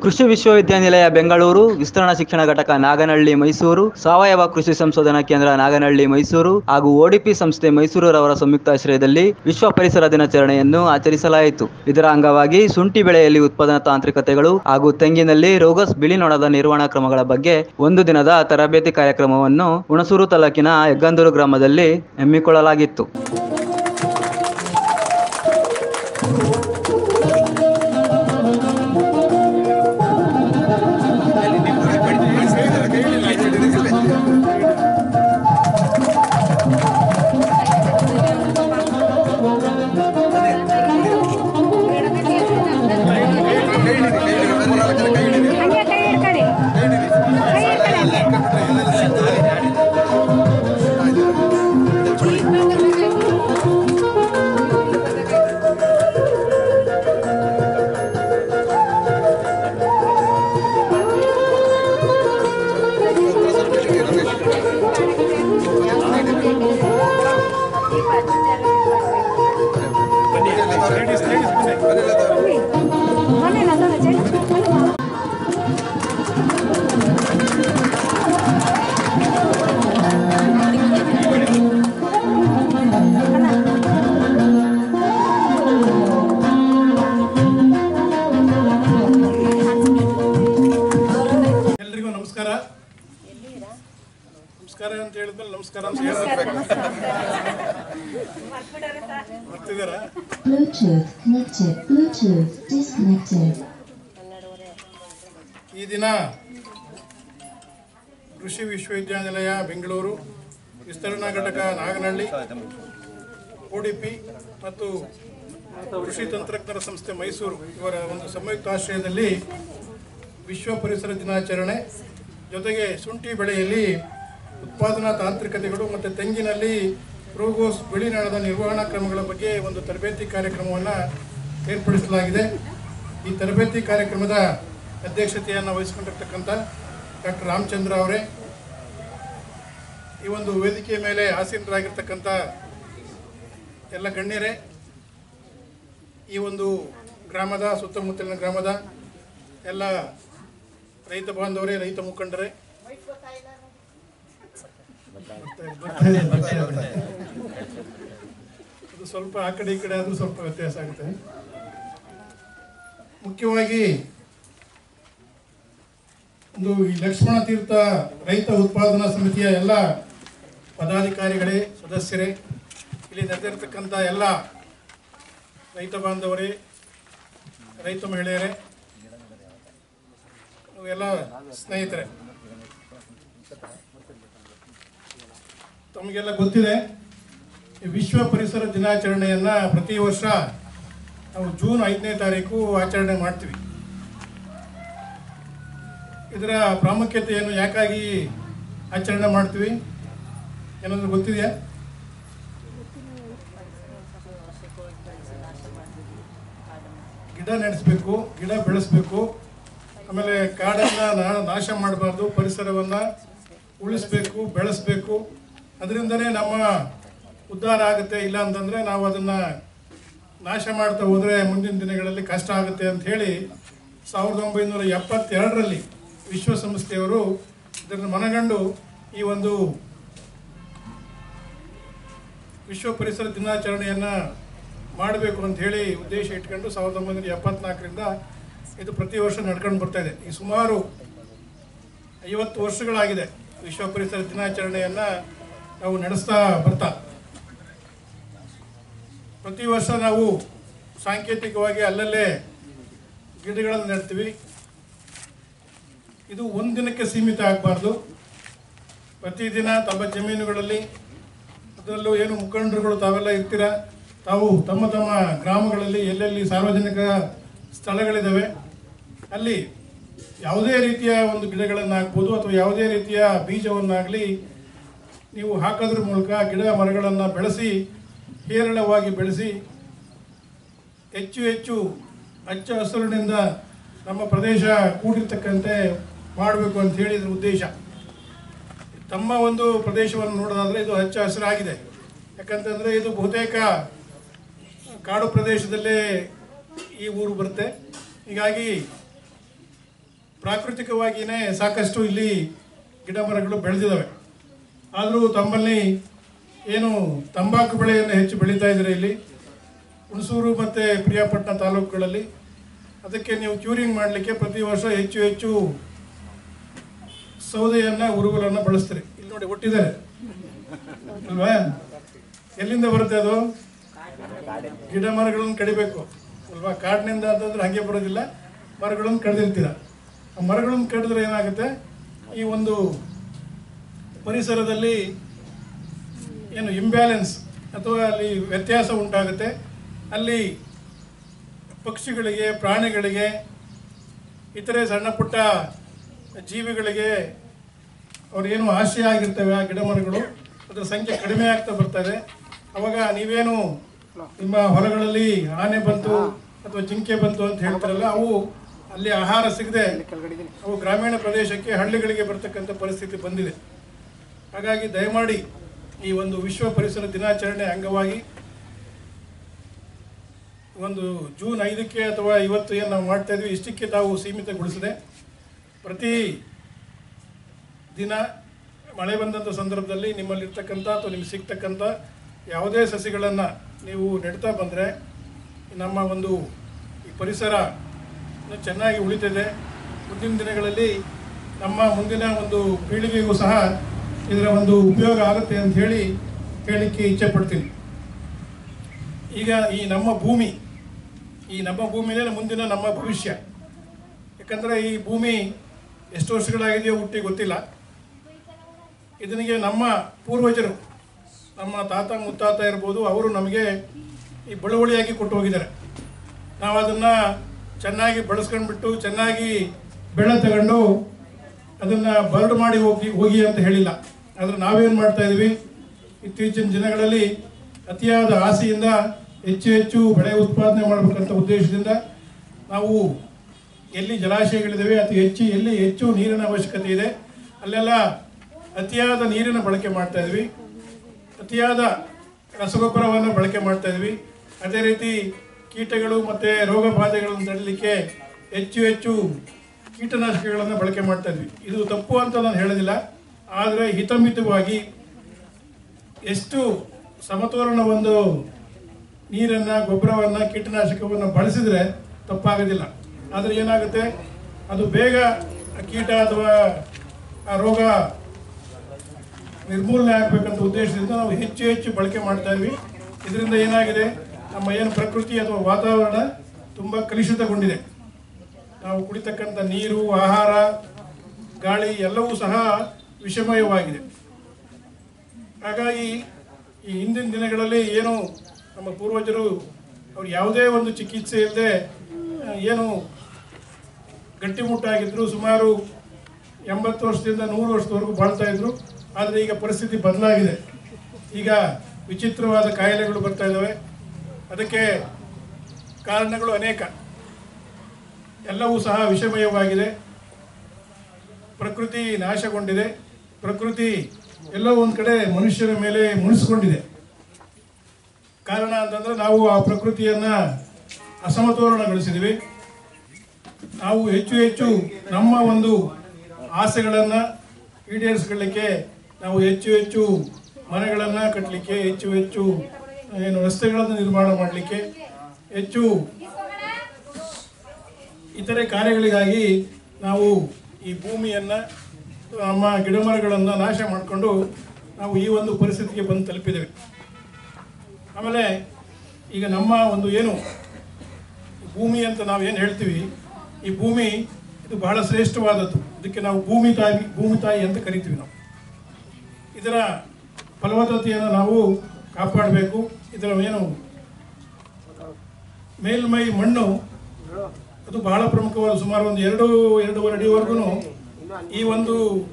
ಕೃಷಿ ವಿಶ್ವವಿದ್ಯಾನಿಲಯ ಬೆಂಗಳೂರು ವಿಸ್ತರಣಾ ಶಿಕ್ಷಣ ಘಟಕ ನಾಗನಹಳ್ಳಿ ಮೈಸೂರು ಸಾವಯವ ಕೃಷಿ ಸಂಶೋಧನಾ ಕೇಂದ್ರ ನಾಗನಹಳ್ಳಿ ಮೈಸೂರು ಹಾಗೂ ಒಡಿಪಿ ಸಂಸ್ಥೆ ಮೈಸೂರವರ ಸಂಯುಕ್ತಾಶ್ರಯದಲ್ಲಿ ವಿಶ್ವ ಪರಿಸರ ದಿನಾಚರಣೆಯನ್ನು ಆಚರಿಸಲಾಯಿತು ಇದರ ಅಂಗವಾಗಿ ಶುಂಠಿ ಬೆಳೆಯಲ್ಲಿ ಉತ್ಪಾದನಾ ತಾಂತ್ರಿಕತೆಗಳು ಹಾಗೂ ತೆಂಗಿನಲ್ಲಿ ರೋಗಸ್ ಬಿಳಿ ನೊಣದ ನಿರ್ವಹಣಾ ಕ್ರಮಗಳ ಬಗ್ಗೆ ಒಂದು ದಿನದ ತರಬೇತಿ ಕಾರ್ಯಕ್ರಮವನ್ನು ಹುಣಸೂರು ತಾಲೂಕಿನ ಹೆಗ್ಗಂದೂರು ಗ್ರಾಮದಲ್ಲಿ ಹಮ್ಮಿಕೊಳ್ಳಲಾಗಿತ್ತು ಹಂಗೆ ಕೈ ಹಿಡ್ಕೊಳ್ಳಿ ಕೈ ಹಿಡ್ಕೊಳ್ಳಿ ಹಂಗೆ ಬನ್ನಿ ನಂದನ ಚೆಲ್ಲಿ ಎಲ್ರಿಗೂ ನಮಸ್ಕಾರ ನಮಸ್ಕಾರ ಅಂತ ಹೇಳಿದ್ಮೇಲೆ ನಮಸ್ಕಾರ ಅಂತ ಹೇಳ್ಬೇಕು ಬರ್ತಿದಾರಾ Bluetooth connected. Bluetooth disconnected. ಈ ದಿನ ಕೃಷಿ ವಿಶ್ವವಿದ್ಯಾನಿಲಯ ಬೆಂಗಳೂರು ವಿಸ್ತರಣಾ ಘಟಕ ನಾಗನಹಳ್ಳಿ ಒಡಿಪಿ ಮತ್ತು ಕೃಷಿ ತಂತ್ರಜ್ಞರ ಸಂಸ್ಥೆ ಮೈಸೂರು ಇವರ ಒಂದು ಸಂಯುಕ್ತಾಶ್ರಯದಲ್ಲಿ ವಿಶ್ವ ಪರಿಸರ ದಿನಾಚರಣೆ ಜೊತೆಗೆ ಶುಂಠಿ ಬೆಳೆಯಲ್ಲಿ ಉತ್ಪಾದನಾ ತಾಂತ್ರಿಕತೆಗಳು ಮತ್ತು ತೆಂಗಿನಲ್ಲಿ ರೋಗೋಸ್ ಬಿಳಿನಳದ ನಿರ್ವಹಣಾ ಕ್ರಮಗಳ ಬಗ್ಗೆ ಒಂದು ತರಬೇತಿ ಕಾರ್ಯಕ್ರಮವನ್ನು ಏರ್ಪಡಿಸಲಾಗಿದೆ ಈ ತರಬೇತಿ ಕಾರ್ಯಕ್ರಮದ ಅಧ್ಯಕ್ಷತೆಯನ್ನು ವಹಿಸಿಕೊಂಡಿರ್ತಕ್ಕಂಥ ಡಾಕ್ಟರ್ ರಾಮಚಂದ್ರ ಅವರೇ ಈ ಒಂದು ವೇದಿಕೆಯ ಮೇಲೆ ಆಸೀನರಾಗಿರ್ತಕ್ಕಂಥ ಎಲ್ಲ ಗಣ್ಯರೇ ಈ ಒಂದು ಗ್ರಾಮದ ಸುತ್ತಮುತ್ತಲಿನ ಗ್ರಾಮದ ಎಲ್ಲ ರೈತ ಬಾಂಧವರೇ ರೈತ ಮುಖಂಡರೇ ಅದು ಸ್ವಲ್ಪ ಆ ಕಡೆ ಈ ಕಡೆ ಆದರೂ ಸ್ವಲ್ಪ ವ್ಯತ್ಯಾಸ ಆಗುತ್ತೆ ಮುಖ್ಯವಾಗಿ ಒಂದು ಈ ಲಕ್ಷ್ಮಣ ತೀರ್ಥ ರೈತ ಉತ್ಪಾದನಾ ಸಮಿತಿಯ ಎಲ್ಲ ಪದಾಧಿಕಾರಿಗಳೇ ಸದಸ್ಯರೇ ಇಲ್ಲಿ ನೆರೆದಿರ್ತಕ್ಕಂಥ ಎಲ್ಲ ರೈತ ಬಾಂಧವರೇ ರೈತ ಮಹಿಳೆಯರೇ ಎಲ್ಲ ಸ್ನೇಹಿತರೆ ತಮಗೆಲ್ಲ ಗೊತ್ತಿದೆ ಈ ವಿಶ್ವ ಪರಿಸರ ದಿನಾಚರಣೆಯನ್ನ ಪ್ರತಿ ವರ್ಷ ನಾವು ಜೂನ್ ಐದನೇ ತಾರೀಕು ಆಚರಣೆ ಮಾಡ್ತೀವಿ ಇದರ ಪ್ರಾಮುಖ್ಯತೆಯನ್ನು ಯಾಕಾಗಿ ಆಚರಣೆ ಮಾಡ್ತೀವಿ ಏನಾದರೂ ಗೊತ್ತಿದೆಯಾ ಗಿಡ ನೆಡೆಸ್ಬೇಕು ಗಿಡ ಬೆಳೆಸ್ಬೇಕು ಆಮೇಲೆ ಕಾಡನ್ನ ನಾ- ನಾಶ ಮಾಡಬಾರ್ದು ಪರಿಸರವನ್ನ ಉಳಿಸ್ಬೇಕು ಬೆಳೆಸ್ಬೇಕು ಅದರಿಂದನೇ ನಮ್ಮ ಉದ್ಧಾರ ಆಗುತ್ತೆ ಇಲ್ಲ ಅಂತಂದ್ರೆ ನಾವು ಅದನ್ನ ನಾಶ ಮಾಡ್ತಾ ಹೋದ್ರೆ ಮುಂದಿನ ದಿನಗಳಲ್ಲಿ ಕಷ್ಟ ಆಗುತ್ತೆ ಅಂತ ಹೇಳಿ ಸಾವಿರದ ಒಂಬೈನೂರ ಎಪ್ಪತ್ತೆರಡರಲ್ಲಿ ವಿಶ್ವಸಂಸ್ಥೆಯವರು ಇದನ್ನು ಮನಗಂಡು ಈ ಒಂದು ವಿಶ್ವ ಪರಿಸರ ದಿನಾಚರಣೆಯನ್ನ ಮಾಡಬೇಕು ಅಂತ ಹೇಳಿ ಉದ್ದೇಶ ಇಟ್ಕೊಂಡು ಸಾವಿರದ ಒಂಬೈನೂರ ಎಪ್ಪತ್ನಾಲ್ಕರಿಂದ ಇದು ಪ್ರತಿ ವರ್ಷ ನಡ್ಕೊಂಡು ಬರ್ತಾ ಇದೆ ಈ ಸುಮಾರು ಐವತ್ತು ವರ್ಷಗಳಾಗಿದೆ ವಿಶ್ವ ಪರಿಸರ ದಿನಾಚರಣೆಯನ್ನ ನಾವು ನಡೆಸ್ತಾ ಬರ್ತಾ ಪ್ರತಿ ವರ್ಷ ನಾವು ಸಾಂಕೇತಿಕವಾಗಿ ಅಲ್ಲಲ್ಲೇ ಗಿಡಗಳನ್ನು ನೆಡ್ತೀವಿ ಇದು ಒಂದಿನಕ್ಕೆ ಸೀಮಿತ ಆಗಬಾರ್ದು ಪ್ರತಿದಿನ ತಮ್ಮ ಜಮೀನುಗಳಲ್ಲಿ ಅದರಲ್ಲೂ ಏನು ಮುಖಂಡರುಗಳು ತಾವೆಲ್ಲ ಇರ್ತೀರ ತಾವು ತಮ್ಮ ತಮ್ಮ ಗ್ರಾಮಗಳಲ್ಲಿ ಎಲ್ಲೆಲ್ಲಿ ಸಾರ್ವಜನಿಕ ಸ್ಥಳಗಳಿದ್ದಾವೆ ಅಲ್ಲಿ ಯಾವುದೇ ರೀತಿಯ ಒಂದು ಗಿಡಗಳನ್ನು ಹಾಕ್ಬೋದು ಅಥವಾ ಯಾವುದೇ ರೀತಿಯ ಬೀಜವನ್ನಾಗಲಿ ನೀವು ಹಾಕೋದ್ರ ಮೂಲಕ ಗಿಡ ಮರಗಳನ್ನು ಬೆಳೆಸಿ ಹೇರಳವಾಗಿ ಬೆಳೆಸಿ ಹೆಚ್ಚು ಹೆಚ್ಚು ಹಚ್ಚ ಹಸಿರಿನಿಂದ ನಮ್ಮ ಪ್ರದೇಶ ಕೂಡಿರ್ತಕ್ಕಂತೆ ಮಾಡಬೇಕು ಅಂತ ಹೇಳಿ ಇದ್ರ ಉದ್ದೇಶ ತಮ್ಮ ಒಂದು ಪ್ರದೇಶವನ್ನು ನೋಡೋದಾದ್ರೆ ಇದು ಹಚ್ಚ ಹಸಿರಾಗಿದೆ ಯಾಕಂತಂದ್ರೆ ಇದು ಬಹುತೇಕ ಕಾಡು ಪ್ರದೇಶದಲ್ಲೇ ಈ ಊರು ಬರುತ್ತೆ ಹೀಗಾಗಿ ಪ್ರಾಕೃತಿಕವಾಗಿಯೇ ಸಾಕಷ್ಟು ಇಲ್ಲಿ ಗಿಡ ಮರಗಳು ಬೆಳೆದಿದ್ದಾವೆ ಆದರೂ ತಮ್ಮಲ್ಲಿ ಏನು ತಂಬಾಕು ಬೆಳೆಯನ್ನು ಹೆಚ್ಚು ಬೆಳೀತಾ ಇದ್ದಾರೆ ಇಲ್ಲಿ ಹುಣಸೂರು ಮತ್ತು ಪ್ರಿಯಾಪಟ್ಟಣ ತಾಲೂಕುಗಳಲ್ಲಿ ಅದಕ್ಕೆ ನೀವು ಕ್ಯೂರಿಂಗ್ ಮಾಡಲಿಕ್ಕೆ ಪ್ರತಿ ವರ್ಷ ಹೆಚ್ಚು ಹೆಚ್ಚು ಸೌದೆಯನ್ನು ಉರುಗುಲನ್ನು ಬಳಸ್ತೀರಿ ಇಲ್ಲಿ ನೋಡಿ ಒಟ್ಟಿದ್ದಾರೆ ಅಲ್ವಾ ಎಲ್ಲಿಂದ ಬರುತ್ತೆ ಅದು ಗಿಡ ಮರಗಳನ್ನು ಕಡಿಬೇಕು ಅಲ್ವಾ ಕಾಡಿನಿಂದ ಅಂತಂದ್ರೆ ಹಾಗೆ ಬರೋದಿಲ್ಲ ಮರಗಳನ್ನು ಕಡ್ದಿರ್ತೀರ ಆ ಮರಗಳನ್ನು ಕಡಿದ್ರೆ ಏನಾಗುತ್ತೆ ಈ ಒಂದು ಪರಿಸರದಲ್ಲಿ ಏನು ಇಂಬ್ಯಾಲೆನ್ಸ್ ಅಥವಾ ಅಲ್ಲಿ ವ್ಯತ್ಯಾಸ ಉಂಟಾಗುತ್ತೆ ಅಲ್ಲಿ ಪಕ್ಷಿಗಳಿಗೆ ಪ್ರಾಣಿಗಳಿಗೆ ಇತರೆ ಸಣ್ಣ ಪುಟ್ಟ ಜೀವಿಗಳಿಗೆ ಅವ್ರೇನು ಆಶ್ರಯ ಆಗಿರ್ತವೆ ಆ ಗಿಡ ಮರಗಳು ಅದರ ಸಂಖ್ಯೆ ಕಡಿಮೆ ಆಗ್ತಾ ಬರ್ತಾರೆ ಅವಾಗ ನೀವೇನು ನಿಮ್ಮ ಹೊಲಗಳಲ್ಲಿ ಆನೆ ಬಂತು ಅಥವಾ ಜಿಂಕೆ ಬಂತು ಅಂತ ಹೇಳ್ತಾರಲ್ಲ ಅವು ಅಲ್ಲಿ ಆಹಾರ ಸಿಗದೆ ಅವು ಗ್ರಾಮೀಣ ಪ್ರದೇಶಕ್ಕೆ ಹಳ್ಳಿಗಳಿಗೆ ಬರ್ತಕ್ಕಂಥ ಪರಿಸ್ಥಿತಿ ಬಂದಿದೆ ಹಾಗಾಗಿ ದಯಮಾಡಿ ಈ ಒಂದು ವಿಶ್ವ ಪರಿಸರ ದಿನಾಚರಣೆ ಅಂಗವಾಗಿ ಒಂದು ಜೂನ್ ಐದಕ್ಕೆ ಅಥವಾ ಇವತ್ತು ಏನು ನಾವು ಮಾಡ್ತಾ ಇದ್ವಿ ಇಷ್ಟಕ್ಕೆ ತಾವು ಸೀಮಿತಗೊಳಿಸದೆ ಪ್ರತಿ ದಿನ ಮಳೆ ಬಂದಂಥ ಸಂದರ್ಭದಲ್ಲಿ ನಿಮ್ಮಲ್ಲಿರ್ತಕ್ಕಂಥ ಅಥವಾ ನಿಮ್ಗೆ ಸಿಗ್ತಕ್ಕಂಥ ಯಾವುದೇ ಸಸಿಗಳನ್ನು ನೀವು ನೆಡ್ತಾ ಬಂದರೆ ನಮ್ಮ ಒಂದು ಈ ಪರಿಸರ ಇನ್ನು ಚೆನ್ನಾಗಿ ಉಳಿತದೆ ಮುಂದಿನ ದಿನಗಳಲ್ಲಿ ನಮ್ಮ ಮುಂದಿನ ಒಂದು ಪೀಳಿಗೆಗೂ ಸಹ ಇದರ ಒಂದು ಉಪಯೋಗ ಆಗುತ್ತೆ ಅಂತ ಹೇಳಿ ಹೇಳಲಿಕ್ಕೆ ಇಚ್ಛೆ ಪಡ್ತೀನಿ ಈಗ ಈ ನಮ್ಮ ಭೂಮಿ ಈ ನಮ್ಮ ಭೂಮಿನೇ ಮುಂದಿನ ನಮ್ಮ ಭವಿಷ್ಯ ಯಾಕಂದರೆ ಈ ಭೂಮಿ ಎಷ್ಟು ವರ್ಷಗಳಾಗಿದೆಯೋ ಹುಟ್ಟಿ ಗೊತ್ತಿಲ್ಲ ಇದನಿಗೆ ನಮ್ಮ ಪೂರ್ವಜರು ನಮ್ಮ ತಾತ ಮುತ್ತಾತ ಇರ್ಬೋದು ಅವರು ನಮಗೆ ಈ ಬಳುವಳಿಯಾಗಿ ಕೊಟ್ಟು ಹೋಗಿದ್ದಾರೆ ನಾವು ಅದನ್ನು ಚೆನ್ನಾಗಿ ಬಳಸ್ಕೊಂಡ್ಬಿಟ್ಟು ಚೆನ್ನಾಗಿ ಬೆಳೆ ತಗೊಂಡು ಅದನ್ನು ಬರಡು ಮಾಡಿ ಹೋಗಿ ಹೋಗಿ ಅಂತ ಹೇಳಿಲ್ಲ ಆದರೆ ನಾವೇನು ಮಾಡ್ತಾ ಇದ್ದೀವಿ ಇತ್ತೀಚಿನ ದಿನಗಳಲ್ಲಿ ಅತಿಯಾದ ಆಸೆಯಿಂದ ಹೆಚ್ಚು ಹೆಚ್ಚು ಬೆಳೆ ಉತ್ಪಾದನೆ ಮಾಡಬೇಕಂತ ಉದ್ದೇಶದಿಂದ ನಾವು ಎಲ್ಲಿ ಜಲಾಶಯಗಳಿದ್ದಾವೆ ಅತಿ ಹೆಚ್ಚು ಎಲ್ಲಿ ಹೆಚ್ಚು ನೀರಿನ ಅವಶ್ಯಕತೆ ಇದೆ ಅಲ್ಲೆಲ್ಲ ಅತಿಯಾದ ನೀರಿನ ಬಳಕೆ ಮಾಡ್ತಾ ಇದ್ವಿ ಅತಿಯಾದ ರಸಗೊಬ್ಬರವನ್ನು ಬಳಕೆ ಮಾಡ್ತಾ ಇದ್ವಿ ಅದೇ ರೀತಿ ಕೀಟಗಳು ಮತ್ತು ರೋಗ ಬಾಧೆಗಳನ್ನು ತಡೆಯಲಿಕ್ಕೆ ಹೆಚ್ಚು ಹೆಚ್ಚು ಕೀಟನಾಶಕಗಳನ್ನು ಬಳಕೆ ಮಾಡ್ತಾ ಇದ್ವಿ ಇದು ತಪ್ಪು ಅಂತ ನಾನು ಹೇಳೋದಿಲ್ಲ ಆದರೆ ಹಿತಮಿತವಾಗಿ ಎಷ್ಟು ಸಮತೋಲನ ಒಂದು ನೀರನ್ನು ಗೊಬ್ಬರವನ್ನು ಕೀಟನಾಶಕವನ್ನು ಬಳಸಿದರೆ ತಪ್ಪಾಗೋದಿಲ್ಲ ಆದರೆ ಏನಾಗುತ್ತೆ ಅದು ಬೇಗ ಆ ಕೀಟ ಅಥವಾ ಆ ರೋಗ ನಿರ್ಮೂಲನೆ ಆಗಬೇಕಂತ ಉದ್ದೇಶದಿಂದ ನಾವು ಹೆಚ್ಚು ಹೆಚ್ಚು ಬಳಕೆ ಮಾಡ್ತಾ ಇದ್ವಿ ಇದರಿಂದ ಏನಾಗಿದೆ ನಮ್ಮ ಏನು ಪ್ರಕೃತಿ ಅಥವಾ ವಾತಾವರಣ ತುಂಬ ಕಲುಷಿತಗೊಂಡಿದೆ ನಾವು ಕುಡಿತಕ್ಕಂಥ ನೀರು ಆಹಾರ ಗಾಳಿ ಎಲ್ಲವೂ ಸಹ ವಿಷಮಯವಾಗಿದೆ ಹಾಗಾಗಿ ಈ ಹಿಂದಿನ ದಿನಗಳಲ್ಲಿ ಏನು ನಮ್ಮ ಪೂರ್ವಜರು ಅವ್ರು ಯಾವುದೇ ಒಂದು ಚಿಕಿತ್ಸೆ ಇಲ್ಲದೆ ಏನು ಗಟ್ಟಿಮುಟ್ಟಾಗಿದ್ದರು ಸುಮಾರು ಎಂಬತ್ತು ವರ್ಷದಿಂದ ನೂರು ವರ್ಷದವರೆಗೂ ಬಾಳ್ತಾ ಇದ್ರು ಆದರೆ ಈಗ ಪರಿಸ್ಥಿತಿ ಬದಲಾಗಿದೆ ಈಗ ವಿಚಿತ್ರವಾದ ಕಾಯಿಲೆಗಳು ಬರ್ತಾ ಇದ್ದಾವೆ ಅದಕ್ಕೆ ಕಾರಣಗಳು ಅನೇಕ ಎಲ್ಲವೂ ಸಹ ವಿಷಮಯವಾಗಿದೆ ಪ್ರಕೃತಿ ನಾಶಗೊಂಡಿದೆ ಪ್ರಕೃತಿ ಎಲ್ಲೋ ಒಂದು ಕಡೆ ಮನುಷ್ಯರ ಮೇಲೆ ಮುನಿಸ್ಕೊಂಡಿದೆ ಕಾರಣ ಅಂತಂದ್ರೆ ನಾವು ಆ ಪ್ರಕೃತಿಯನ್ನ ಅಸಮತೋಲನಗೊಳಿಸಿದ್ವಿ ನಾವು ಹೆಚ್ಚು ಹೆಚ್ಚು ನಮ್ಮ ಒಂದು ಆಸೆಗಳನ್ನು ಈಡೇರಿಸ್ಕೊಳ್ಳಿಕ್ಕೆ ನಾವು ಹೆಚ್ಚು ಹೆಚ್ಚು ಮನೆಗಳನ್ನು ಕಟ್ಟಲಿಕ್ಕೆ ಹೆಚ್ಚು ಹೆಚ್ಚು ಏನು ರಸ್ತೆಗಳನ್ನು ನಿರ್ಮಾಣ ಮಾಡಲಿಕ್ಕೆ ಹೆಚ್ಚು ಇತರೆ ಕಾರ್ಯಗಳಿಗಾಗಿ ನಾವು ಈ ಭೂಮಿಯನ್ನು ನಮ್ಮ ಗಿಡಮರಗಳನ್ನು ನಾಶ ಮಾಡಿಕೊಂಡು ನಾವು ಈ ಒಂದು ಪರಿಸ್ಥಿತಿಗೆ ಬಂದು ತಲುಪಿದ್ದೇವೆ ಆಮೇಲೆ ಈಗ ನಮ್ಮ ಒಂದು ಏನು ಭೂಮಿ ಅಂತ ನಾವು ಏನು ಹೇಳ್ತೀವಿ ಈ ಭೂಮಿ ಇದು ಬಹಳ ಶ್ರೇಷ್ಠವಾದದ್ದು ಇದಕ್ಕೆ ನಾವು ಭೂಮಿ ತಾಯಿ ಭೂಮಿ ತಾಯಿ ಅಂತ ಕರಿತೀವಿ ನಾವು ಇದರ ಫಲವತ್ತತೆಯನ್ನು ನಾವು ಕಾಪಾಡಬೇಕು ಇದರ ಏನು ಮೇಲ್ಮೈ ಮಣ್ಣು ಅದು ಬಹಳ ಪ್ರಮುಖವಾದ ಸುಮಾರು ಒಂದು ಎರಡು ಎರಡೂವರೆ ಅಡಿವರೆಗೂ ಈ ಒಂದು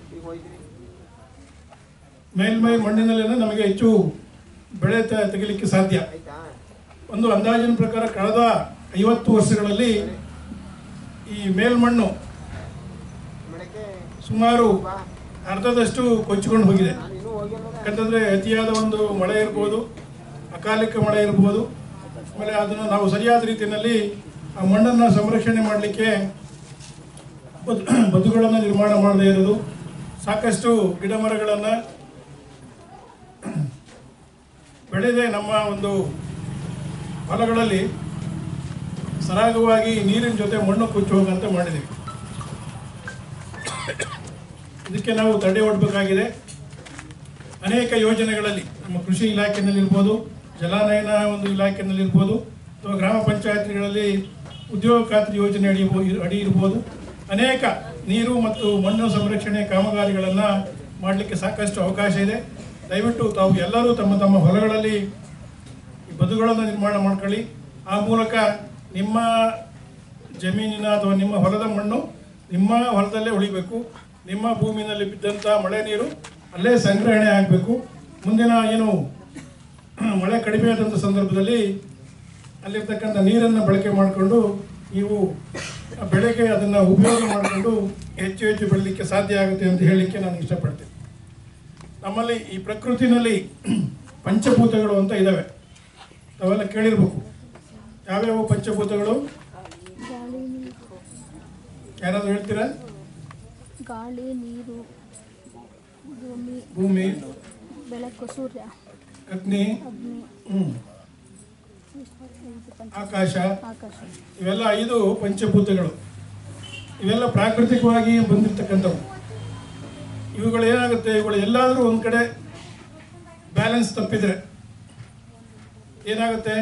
ಮೇಲ್ಮೈ ಮಣ್ಣಿನಲ್ಲೇ ನಮಗೆ ಹೆಚ್ಚು ಬೆಳೆ ತ- ತೆಗಿಲಿಕ್ಕೆ ಸಾಧ್ಯ ಒಂದು ಅಂದಾಜಿನ ಪ್ರಕಾರ ಕಳೆದ ಐವತ್ತು ವರ್ಷಗಳಲ್ಲಿ ಈ ಮೇಲ್ಮಣ್ಣು ಸುಮಾರು ಅರ್ಧದಷ್ಟು ಕೊಚ್ಚಿಕೊಂಡು ಹೋಗಿದೆ ಯಾಕಂತಂದ್ರೆ ಅತಿಯಾದ ಒಂದು ಮಳೆ ಇರ್ಬೋದು ಅಕಾಲಿಕ ಮಳೆ ಇರ್ಬೋದು ಆಮೇಲೆ ಅದನ್ನು ನಾವು ಸರಿಯಾದ ರೀತಿಯಲ್ಲಿ ಆ ಮಣ್ಣನ್ನು ಸಂರಕ್ಷಣೆ ಮಾಡಲಿಕ್ಕೆ ಬದು ಬದುಗಳನ್ನು ನಿರ್ಮಾಣ ಮಾಡದೇ ಇರೋದು ಸಾಕಷ್ಟು ಗಿಡ ಮರಗಳನ್ನು ಬೆಳೆದೇ ನಮ್ಮ ಒಂದು ಹೊಲಗಳಲ್ಲಿ ಸರಾಗವಾಗಿ ನೀರಿನ ಜೊತೆ ಮಣ್ಣು ಕುಚ್ಚು ಹೋಗಂತೆ ಮಾಡಿದ್ದೀವಿ ಇದಕ್ಕೆ ನಾವು ತಡೆ ಒಡ್ಬೇಕಾಗಿದೆ ಅನೇಕ ಯೋಜನೆಗಳಲ್ಲಿ ನಮ್ಮ ಕೃಷಿ ಇಲಾಖೆಯಲ್ಲಿರ್ಬೋದು ಜಲಾನಯನ ಒಂದು ಇಲಾಖೆಯಲ್ಲಿರ್ಬೋದು ಅಥವಾ ಗ್ರಾಮ ಪಂಚಾಯತ್ಗಳಲ್ಲಿ ಉದ್ಯೋಗ ಖಾತ್ರಿ ಯೋಜನೆ ಅಡಿ ಅಡಿ ಇರ್ಬೋದು ಅನೇಕ ನೀರು ಮತ್ತು ಮಣ್ಣು ಸಂರಕ್ಷಣೆ ಕಾಮಗಾರಿಗಳನ್ನು ಮಾಡಲಿಕ್ಕೆ ಸಾಕಷ್ಟು ಅವಕಾಶ ಇದೆ ದಯವಿಟ್ಟು ತಾವು ಎಲ್ಲರೂ ತಮ್ಮ ತಮ್ಮ ಹೊಲಗಳಲ್ಲಿ ಈ ಬದುಗಳನ್ನು ನಿರ್ಮಾಣ ಮಾಡ್ಕೊಳ್ಳಿ ಆ ಮೂಲಕ ನಿಮ್ಮ ಜಮೀನಿನ ಅಥವಾ ನಿಮ್ಮ ಹೊಲದ ಮಣ್ಣು ನಿಮ್ಮ ಹೊಲದಲ್ಲೇ ಉಳಿಬೇಕು ನಿಮ್ಮ ಭೂಮಿನಲ್ಲಿ ಬಿದ್ದಂಥ ಮಳೆ ನೀರು ಅಲ್ಲೇ ಸಂಗ್ರಹಣೆ ಆಗಬೇಕು ಮುಂದಿನ ಏನು ಮಳೆ ಕಡಿಮೆ ಆದಂಥ ಸಂದರ್ಭದಲ್ಲಿ ಅಲ್ಲಿರ್ತಕ್ಕಂಥ ನೀರನ್ನು ಬಳಕೆ ಮಾಡಿಕೊಂಡು ನೀವು ಆ ಬೆಳೆಗೆ ಅದನ್ನು ಉಪಯೋಗ ಮಾಡಿಕೊಂಡು ಹೆಚ್ಚು ಹೆಚ್ಚು ಬೆಳಲಿಕ್ಕೆ ಸಾಧ್ಯ ಆಗುತ್ತೆ ಅಂತ ಹೇಳಲಿಕ್ಕೆ ನಾನು ಇಷ್ಟಪಡ್ತೀನಿ ನಮ್ಮಲ್ಲಿ ಈ ಪ್ರಕೃತಿನಲ್ಲಿ ಪಂಚಭೂತಗಳು ಅಂತ ಇದ್ದಾವೆ ತಾವೆಲ್ಲ ಕೇಳಿರ್ಬೇಕು ಯಾವ್ಯಾವ ಪಂಚಭೂತಗಳು ಗಾಳಿ ನೀರು ಯಾರಾದ್ರೂ ಹೇಳ್ತೀರಾ ಗಾಳಿ ನೀರು ಭೂಮಿ ಭೂಮಿ ಬೆಳಕು ಸೂರ್ಯ ಅಗ್ನಿ ಅಗ್ನಿ ಹ್ಮ್, ಇದು ಪಂಚ ಆಕಾಶ ಆಕಾಶ ಇವೆಲ್ಲ ಐದು ಪಂಚಭೂತಗಳು ಇವೆಲ್ಲ ಪ್ರಾಕೃತಿಕವಾಗಿ ಬಂದಿರತಕ್ಕಂಥವು ಇವುಗಳು ಏನಾಗುತ್ತೆ ಇವುಗಳು ಎಲ್ಲಾದರೂ ಒಂದು ಕಡೆ ಬ್ಯಾಲೆನ್ಸ್ ತಪ್ಪಿದ್ರೆ ಏನಾಗುತ್ತೆ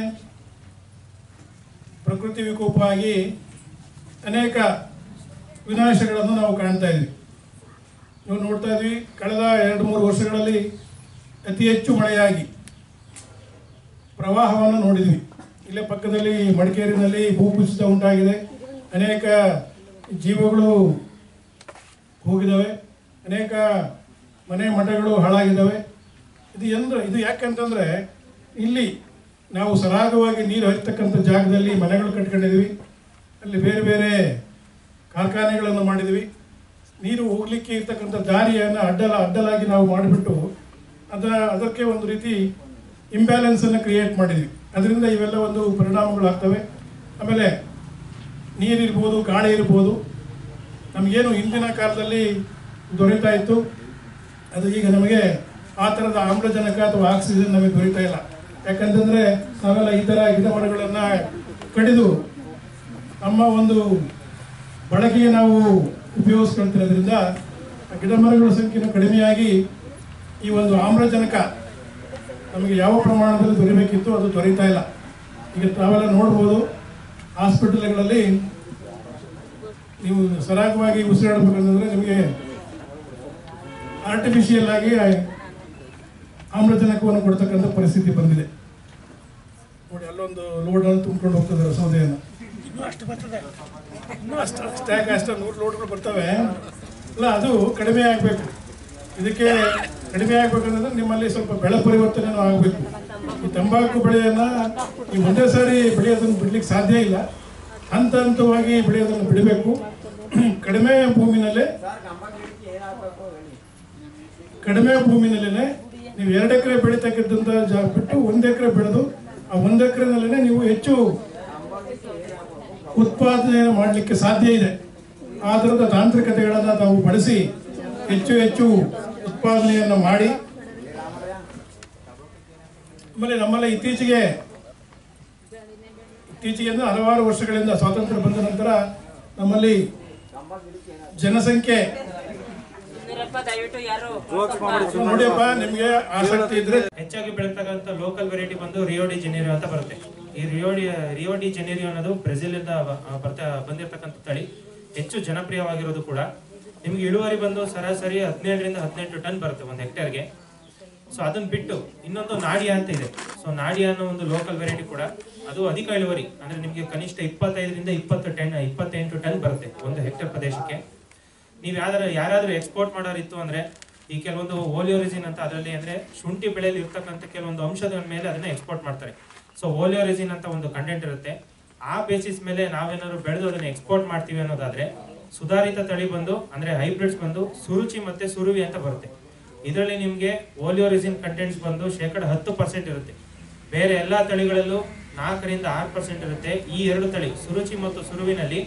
ಪ್ರಕೃತಿ ವಿಕೋಪ ಆಗಿ ಅನೇಕ ವಿನಾಶಗಳನ್ನು ನಾವು ಕಾಣ್ತಾ ಇದ್ವಿ ನೀವು ನೋಡ್ತಾ ಇದ್ವಿ ಕಳೆದ ಎರಡು ಮೂರು ವರ್ಷಗಳಲ್ಲಿ ಅತಿ ಹೆಚ್ಚು ಮಳೆಯಾಗಿ ಪ್ರವಾಹವನ್ನು ನೋಡಿದ್ವಿ ಇಲ್ಲೇ ಪಕ್ಕದಲ್ಲಿ ಮಡಿಕೇರಿನಲ್ಲಿ ಭೂಕುಸಿತ ಉಂಟಾಗಿದೆ ಅನೇಕ ಜೀವಗಳು ಹೋಗಿದ್ದಾವೆ ಅನೇಕ ಮನೆ ಮಠಗಳು ಹಾಳಾಗಿದ್ದಾವೆ ಇದು ಎಂದ್ರೆ ಇದು ಯಾಕಂತಂದರೆ ಇಲ್ಲಿ ನಾವು ಸರಾಗವಾಗಿ ನೀರು ಹರಿತಕ್ಕಂಥ ಜಾಗದಲ್ಲಿ ಮನೆಗಳು ಕಟ್ಕೊಂಡಿದ್ವಿ ಅಲ್ಲಿ ಬೇರೆ ಬೇರೆ ಕಾರ್ಖಾನೆಗಳನ್ನು ಮಾಡಿದ್ವಿ ನೀರು ಹೋಗ್ಲಿಕ್ಕೆ ಇರ್ತಕ್ಕಂಥ ದಾರಿಯನ್ನು ಅಡ್ಡಲ ಅಡ್ಡಲಾಗಿ ನಾವು ಮಾಡಿಬಿಟ್ಟು ಅದರ ಅದಕ್ಕೆ ಒಂದು ರೀತಿ ಇಂಬ್ಯಾಲೆನ್ಸನ್ನು ಕ್ರಿಯೇಟ್ ಮಾಡಿದ್ವಿ ಅದರಿಂದ ಇವೆಲ್ಲ ಒಂದು ಪರಿಣಾಮಗಳಾಗ್ತವೆ ಆಮೇಲೆ ನೀರಿರ್ಬೋದು ಗಾಳಿ ಇರ್ಬೋದು ನಮಗೇನು ಹಿಂದಿನ ಕಾಲದಲ್ಲಿ ದೊರೀತಾ ಇತ್ತು ಅದು ಈಗ ನಮಗೆ ಆ ಥರದ ಆಮ್ಲಜನಕ ಅಥವಾ ಆಕ್ಸಿಜನ್ ನಮಗೆ ದೊರೀತಾ ಇಲ್ಲ ಯಾಕಂತಂದರೆ ನಾವೆಲ್ಲ ಈ ಥರ ಗಿಡ ಮರಗಳನ್ನು ಕಡಿದು ನಮ್ಮ ಒಂದು ಬಳಕೆಗೆ ನಾವು ಉಪಯೋಗಿಸ್ಕೊಳ್ತಿರೋದ್ರಿಂದ ಆ ಗಿಡ ಮರಗಳ ಸಂಖ್ಯೆನೂ ಕಡಿಮೆಯಾಗಿ ಈ ಒಂದು ಆಮ್ಲಜನಕ ನಮಗೆ ಯಾವ ಪ್ರಮಾಣದಲ್ಲಿ ದೊರಿಬೇಕಿತ್ತು ಅದು ದೊರೀತಾ ಇಲ್ಲ ಈಗ ತಾವೆಲ್ಲ ನೋಡ್ಬೋದು ಹಾಸ್ಪಿಟಲ್ಗಳಲ್ಲಿ ನೀವು ಸರಾಗವಾಗಿ ಉಸಿರಾಡಬೇಕಂತಂದ್ರೆ ನಿಮಗೆ ಆರ್ಟಿಫಿಷಿಯಲ್ ಆಗಿ ಆಮ್ಲಜನಕವನ್ನು ಕೊಡ್ತಕ್ಕಂಥ ಪರಿಸ್ಥಿತಿ ಬಂದಿದೆ ನೋಡಿ ಅಲ್ಲೊಂದು ಲೋಡನ್ನು ತುಂಬ್ಕೊಂಡು ಹೋಗ್ತದೆ ಸೌದೆಯನ್ನು ಅಷ್ಟು ಬರ್ತದೆ ಅಷ್ಟು ಅಷ್ಟಾಗ ಅಷ್ಟು ನೂರು ಲೋಡ್ಗಳು ಬರ್ತವೆ ಅಲ್ಲ ಅದು ಕಡಿಮೆ ಆಗಬೇಕು ಇದಕ್ಕೆ ಕಡಿಮೆ ಆಗ್ಬೇಕಂದ್ರೆ ನಿಮ್ಮಲ್ಲಿ ಸ್ವಲ್ಪ ಬೆಳೆ ಪರಿವರ್ತನೆ ಆಗಬೇಕು ಈ ತಂಬಾಕು ಬೆಳೆಯನ್ನ ಈ ಒಂದೇ ಸಾರಿ ಬೆಳೆಯೋದನ್ನು ಬಿಡ್ಲಿಕ್ಕೆ ಸಾಧ್ಯ ಇಲ್ಲ ಹಂತ ಹಂತವಾಗಿ ಬೆಳೆಯೋದನ್ನು ಬಿಡಬೇಕು ಕಡಿಮೆ ಭೂಮಿನಲ್ಲೇ ಕಡಿಮೆ ಭೂಮಿನಲ್ಲೇ ನೀವು ಎರಡು ಎಕರೆ ಬೆಳೀತಕ್ಕಂಥ ಜಾಗ ಬಿಟ್ಟು ಒಂದು ಎಕರೆ ಬೆಳೆದು ಆ ಒಂದು ಎಕರೆನಲ್ಲೇ ನೀವು ಹೆಚ್ಚು ಉತ್ಪಾದನೆಯನ್ನು ಮಾಡಲಿಕ್ಕೆ ಸಾಧ್ಯ ಇದೆ ಆ ಥರದ ತಾಂತ್ರಿಕತೆಗಳನ್ನು ತಾವು ಬಳಸಿ ಹೆಚ್ಚು ಹೆಚ್ಚು ಉತ್ಪಾದನೆಯನ್ನು ಮಾಡಿ ಆಮೇಲೆ ನಮ್ಮಲ್ಲಿ ಇತ್ತೀಚೆಗೆ ಇತ್ತೀಚೆಗೆ ಅಂದ್ರೆ ಹಲವಾರು ವರ್ಷಗಳಿಂದ ಸ್ವಾತಂತ್ರ್ಯ ಬಂದ ನಂತರ ನಮ್ಮಲ್ಲಿ ಜನಸಂಖ್ಯೆ ನೋಡಿಯಪ್ಪ ನಿಮ್ಗೆ ಆಸಕ್ತಿ ಇದ್ರೆ ಹೆಚ್ಚಾಗಿ ಬೆಳೀತಕ್ಕಂಥ ಲೋಕಲ್ ವೆರೈಟಿ ಬಂದು ರಿಯೋಡಿ ಜೆನೇರಿಯೋ ಅಂತ ಬರುತ್ತೆ ಈ ರಿಯೋಡಿ ರಿಯೋಡಿ ಜೆನೇರಿಯೋ ಅನ್ನೋದು ಬ್ರೆಜಿಲ್ ಇಂದ ಬ- ಆ, ಬರ್ತಾ ಬಂದಿರತಕ್ಕಂಥ ತಳಿ ಹೆಚ್ಚು ಜನಪ್ರಿಯವಾಗಿರೋದು ಕೂಡ ನಿಮ್ಗೆ ಇಳುವರಿ ಬಂದು ಸರಾಸರಿ ಹದಿನೇಳರಿಂದ ಹದಿನೆಂಟು ಟನ್ ಬರುತ್ತೆ ಒಂದು ಹೆಕ್ಟೇರ್ಗೆ ಸೊ ಅದನ್ನ ಬಿಟ್ಟು ಇನ್ನೊಂದು ನಾಡಿಯಾ ಅಂತ ಇದೆ ಸೊ ನಾಡಿಯಾ ಅನ್ನೋ ಒಂದು ಲೋಕಲ್ ವೆರೈಟಿ ಕೂಡ ಅದು ಅಧಿಕ ಇಳುವರಿ ಅಂದ್ರೆ ನಿಮಗೆ ಕನಿಷ್ಠ ಇಪ್ಪತ್ತೈದರಿಂದ ಇಪ್ಪತ್ತು ಟನ್ ಇಪ್ಪತ್ತೆಂಟು ಟನ್ ಬರುತ್ತೆ ಒಂದು ಹೆಕ್ಟೇರ್ ಪ್ರದೇಶಕ್ಕೆ ನೀವು ಯಾವ್ದಾರು ಯಾರಾದ್ರೂ ಎಕ್ಸ್ಪೋರ್ಟ್ ಮಾಡೋರಿತ್ತು ಅಂದ್ರೆ ಈ ಕೆಲವೊಂದು ಓಲಿಯೋರಿಸಿನ್ ಅಂತ ಅದರಲ್ಲಿ ಅಂದ್ರೆ ಶುಂಠಿ ಬೆಳೆಯಲ್ಲಿ ಇರ್ತಕ್ಕಂಥ ಕೆಲವೊಂದು ಅಂಶದ ಮೇಲೆ ಅದನ್ನ ಎಕ್ಸ್ಪೋರ್ಟ್ ಮಾಡ್ತಾರೆ ಸೊ ಓಲಿಯೋರಿಸಿನ್ ಅಂತ ಒಂದು ಕಂಟೆಂಟ್ ಇರುತ್ತೆ ಆ ಬೇಸಿಸ್ ಮೇಲೆ ನಾವೇನಾದ್ರು ಬೆಳೆದು ಅದನ್ನ ಎಕ್ಸ್ಪೋರ್ಟ್ ಮಾಡ್ತೀವಿ ಅನ್ನೋದಾದ್ರೆ ಸುಧಾರಿತ ತಳಿ ಬಂದು ಅಂದ್ರೆ ಹೈಬ್ರಿಡ್ಸ್ ಬಂದು ಸುರುಚಿ ಮತ್ತೆ ಸುರುವಿ ಅಂತ ಬರುತ್ತೆ ಇದರಲ್ಲಿ ನಿಮಗೆ ಓಲಿಯೋರಿಸಿನ್ ಕಂಟೆಂಟ್ಸ್ ಬಂದು ಶೇಕಡ ಹತ್ತು ಪರ್ಸೆಂಟ್ ಇರುತ್ತೆ ಬೇರೆ ಎಲ್ಲಾ ತಳಿಗಳಲ್ಲೂ ನಾಲ್ಕರಿಂದ ಆರು ಪರ್ಸೆಂಟ್ ಇರುತ್ತೆ ಈ ಎರಡು ತಳಿ ಸುರುಚಿ ಮತ್ತು ಸುರುವಿನಲ್ಲಿ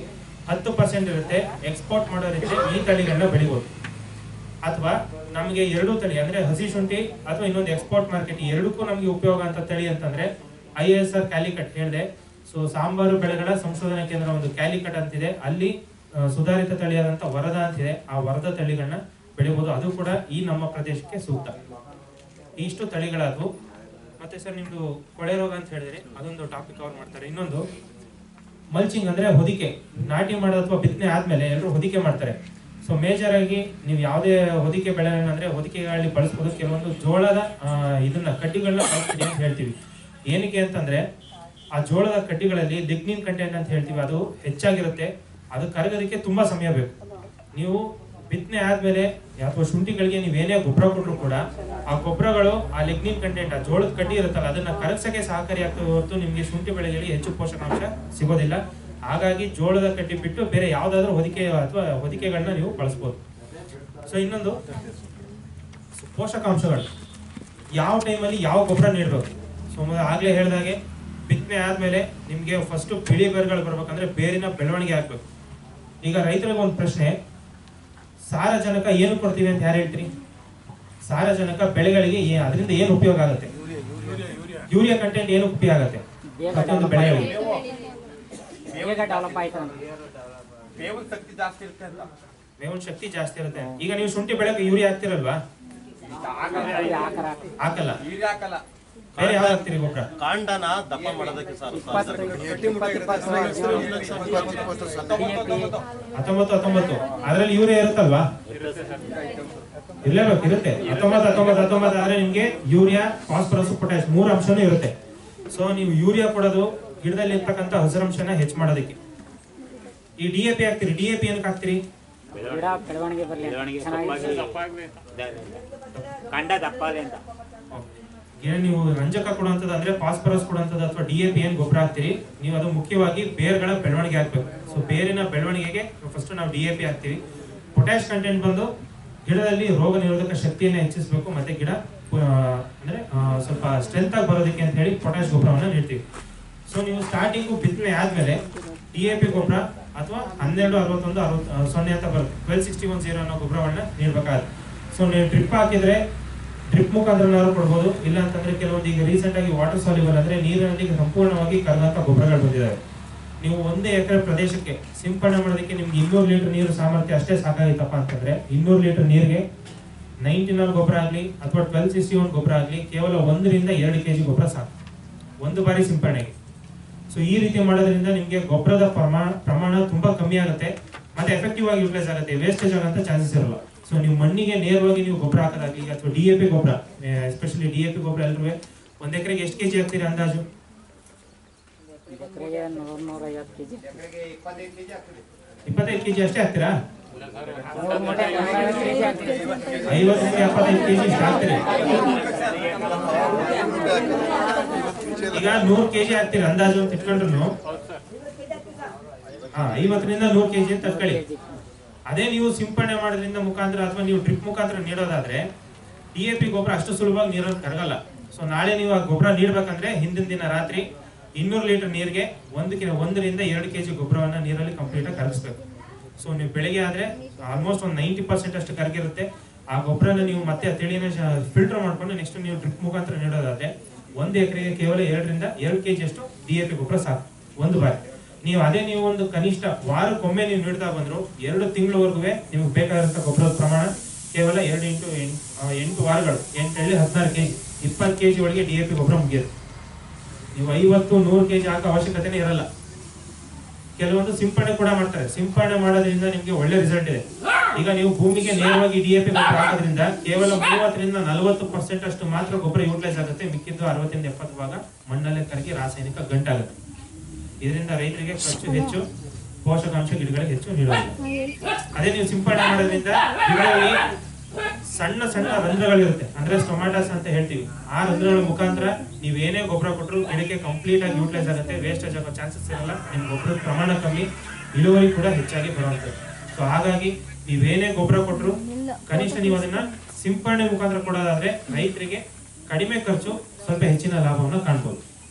ಹತ್ತು ಪರ್ಸೆಂಟ್ ಇರುತ್ತೆ ಎಕ್ಸ್ಪೋರ್ಟ್ ಮಾಡೋರಿದ್ರೆ ಈ ತಳಿಗಳನ್ನ ಬೆಳಿಬೋದು ಅಥವಾ ನಮಗೆ ಎರಡು ತಳಿ ಅಂದ್ರೆ ಹಸಿ ಶುಂಠಿ ಅಥವಾ ಇನ್ನೊಂದು ಎಕ್ಸ್ಪೋರ್ಟ್ ಮಾರ್ಕೆಟ್ ಎರಡಕ್ಕೂ ನಮಗೆ ಉಪಯೋಗ ಅಂತ ತಳಿ ಅಂತಂದ್ರೆ ಐ ಎಸ್ ಆರ್ ಕ್ಯಾಲಿಕಟ್ ಹೇಳಿದೆ ಸೊ ಸಾಂಬಾರು ಬೆಳೆಗಳ ಸಂಶೋಧನಾ ಕೇಂದ್ರ ಒಂದು ಕ್ಯಾಲಿಕಟ್ ಅಂತಿದೆ ಅಲ್ಲಿ ಆ, ಸುಧಾರಿತ ತಳಿಯಾದಂತ ವರದ ಅಂತಿದೆ ಆ ವರದ ತಳಿಗಳನ್ನ ಬೆಳಿಬಹುದು ಅದು ಕೂಡ ಈ ನಮ್ಮ ಪ್ರದೇಶಕ್ಕೆ ಸೂಕ್ತ ಇಷ್ಟು ತಳಿಗಳಾದವು ಮತ್ತೆ ಸರ್ ನಿಮ್ದು ಕೊಳೆ ರೋಗ ಅಂತ ಹೇಳಿದ್ರೆ ಅದೊಂದು ಟಾಪಿಕ್ ಕವರ್ ಮಾಡ್ತಾರೆ ಇನ್ನೊಂದು ಮಲ್ಚಿಂಗ್ ಅಂದ್ರೆ ಹೊದಿಕೆ ನಾಟಿ ಮಾಡೋದು ಅಥವಾ ಬಿತ್ತನೆ ಆದ್ಮೇಲೆ ಎಲ್ಲರೂ ಹೊದಿಕೆ ಮಾಡ್ತಾರೆ ಸೊ ಮೇಜರ್ ಆಗಿ ನೀವು ಯಾವುದೇ ಹೊದಿಕೆ ಬೆಳೆ ಅಂದ್ರೆ ಹೊದಿಕೆಗಳಲ್ಲಿ ಬಳಸ್ಬೋದು ಕೆಲವೊಂದು ಜೋಳದ ಆ, ಇದನ್ನ ಕಡ್ಡಿಗಳನ್ನ ಬಳಸ್ತೀವಿ ಅಂತ ಹೇಳ್ತೀವಿ ಏನಕ್ಕೆ ಅಂತಂದ್ರೆ ಆ ಜೋಳದ ಕಡ್ಡಿಗಳಲ್ಲಿ ಲಿಗ್ನಿನ್ ಕಂಟೆಂಟ್ ಅಂತ ಹೇಳ್ತೀವಿ ಅದು ಹೆಚ್ಚಾಗಿರುತ್ತೆ ಅದು ಕರಗೋದಕ್ಕೆ ತುಂಬಾ ಸಮಯ ಬೇಕು ನೀವು ಬಿತ್ತನೆ ಆದ್ಮೇಲೆ ಅಥವಾ ಶುಂಠಿಗಳಿಗೆ ನೀವು ಏನೇ ಗೊಬ್ಬರ ಕೊಟ್ಟರು ಕೂಡ ಆ ಗೊಬ್ಬರಗಳು ಆ ಲಿಗ್ನಿನ್ ಕಂಟೆಂಟ್ ಆ ಜೋಳದ ಕಡ್ಡಿ ಇರುತ್ತಲ್ಲ ಅದನ್ನ ಕರಗ್ಸಕ್ಕೆ ಸಹಕಾರಿಯಾಗ್ತದೆ ಹೊರತು ನಿಮಗೆ ಶುಂಠಿ ಬೆಳೆಗಳಲ್ಲಿ ಹೆಚ್ಚು ಪೋಷಕಾಂಶ ಸಿಗೋದಿಲ್ಲ ಹಾಗಾಗಿ ಜೋಳದ ಕಡ್ಡಿ ಬಿಟ್ಟು ಬೇರೆ ಯಾವ್ದಾದ್ರು ಹೊದಿಕೆ ಅಥವಾ ಹೊದಿಕೆಗಳನ್ನ ನೀವು ಬಳಸ್ಬೋದು ಸೊ ಇನ್ನೊಂದು ಪೋಷಕಾಂಶಗಳು ಯಾವ ಟೈಮಲ್ಲಿ ಯಾವ ಗೊಬ್ಬರ ನೀಡಬೇಕು ಸೊ ಆಗ್ಲೇ ಹೇಳ್ದಾಗೆ ಬಿತ್ತನೆ ಆದ್ಮೇಲೆ ನಿಮ್ಗೆ ಫಸ್ಟ್ ಬಿಳಿ ಬೇರುಗಳು ಬರ್ಬೇಕಂದ್ರೆ ಬೇರಿನ ಬೆಳವಣಿಗೆ ಆಗ್ಬೇಕು ಈಗ ರೈತರಿಗೆ ಒಂದು ಪ್ರಶ್ನೆ ಸಾರಜನಕ ಏನು ಕೊಡ್ತೀವಿ ಅಂತ ಯಾರು ಹೇಳ್ತೀರಿ ಸಾರಜನಕ ಬೆಳೆಗಳಿಗೆ ಏ- ಅದರಿಂದ ಏನು ಉಪಯೋಗ ಆಗುತ್ತೆ ಯೂರಿಯಾ ಕಂಟೆಂಟ್ ಏನು ಉಪಯೋಗ ಆಗುತ್ತೆ ಪ್ರತಿಯೊಂದು ಬೆಳೆಗಳಿಗೆ ಬೇಗ ಡೆವಲಪ್ ಆಯ್ತು ಅಂತ ಬೇವಿನ ಶಕ್ತಿ ಜಾಸ್ತಿ ಇರುತ್ತೆ ಅಂತ ಮೇವಿನ ಶಕ್ತಿ ಜಾಸ್ತಿ ಇರುತ್ತೆ ಈಗ ನೀವು ಶುಂಠಿ ಬೆಳೆಗೆ ಯೂರಿಯಾ ಹಾಕ್ತಿರಲ್ವಾ ಇದು ಆಕಾರ ಹಾಕಲ್ಲ ನೀರು ಹಾಕಲ್ಲ ಬೇರೆ ಯಾವ್ದು ಹಾಕ್ತೀರಿ ಗೊಬ್ಬರ ಕಾಂಡನ ದಪ್ಪ ಮಾಡೋದಕ್ಕೆ ಸರ್ ಇಪ್ಪತ್ತು ಇಪ್ಪತ್ತು ಇಪ್ಪತ್ತು ಹತ್ತೊಂಬತ್ತು ಹತ್ತೊಂಬತ್ತು ಅದ್ರಲ್ಲಿ ಯೂರಿಯಾ ಇರುತ್ತಲ್ವಾ ಇರ್ಲೇಬೇಕು ಇರುತ್ತೆ ಹತ್ತೊಂಬತ್ತು ಹತ್ತೊಂಬತ್ತು ಹತ್ತೊಂಬತ್ತು ಆದ್ರೆ ನಿಮ್ಗೆ ಯೂರಿಯಾ ಫಾಸ್ಫರಸ್ ಪೊಟ್ಯಾಶ್ ಮೂರು ಅಂಶನೂ ಇರುತ್ತೆ ಸೊ ನೀವು ಯೂರಿಯಾ ಕೊಡೋದು ಗಿಡದಲ್ಲಿ ಇರ್ತಕ್ಕಂಥ ಹಸಿರಂಶನ ಹೆಚ್ಚು ಮಾಡೋದಕ್ಕೆ ಈ ಡಿ ಎ ಪಿ ಹಾಕ್ತೀರಿ ಡಿ ಎ ಪಿ ಏನಕ್ಕೆ ಹಾಕ್ತೀರಿ ಗಿಡ ಬೆಳವಣಿಗೆ ಬರಲಿ ಚೆನ್ನಾಗಿ ಕಂಡ ದಪ್ಪಾದೆ ಅಂತ ಗಿಡ ನೀವು ರಂಜಕ ಕೊಡುವಂಥದ್ದು ಅಂದ್ರೆ ಫಾಸ್ಫರಸ್ ಕೊಡುವಂಥದ್ದು ಅಥವಾ ಡಿ ಎ ಪಿ ಏನ್ ಗೊಬ್ಬರ ಹಾಕ್ತೀರಿ ನೀವು ಅದು ಮುಖ್ಯವಾಗಿ ಬೇರ್ಗಳ ಬೆಳವಣಿಗೆ ಹಾಕ್ಬೇಕು ಸೊ ಬೇರಿನ ಬೆಳವಣಿಗೆಗೆ ಫಸ್ಟ್ ನಾವು ಡಿ ಎ ಪಿ ಹಾಕ್ತೀವಿ ಪೊಟ್ಯಾಶ್ ಕಂಟೆಂಟ್ ಬಂದು ಗಿಡದಲ್ಲಿ ರೋಗ ನಿರೋಧಕ ಶಕ್ತಿಯನ್ನು ಹೆಚ್ಚಿಸಬೇಕು ಮತ್ತೆ ಗಿಡ ಆ, ಅಂದ್ರೆ ಆ, ಸ್ವಲ್ಪ ಸ್ಟ್ರೆಂತ್ ಆಗಿ ಬರೋದಕ್ಕೆ ಅಂತ ಹೇಳಿ ಪೊಟ್ಯಾಶ್ ಗೊಬ್ಬರವನ್ನು ನೀಡ್ತೀವಿ ಸೊ ನೀವು ಸ್ಟಾರ್ಟಿಂಗು ಬಿತ್ತನೆ ಆದ್ಮೇಲೆ ಡಿ ಎ ಪಿ ಗೊಬ್ಬರ ಅಥವಾ ಹನ್ನೆರಡು ಅರವತ್ತೊಂದು ಅರವತ್ತು ಆ, ಸೊನ್ನೆ ಅಂತ ಬರುತ್ತೆ ಟ್ವೆಲ್ ಸಿಕ್ಸ್ಟಿ ಒನ್ ಜೀರೋ ಅನ್ನೋ ಗೊಬ್ಬರವನ್ನ ನೀಡಬೇಕಾಗುತ್ತೆ ಸೊ ನೀವು ಡ್ರಿಪ್ ಹಾಕಿದ್ರೆ ಡ್ರಿಪ್ ಮುಖಾಂತರ ಕೊಡ್ಬೋದು ಇಲ್ಲ ಅಂತಂದ್ರೆ ಕೆಲವೊಂದು ಈಗ ರೀಸೆಂಟ್ ಆಗಿ ವಾಟರ್ ಸಾಲ್ಯುಬಲ್ ಅಂದ್ರೆ ನೀರಿನಲ್ಲಿ ಸಂಪೂರ್ಣವಾಗಿ ಕರಗಂತ ಗೊಬ್ಬರಗಳು ಬಂದಿದ್ದಾವೆ ನೀವು ಒಂದೇ ಎಕರೆ ಪ್ರದೇಶಕ್ಕೆ ಸಿಂಪಡಣೆ ಮಾಡೋದಕ್ಕೆ ನಿಮ್ಗೆ ಇನ್ನೂರು ಲೀಟರ್ ನೀರು ಸಾಮರ್ಥ್ಯ ಅಷ್ಟೇ ಸಾಕಾಗಿತ್ತಪ್ಪ ಅಂತಂದ್ರೆ ಇನ್ನೂರು ಲೀಟರ್ ನೀರಿಗೆ ನೈನ್ಟಿನಲ್ ಗೊಬ್ಬರ ಆಗಲಿ ಅಥವಾ ಟ್ವೆಲ್ ಸಿಕ್ಸ್ಟಿ ಒನ್ ಗೊಬ್ಬರ ಆಗಲಿ ಕೇವಲ ಒಂದರಿಂದ ಎರಡು ಕೆಜಿ ಗೊಬ್ಬರ ಸಾಕು ಒಂದು ಬಾರಿ ಸಿಂಪಡಣೆಗೆ ಸೊ ಈ ರೀತಿ ಮಾಡೋದ್ರಿಂದ ನಿಮಗೆ ಗೊಬ್ಬರದ ಪ್ರಮಾಣ ಪ್ರಮಾಣ ತುಂಬಾ ಕಮ್ಮಿ ಆಗುತ್ತೆ ಮತ್ತೆ ಎಫೆಕ್ಟಿವ್ ಆಗಿ ಯೂಟಿಲೈಸ್ ಆಗುತ್ತೆ ವೇಸ್ಟೇಜ್ ಆಗಂತ ಚಾನ್ಸಸ್ ಇರಲ್ಲ ಸೊ ನೀವು ಮಣ್ಣಿಗೆ ನೇರವಾಗಿ ನೀವು ಗೊಬ್ಬರ ಹಾಕೋದಾಗ್ಲಿ ಅಥವಾ ಡಿ ಎ ಪಿ ಗೊಬ್ಬರ ಎಸ್ಪೆಷಲಿ ಡಿ ಎ ಪಿ ಗೊಬ್ಬರ ಎಲ್ಲರೂ ಒಂದ್ ಎಕರೆಗೆ ಎಷ್ಟು ಕೆಜಿ ಹಾಕ್ತೀರಿ ಅಂದಾಜು ಎಕರೆಗೆ ನೂರ ನೂರ ಐವತ್ತು ಕೆಜಿ ಇಪ್ಪತ್ತೈದು ಕೆಜಿ ಆಗ್ತದೆ ಇಪ್ಪತ್ತೈದು ಕೆಜಿ ಅಷ್ಟೇ ಹಾಕ್ತೀರಾ ಮೂರು ಮೂಟೆ ನೂರೈವತ್ತು ಕೆಜಿ ಆಗ್ತದೆ ಐವತ್ತರಿಂದ ಎಪ್ಪತ್ತೈದು ಕೆಜಿ ಇಷ್ಟು ಹಾಕ್ತೀರಿ ಈಗ ನೂರು ಕೆಜಿ ಹಾಕ್ತೀರಿ ಅಂದಾಜು ಅಂತ ಇಟ್ಕೊಂಡ್ರು ಹಾ ಐವತ್ತರಿಂದ ನೂರು ಕೆಜಿ ಅಂತ ತಗೊಳ್ಳಿ ಅದೇ ನೀವು ಸಿಂಪಡಣೆ ಮಾಡೋದ್ರಿಂದ ಮುಖಾಂತರ ಅಥವಾ ನೀವು ಡ್ರಿಪ್ ಮುಖಾಂತರ ನೀಡೋದಾದ್ರೆ ಡಿ ಎ ಪಿ ಗೊಬ್ಬರ ಅಷ್ಟು ಸುಲಭವಾಗಿ ನೀರಲ್ಲಿ ಕರಗಲ್ಲ ಸೊ ನಾಳೆ ನೀವು ಆ ಗೊಬ್ಬರ ನೀಡ್ಬೇಕಂದ್ರೆ ಹಿಂದಿನ ದಿನ ರಾತ್ರಿ ಇನ್ನೂರು ಲೀಟರ್ ನೀರಿಗೆ ಒಂದು ಕೆ ಒಂದರಿಂದ ಎರಡು ಕೆಜಿ ಗೊಬ್ಬರವನ್ನ ನೀರಲ್ಲಿ ಕಂಪ್ಲೀಟ್ ಆಗಿ ಕರಗಿಸ್ಬೇಕು ಸೊ ನೀವು ಬೆಳಿಗ್ಗೆ ಆದ್ರೆ ಆಲ್ಮೋಸ್ಟ್ ಒಂದು ನೈಂಟಿ ಪರ್ಸೆಂಟ್ ಅಷ್ಟು ಕರಗಿರುತ್ತೆ ಆ ಗೊಬ್ಬರನ ನೀವು ಮತ್ತೆ ಆ ತಿಳಿನ ಫಿಲ್ಟರ್ ಮಾಡ್ಕೊಂಡು ನೆಕ್ಸ್ಟ್ ನೀವು ಡ್ರಿಪ್ ಮುಖಾಂತರ ನೀಡೋದಾದ್ರೆ ಒಂದು ಎಕರೆಗೆ ಕೇವಲ ಎರಡರಿಂದ ಎರಡು ಕೆಜಿ ಅಷ್ಟು ಡಿ ಎ ಪಿ ಗೊಬ್ಬರ ಸಾಕು ಒಂದು ಬಾರಿ ನೀವು ಅದೇ ನೀವು ಒಂದು ಕನಿಷ್ಠ ವಾರಕ್ಕೊಮ್ಮೆ ನೀವು ನೀಡ್ತಾ ಬಂದ್ರು ಎರಡು ತಿಂಗಳವರೆಗೂ ನಿಮ್ಗೆ ಬೇಕಾಗಿರೋ ಗೊಬ್ಬರದ ಪ್ರಮಾಣ ಕೇವಲ ಎರಡು ಇಂಟು ಎಂಟು ಆ, ಎಂಟು ವಾರಗಳು ಎಂಟರಲ್ಲಿ ಹದಿನಾರು ಕೆಜಿ ಇಪ್ಪತ್ತು ಕೆಜಿ ಒಳಗೆ ಡಿ ಎ ಪಿ ಗೊಬ್ಬರ ಮುಗಿಯುತ್ತೆ ನೀವು ಐವತ್ತು ನೂರು ಕೆಜಿ ಹಾಕೋ ಅವಶ್ಯಕತೆನೇ ಇರಲ್ಲ ಕೆಲವೊಂದು ಸಿಂಪಡಣೆ ಕೂಡ ಮಾಡ್ತಾರೆ ಸಿಂಪಡಣೆ ಮಾಡೋದ್ರಿಂದ ನಿಮ್ಗೆ ಒಳ್ಳೆ ರಿಸಲ್ಟ್ ಇದೆ ಈಗ ನೀವು ಭೂಮಿಗೆ ನೇರವಾಗಿ ಡಿ ಎ ಪಿ ಗೊಬ್ಬರ ಹಾಕೋದ್ರಿಂದ ಕೇವಲ ಮೂವತ್ತರಿಂದ ನಲವತ್ತು ಪರ್ಸೆಂಟ್ ಅಷ್ಟು ಮಾತ್ರ ಗೊಬ್ಬರ ಯೂಟಿಲೈಸ್ ಆಗುತ್ತೆ ಮಿಕ್ಕಿದ್ದು ಅರವತ್ತರಿಂದ ಎಪ್ಪತ್ತು ಭಾಗ ಮಣ್ಣಲ್ಲೇ ಕರಗಿ ರಾಸಾಯನಿಕ ಗಂಟಾಗುತ್ತೆ ಇದರಿಂದ ರೈತರಿಗೆ ಖರ್ಚು ಹೆಚ್ಚು ಪೋಷಕಾಂಶ ಗಿಡಗಳಿಗೆ ಹೆಚ್ಚು ನೀಡೋದಿಲ್ಲ ಅದೇ ನೀವು ಸಿಂಪಡಣೆ ಮಾಡೋದ್ರಿಂದ ಗಿಡಗಳಲ್ಲಿ ಸಣ್ಣ ಸಣ್ಣ ರಂಧ್ರಗಳಿರುತ್ತೆ ಅಂದ್ರೆ ಸ್ಟೊಮ್ಯಾಟಸ್ ಅಂತ ಹೇಳ್ತೀವಿ ಆ ರಂಧ್ರಗಳ ಮುಖಾಂತರ ನೀವು ಏನೇ ಗೊಬ್ಬರ ಕೊಟ್ಟರು ಗಿಡಕ್ಕೆ ಕಂಪ್ಲೀಟ್ ಆಗಿ ಯೂಟಿಲೈಸ್ ಆಗುತ್ತೆ ವೇಸ್ಟೇಜ್ ಆಗೋ ಚಾನ್ಸಸ್ ಇರಲ್ಲ ನಿಮ್ ಗೊಬ್ಬರದ ಪ್ರಮಾಣ ಕಮ್ಮಿ ಇಳುವರಿ ಕೂಡ ಹೆಚ್ಚಾಗಿ ಬರುವಂಥದ್ದು ಸೊ ಹಾಗಾಗಿ ನೀವೇನೇ ಗೊಬ್ಬರ ಕೊಟ್ಟರು ಕನಿಷ್ಠ ನೀವು ಅದನ್ನ ಸಿಂಪಡಣೆ ಮುಖಾಂತರ ಕೊಡೋದಾದ್ರೆ ರೈತರಿಗೆ ಕಡಿಮೆ ಖರ್ಚು ಸ್ವಲ್ಪ ಹೆಚ್ಚಿನ ಲಾಭವನ್ನು ಕಾಣ್ಬೋದು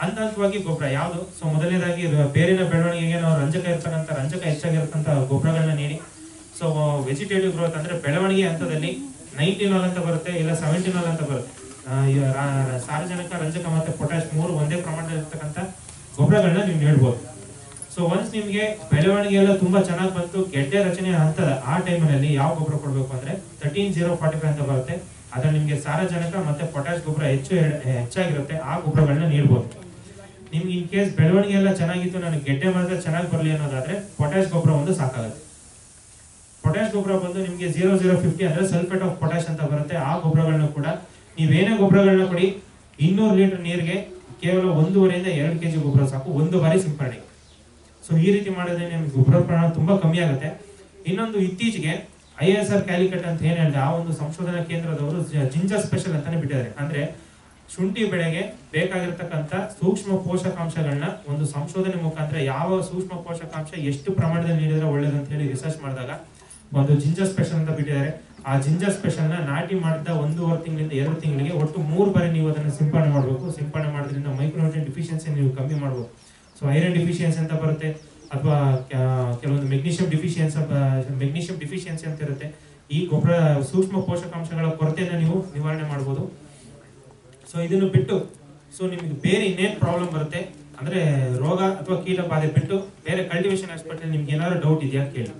ಹಂತ ಹಂತವಾಗಿ ಗೊಬ್ಬರ ಯಾವುದು ಸೊ ಮೊದಲನೇದಾಗಿ ರ- ಬೇರಿನ ಬೆಳವಣಿಗೆಗೆ ನಾವು ರಂಜಕ ಇರ್ತಕ್ಕಂಥ ರಂಜಕ ಹೆಚ್ಚಾಗಿರ್ತಕ್ಕಂಥ ಗೊಬ್ಬರಗಳನ್ನ ನೀಡಿ ಸೊ ವೆಜಿಟೇಟಿವ್ ಗ್ರೋತ್ ಅಂದ್ರೆ ಬೆಳವಣಿಗೆ ಹಂತದಲ್ಲಿ ನೈನ್ಟೀನಾಲ್ ಅಂತ ಬರುತ್ತೆ ಇಲ್ಲ ಸೆವೆಂಟಿನಾಲ್ ಅಂತ ಬರುತ್ತೆ ಆ, ಈ ರಾ- ರಾ- ಸಾರಜನಕ ರಂಜಕ ಮತ್ತೆ ಪೊಟ್ಯಾಶ್ ಮೂರು ಒಂದೇ ಪ್ರಮಾಣದಲ್ಲಿ ಇರ್ತಕ್ಕಂಥ ಗೊಬ್ಬರಗಳನ್ನ ನೀವು ನೀಡ್ಬೋದು ಸೊ ಒನ್ಸ್ ನಿಮ್ಗೆ ಬೆಳವಣಿಗೆ ಎಲ್ಲ ತುಂಬಾ ಚೆನ್ನಾಗಿ ಬಂತು ಗೆಡ್ಡೆ ರಚನೆ ಹಂತದ ಆ ಟೈಮಿನಲ್ಲಿ ಯಾವ ಗೊಬ್ಬರ ಕೊಡಬೇಕು ಅಂದ್ರೆ ತರ್ಟೀನ್ ಜೀರೋ ಫಾರ್ಟಿ ಫೈವ್ ಅಂತ ಬರುತ್ತೆ ಅದ್ರಲ್ಲಿ ನಿಮ್ಗೆ ಸಾರಜನಕ ಮತ್ತೆ ಪೊಟ್ಯಾಶ್ ಗೊಬ್ಬರ ಹೆಚ್ಚು ಹೆ- ಹೆಚ್ಚಾಗಿರುತ್ತೆ ಆ ಗೊಬ್ಬರಗಳನ್ನ ನೀಡ್ಬೋದು ನಿಮ್ಗೆ ಇನ್ ಕೇಸ್ ಬೆಳವಣಿಗೆ ಎಲ್ಲ ಚೆನ್ನಾಗಿತ್ತು ನನಗೆ ಗೆಡ್ಡೆ ಮಾತ್ರ ಚೆನ್ನಾಗಿ ಬರಲಿ ಅನ್ನೋದಾದ್ರೆ ಪೊಟ್ಯಾಶ್ ಗೊಬ್ಬರ ಒಂದು ಸಾಕಾಗುತ್ತೆ ಪೊಟ್ಯಾಶ್ ಗೊಬ್ಬರ ಬಂದು ನಿಮ್ಗೆ ಜೀರೋ ಜೀರೋ ಫಿಫ್ಟಿ ಅಂದ್ರೆ ಸಲ್ಫೇಟ್ ಆಫ್ ಪೊಟ್ಯಾಶ್ ಅಂತ ಬರುತ್ತೆ ಆ ಗೊಬ್ಬರಗಳನ್ನ ಕೂಡ ನೀವೇನೇ ಗೊಬ್ಬರಗಳನ್ನ ಕೊಡಿ ಇನ್ನೂರು ಲೀಟರ್ ನೀರಿಗೆ ಕೇವಲ ಒಂದೂವರೆಯಿಂದ ಎರಡು ಕೆಜಿ ಗೊಬ್ಬರ ಸಾಕು ಒಂದು ಬಾರಿ ಸಿಂಪರಣೆ ಸೊ ಈ ರೀತಿ ಮಾಡಿದ್ರೆ ನಿಮ್ಗೆ ಗೊಬ್ಬರ ಪ್ರಮಾಣ ತುಂಬಾ ಕಮ್ಮಿ ಆಗುತ್ತೆ ಇನ್ನೊಂದು ಇತ್ತೀಚೆಗೆ ಐ ಎಸ್ ಆರ್ ಕ್ಯಾಲಿಕಟ್ ಅಂತ ಏನ್ ಹೇಳಿದೆ ಆ ಒಂದು ಸಂಶೋಧನಾ ಕೇಂದ್ರದವರು ಜ- ಜಿಂಜರ್ ಸ್ಪೆಷಲ್ ಅಂತಾನೆ ಬಿಟ್ಟಿದ್ದಾರೆ ಅಂದ್ರೆ ಶುಂಠಿ ಬೆಳೆಗೆ ಬೇಕಾಗಿರ್ತಕ್ಕಂಥ ಸೂಕ್ಷ್ಮ ಪೋಷಕಾಂಶಗಳನ್ನ ಒಂದು ಸಂಶೋಧನೆ ಮುಖಾಂತರ ಯಾವ ಸೂಕ್ಷ್ಮ ಪೋಷಕಾಂಶ ಎಷ್ಟು ಪ್ರಮಾಣದಲ್ಲಿ ನೀಡಿದ್ರೆ ಒಳ್ಳೇದು ಅಂತ ಹೇಳಿ ರಿಸರ್ಚ್ ಮಾಡಿದಾಗ ಒಂದು ಜಿಂಜರ್ ಸ್ಪೆಷಲ್ ಅಂತ ಬಿಟ್ಟಿದ್ದಾರೆ ಆ ಜಿಂಜರ್ ಸ್ಪೆಷಲ್ ನ ನಾಟಿ ಮಾಡಿದ ಒಂದೂವರೆ ತಿಂಗಳಿಂದ ಎರಡು ತಿಂಗಳಿಗೆ ಒಟ್ಟು ಮೂರು ಬಾರಿ ನೀವು ಅದನ್ನು ಸಿಂಪಡಣೆ ಮಾಡಬೇಕು ಸಿಂಪಡಣೆ ಮಾಡೋದ್ರಿಂದ ಮೈಕ್ರೋನ್ಯೂಟ್ರಿಯನ್ ಡಿಫಿಷಿಯನ್ಸಿ ನೀವು ಕಮ್ಮಿ ಮಾಡಬಹುದು ಸೊ ಐರನ್ ಡಿಫಿಷಿಯನ್ಸಿ ಅಂತ ಬರುತ್ತೆ ಅಥವಾ ಕೆಲವೊಂದು ಮೆಗ್ನೀಷಿಯಂ ಡಿಫಿಷಿಯನ್ಸ್ ಮೆಗ್ನೀಷಿಯಂ ಡಿಫಿಷಿಯನ್ಸಿ ಅಂತ ಇರುತ್ತೆ ಈ ಗೊಬ್ಬರ ಸೂಕ್ಷ್ಮ ಪೋಷಕಾಂಶಗಳ ಕೊರತೆಯನ್ನು ನೀವು ನಿವಾರಣೆ ಮಾಡಬಹುದು ಸೊ ಇದನ್ನು ಬಿಟ್ಟು ಸೊ ನಿಮಗೆ ಬೇರೆ ಇನ್ನೇನು ಪ್ರಾಬ್ಲಮ್ ಬರುತ್ತೆ ಅಂದ್ರೆ ರೋಗ ಅಥವಾ ಕೀಟ ಬಾಧೆ ಬಿಟ್ಟು ಬೇರೆ ಕಲ್ಟಿವೇಶನ್ ಆಸ್ಪೆಕ್ಟ್ ನಿಮ್ಗೆ ಏನಾದ್ರು ಡೌಟ್ ಇದೆಯಾ ಕೇಳಿ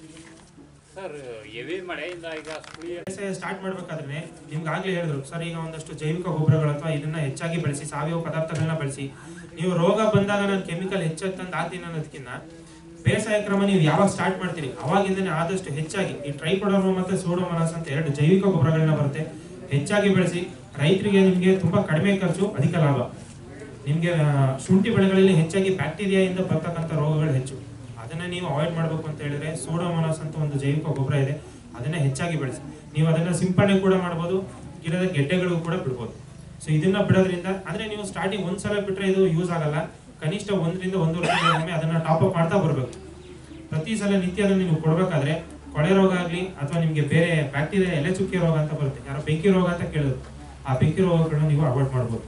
ಸರ್ ಹೆವಿ ಮಳೆಯಿಂದ ಈಗ ಸುಳಿ ಬೇಸಾಯ ಸ್ಟಾರ್ಟ್ ಮಾಡ್ಬೇಕಾದ್ರೆ ನಿಮ್ಗೆ ಆಗ್ಲೇ ಹೇಳಿದ್ರು ಸರ್ ಈಗ ಒಂದಷ್ಟು ಜೈವಿಕ ಗೊಬ್ಬರಗಳು ಅಥವಾ ಇದನ್ನ ಹೆಚ್ಚಾಗಿ ಬಳಸಿ ಸಾವಯವ ಪದಾರ್ಥಗಳನ್ನ ಬಳಸಿ ನೀವು ರೋಗ ಬಂದಾಗ ನಾನು ಕೆಮಿಕಲ್ ಹೆಚ್ಚಾಗಿ ತಂದು ಹಾಕ್ತೀನಿ ಅನ್ನೋದಕ್ಕಿಂತ ಬೇಸಾಯ ಕ್ರಮ ನೀವು ಯಾವಾಗ ಸ್ಟಾರ್ಟ್ ಮಾಡ್ತೀರಿ ಅವಾಗಿಂದನೇ ಆದಷ್ಟು ಹೆಚ್ಚಾಗಿ ಈ ಟ್ರೈಕೋಡರ್ಮ ಮತ್ತೆ ಸೋಡೋಮನಾಸ್ ಅಂತ ಎರಡು ಜೈವಿಕ ಗೊಬ್ಬರಗಳನ್ನ ಬರುತ್ತೆ ಹೆಚ್ಚಾಗಿ ಬೆಳೆಸಿ ರೈತರಿಗೆ ನಿಮ್ಗೆ ತುಂಬಾ ಕಡಿಮೆ ಖರ್ಚು ಅಧಿಕ ಲಾಭ ನಿಮ್ಗೆ ಆ, ಶುಂಠಿ ಬೆಳೆಗಳಲ್ಲಿ ಹೆಚ್ಚಾಗಿ ಬ್ಯಾಕ್ಟೀರಿಯಾದಿಂದ ಬರ್ತಕ್ಕಂಥ ರೋಗಗಳು ಹೆಚ್ಚು ಅದನ್ನ ನೀವು ಅವಾಯ್ಡ್ ಮಾಡಬೇಕು ಅಂತ ಹೇಳಿದ್ರೆ ಸೋಡೋಮೋನಾಸ್ ಅಂತ ಒಂದು ಜೈವಿಕ ಗೊಬ್ಬರ ಇದೆ ಅದನ್ನ ಹೆಚ್ಚಾಗಿ ಬೆಳೆಸಿ ನೀವು ಅದನ್ನ ಸಿಂಪಡಣೆ ಕೂಡ ಮಾಡಬಹುದು ಗಿಡದ ಗೆಡ್ಡೆಗಳು ಕೂಡ ಬಿಡ್ಬೋದು ಸೊ ಇದನ್ನ ಬಿಡೋದ್ರಿಂದ ಅಂದ್ರೆ ನೀವು ಸ್ಟಾರ್ಟಿಂಗ್ ಒಂದ್ಸಲ ಬಿಟ್ರೆ ಇದು ಯೂಸ್ ಆಗಲ್ಲ ಕನಿಷ್ಠ ಒಂದರಿಂದ ಒಂದೂವರೆ ತಿಂಗಳಿಗೊಮ್ಮೆ ಅದನ್ನ ಟಾಪ್ ಅಪ್ ಮಾಡ್ತಾ ಬರಬೇಕು ಪ್ರತಿ ಸಲ ನಿತ್ಯ ಅದನ್ನ ನೀವು ಕೊಡ್ಬೇಕಾದ್ರೆ ಕೊಳೆ ರೋಗ ಆಗ್ಲಿ ಅಥವಾ ನಿಮ್ಗೆ ಬೇರೆ ಬ್ಯಾಕ್ಟೀರಿಯಾ ಎಲೆ ಚುಕ್ಕಿ ರೋಗ ಅಂತ ಬರುತ್ತೆ ಯಾರೋ ಬೆಂಕಿ ರೋಗ ಅಂತ ಕೇಳಿದ್ರು ಆ ಬೆಂಕಿ ರೋಗಗಳನ್ನ ನೀವು ಅವಾಯ್ಡ್ ಮಾಡ್ಬೋದು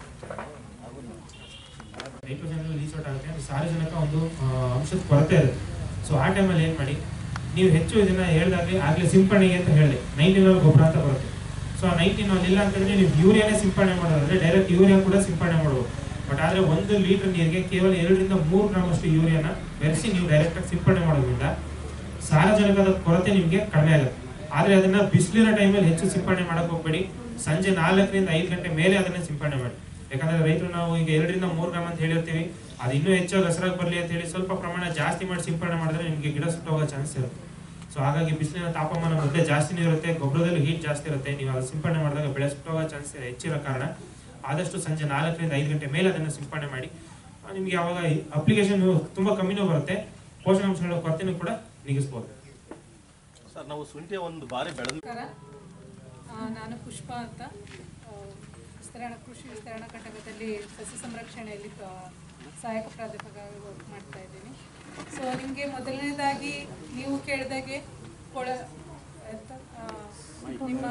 ನೈಟ್ರೋಜನ್ ಲೀಚ್ ಔಟ್ ಆಗುತ್ತೆ ಅಂದ್ರೆ ಸಾರಜನಕ ಒಂದು ಆ, ಅಂಶದ ಕೊರತೆ ಇರುತ್ತೆ ಸೊ ಆ ಟೈಮಲ್ಲಿ ಏನ್ ಮಾಡಿ ನೀವು ಹೆಚ್ಚು ಇದನ್ನ ಹೇಳ್ದಾಗ್ಲಿ ಆಗ್ಲೇ ಸಿಂಪಡಣೆಗೆ ಅಂತ ಹೇಳಿದೆ ನೈನ್ಟೀನ್ ಗೊಬ್ಬರ ಅಂತ ಬರುತ್ತೆ ಸೊ ಆ ನೈನ್ಟೀನ್ ಇಲ್ಲ ಅಂತಂದ್ರೆ ನೀವು ಯೂರಿಯಾನೇ ಸಿಂಪಡಣೆ ಮಾಡೋದಾದ್ರೆ ಡೈರೆಕ್ಟ್ ಯೂರಿಯಾ ಕೂಡ ಸಿಂಪಡಣೆ ಮಾಡ್ಬೋದು ಬಟ್ ಆದ್ರೆ ಒಂದು ಲೀಟರ್ ನೀರಿಗೆ ಕೇವಲ ಎರಡರಿಂದ ಮೂರು ಗ್ರಾಮ್ ಅಷ್ಟು ಯೂರಿಯಾನ ಬೆರೆಸಿ ನೀವು ಡೈರೆಕ್ಟ್ ಆಗಿ ಸಿಂಪಡಣೆ ಮಾಡೋದ್ರಿಂದ ಸಾರಜನಕದ ಕೊರತೆ ನಿಮಗೆ ಕಡಿಮೆ ಆಗುತ್ತೆ ಆದ್ರೆ ಅದನ್ನ ಬಿಸಿಲಿನ ಟೈಮಲ್ಲಿ ಹೆಚ್ಚು ಸಿಂಪಡಣೆ ಮಾಡಕ್ ಹೋಗ್ಬೇಡಿ ಸಂಜೆ ನಾಲ್ಕರಿಂದ ಐದು ಗಂಟೆ ಮೇಲೆ ಅದನ್ನ ಸಿಂಪಡಣೆ ಮಾಡಿ ಯಾಕಂದ್ರೆ ರೈತರು ನಾವು ಈಗ ಎರಡರಿಂದ ಮೂರು ಗ್ರಾಮ್ ಅಂತ ಹೇಳಿರ್ತೀವಿ ಅದು ಇನ್ನೂ ಹೆಚ್ಚಾಗಿ ಹಸಿರಾಗಿ ಬರಲಿ ಅಂತ ಹೇಳಿ ಸ್ವಲ್ಪ ಪ್ರಮಾಣ ಜಾಸ್ತಿ ಮಾಡಿ ಸಿಂಪಡಣೆ ಮಾಡಿದ್ರೆ ನಿಮಗೆ ಗಿಡ ಸುಟ್ಟೋಗೋ ಚಾನ್ಸ್ ಇರುತ್ತೆ ಸೊ ಹಾಗಾಗಿ ಬಿಸಿಲಿನ ತಾಪಮಾನ ಮೊದಲೇ ಜಾಸ್ತಿನೇ ಇರುತ್ತೆ ಗೊಬ್ಬರದಲ್ಲಿ ಹೀಟ್ ಜಾಸ್ತಿ ಇರುತ್ತೆ ನೀವು ಅದು ಸಿಂಪಡಣೆ ಮಾಡಿದಾಗ ಬೆಳೆ ಸುಟ್ಟೋಗೋ ಚಾನ್ಸ್ ಹೆಚ್ಚಿರೋ ಕಾರಣ ಆದಷ್ಟು ಸಂಜೆ ನಾಲ್ಕರಿಂದ ಐದು ಗಂಟೆ ಮೇಲೆ ಅದನ್ನು ಸಿಂಪಡಣೆ ಮಾಡಿ ಆ, ನಿಮ್ಗೆ ಯಾವಾಗ ಅಪ್ಲಿಕೇಶನ್ ತುಂಬಾ ಕಮ್ಮಿನೂ ಬರುತ್ತೆ ಪೋಷಕಾಂಶಗಳ ಕೊರತೆನೂ ಕೂಡ ನೀಗಿಸ್ಬೋದು ಸರ್ ನಾವು ಶುಂಠಿ ಒಂದು ಬಾರಿ ಬೆಳೆದ ನಮಸ್ಕಾರ ಆ, ನಾನು ಪುಷ್ಪ ಅಂತ ಆ, ವಿಸ್ತರಣಾ ಕೃಷಿ ವಿಸ್ತರಣಾ ಘಟಕದಲ್ಲಿ ಸಸ್ಯ ಸಂರಕ್ಷಣೆಯಲ್ಲಿ ಆ, ಸಹಾಯಕ ಪ್ರಾಧ್ಯಾಪಕರಾಗಿ ವರ್ಕ್ ಮಾಡ್ತಾ ಇದ್ದೀನಿ ಸೊ ನಿಮಗೆ ಮೊದಲನೇದಾಗಿ ನೀವು ಕೇಳಿದಾಗೆ ಕೊಳ ಎಂತ, ಆ, ನಿಮ್ಮ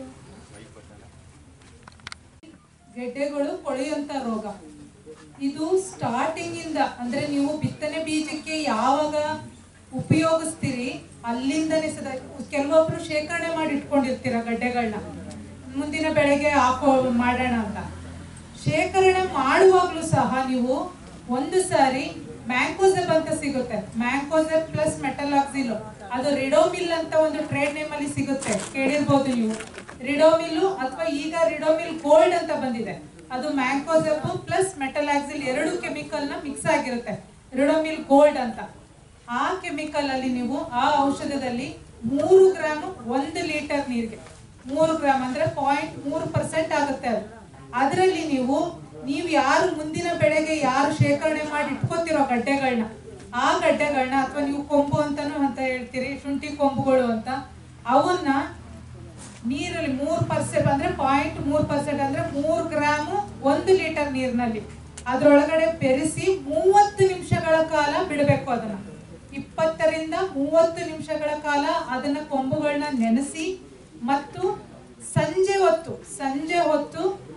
ಗೆಡ್ಡೆಗಳು ಕೊಳೆಯುವಂತ ರೋಗ ಇದು ಸ್ಟಾರ್ಟಿಂಗ್ ಇಂದ ಅಂದ್ರೆ ನೀವು ಬಿತ್ತನೆ ಬೀಜಕ್ಕೆ ಯಾವಾಗ ಉಪಯೋಗಿಸ್ತೀರಿ ಅಲ್ಲಿಂದನೇ ಸದಾ ಕೆಲವೊಬ್ರು ಶೇಖರಣೆ ಮಾಡಿ ಇಟ್ಕೊಂಡಿರ್ತೀರ ಗಡ್ಡೆಗಳನ್ನ ಮುಂದಿನ ಬೆಳೆಗೆ ಹಾಕೋ ಮಾಡೋಣ ಅಂತ ಶೇಖರಣೆ ಮಾಡುವಾಗ್ಲೂ ಸಹ ನೀವು ಒಂದು ಸಾರಿ ಮ್ಯಾಂಕೋಸೆಬ್ ಅಂತ ಸಿಗುತ್ತೆ ಮ್ಯಾಂಕೋಸೆಬ್ ಪ್ಲಸ್ ಮೆಟಲಾಕ್ಸಿಲ್ ಅದು ರಿಡೋಮಿಲ್ ಅಂತ ಒಂದು ಟ್ರೇಡ್ ನೇಮ್ ಅಲ್ಲಿ ಸಿಗುತ್ತೆ ಕೇಳಿರ್ಬೋದು ನೀವು ರಿಡೋಮಿಲ್ ಅಥವಾ ಈಗ ರಿಡೋಮಿಲ್ ಗೋಲ್ಡ್ ಅಂತ ಬಂದಿದೆ ಅದು ಮ್ಯಾಂಕೋಸೆಬ್ ಪ್ಲಸ್ ಮೆಟಲಾಕ್ಸಿಲ್ ಎರಡು ಕೆಮಿಕಲ್ ನ ಮಿಕ್ಸ್ ಆಗಿರುತ್ತೆ ರಿಡೋಮಿಲ್ ಗೋಲ್ಡ್ ಅಂತ ಆ ಕೆಮಿಕಲ್ ಅಲ್ಲಿ ನೀವು ಆ ಔಷಧದಲ್ಲಿ ಮೂರು ಗ್ರಾಮ್ ಒಂದು ಲೀಟರ್ ನೀರಿಗೆ ಮೂರು ಗ್ರಾಮ್ ಅಂದ್ರೆ ಪಾಯಿಂಟ್ ಮೂರು ಪರ್ಸೆಂಟ್ ಆಗುತ್ತೆ ಅದು ಅದರಲ್ಲಿ ನೀವು ನೀವು ಯಾರು ಮುಂದಿನ ಬೆಳೆಗೆ ಯಾರು ಶೇಖರಣೆ ಮಾಡಿ ಇಟ್ಕೋತಿರೋ ಗಡ್ಡೆಗಳನ್ನ ಆ ಗಡ್ಡೆಗಳನ್ನ ಅಥವಾ ನೀವು ಕೊಂಬು ಅಂತಾನು ಅಂತ ಹೇಳ್ತೀರಿ ಶುಂಠಿ ಕೊಂಬುಗಳು ಅಂತ ಅವನ್ನ ನೀರಲ್ಲಿ ಮೂರು ಪರ್ಸೆಂಟ್ ಅಂದ್ರೆ ಪಾಯಿಂಟ್ ಮೂರು ಪರ್ಸೆಂಟ್ ಅಂದ್ರೆ ಮೂರು ಗ್ರಾಮು ಒಂದು ಲೀಟರ್ ನೀರಿನಲ್ಲಿ ಅದ್ರೊಳಗಡೆ ಬೆರೆಸಿ ಮೂವತ್ತು ನಿಮಿಷಗಳ ಕಾಲ ಬಿಡಬೇಕು ಅದನ್ನ ಇಪ್ಪತ್ತರಿಂದ ಮೂವತ್ತು ನಿಮಿಷಗಳ ಕಾಲ ಅದನ್ನ ಕೊಂಬುಗಳನ್ನ ನೆನೆಸಿ ಮತ್ತು ಸಂಜೆ ಹೊತ್ತು ಸಂಜೆ ಹೊತ್ತು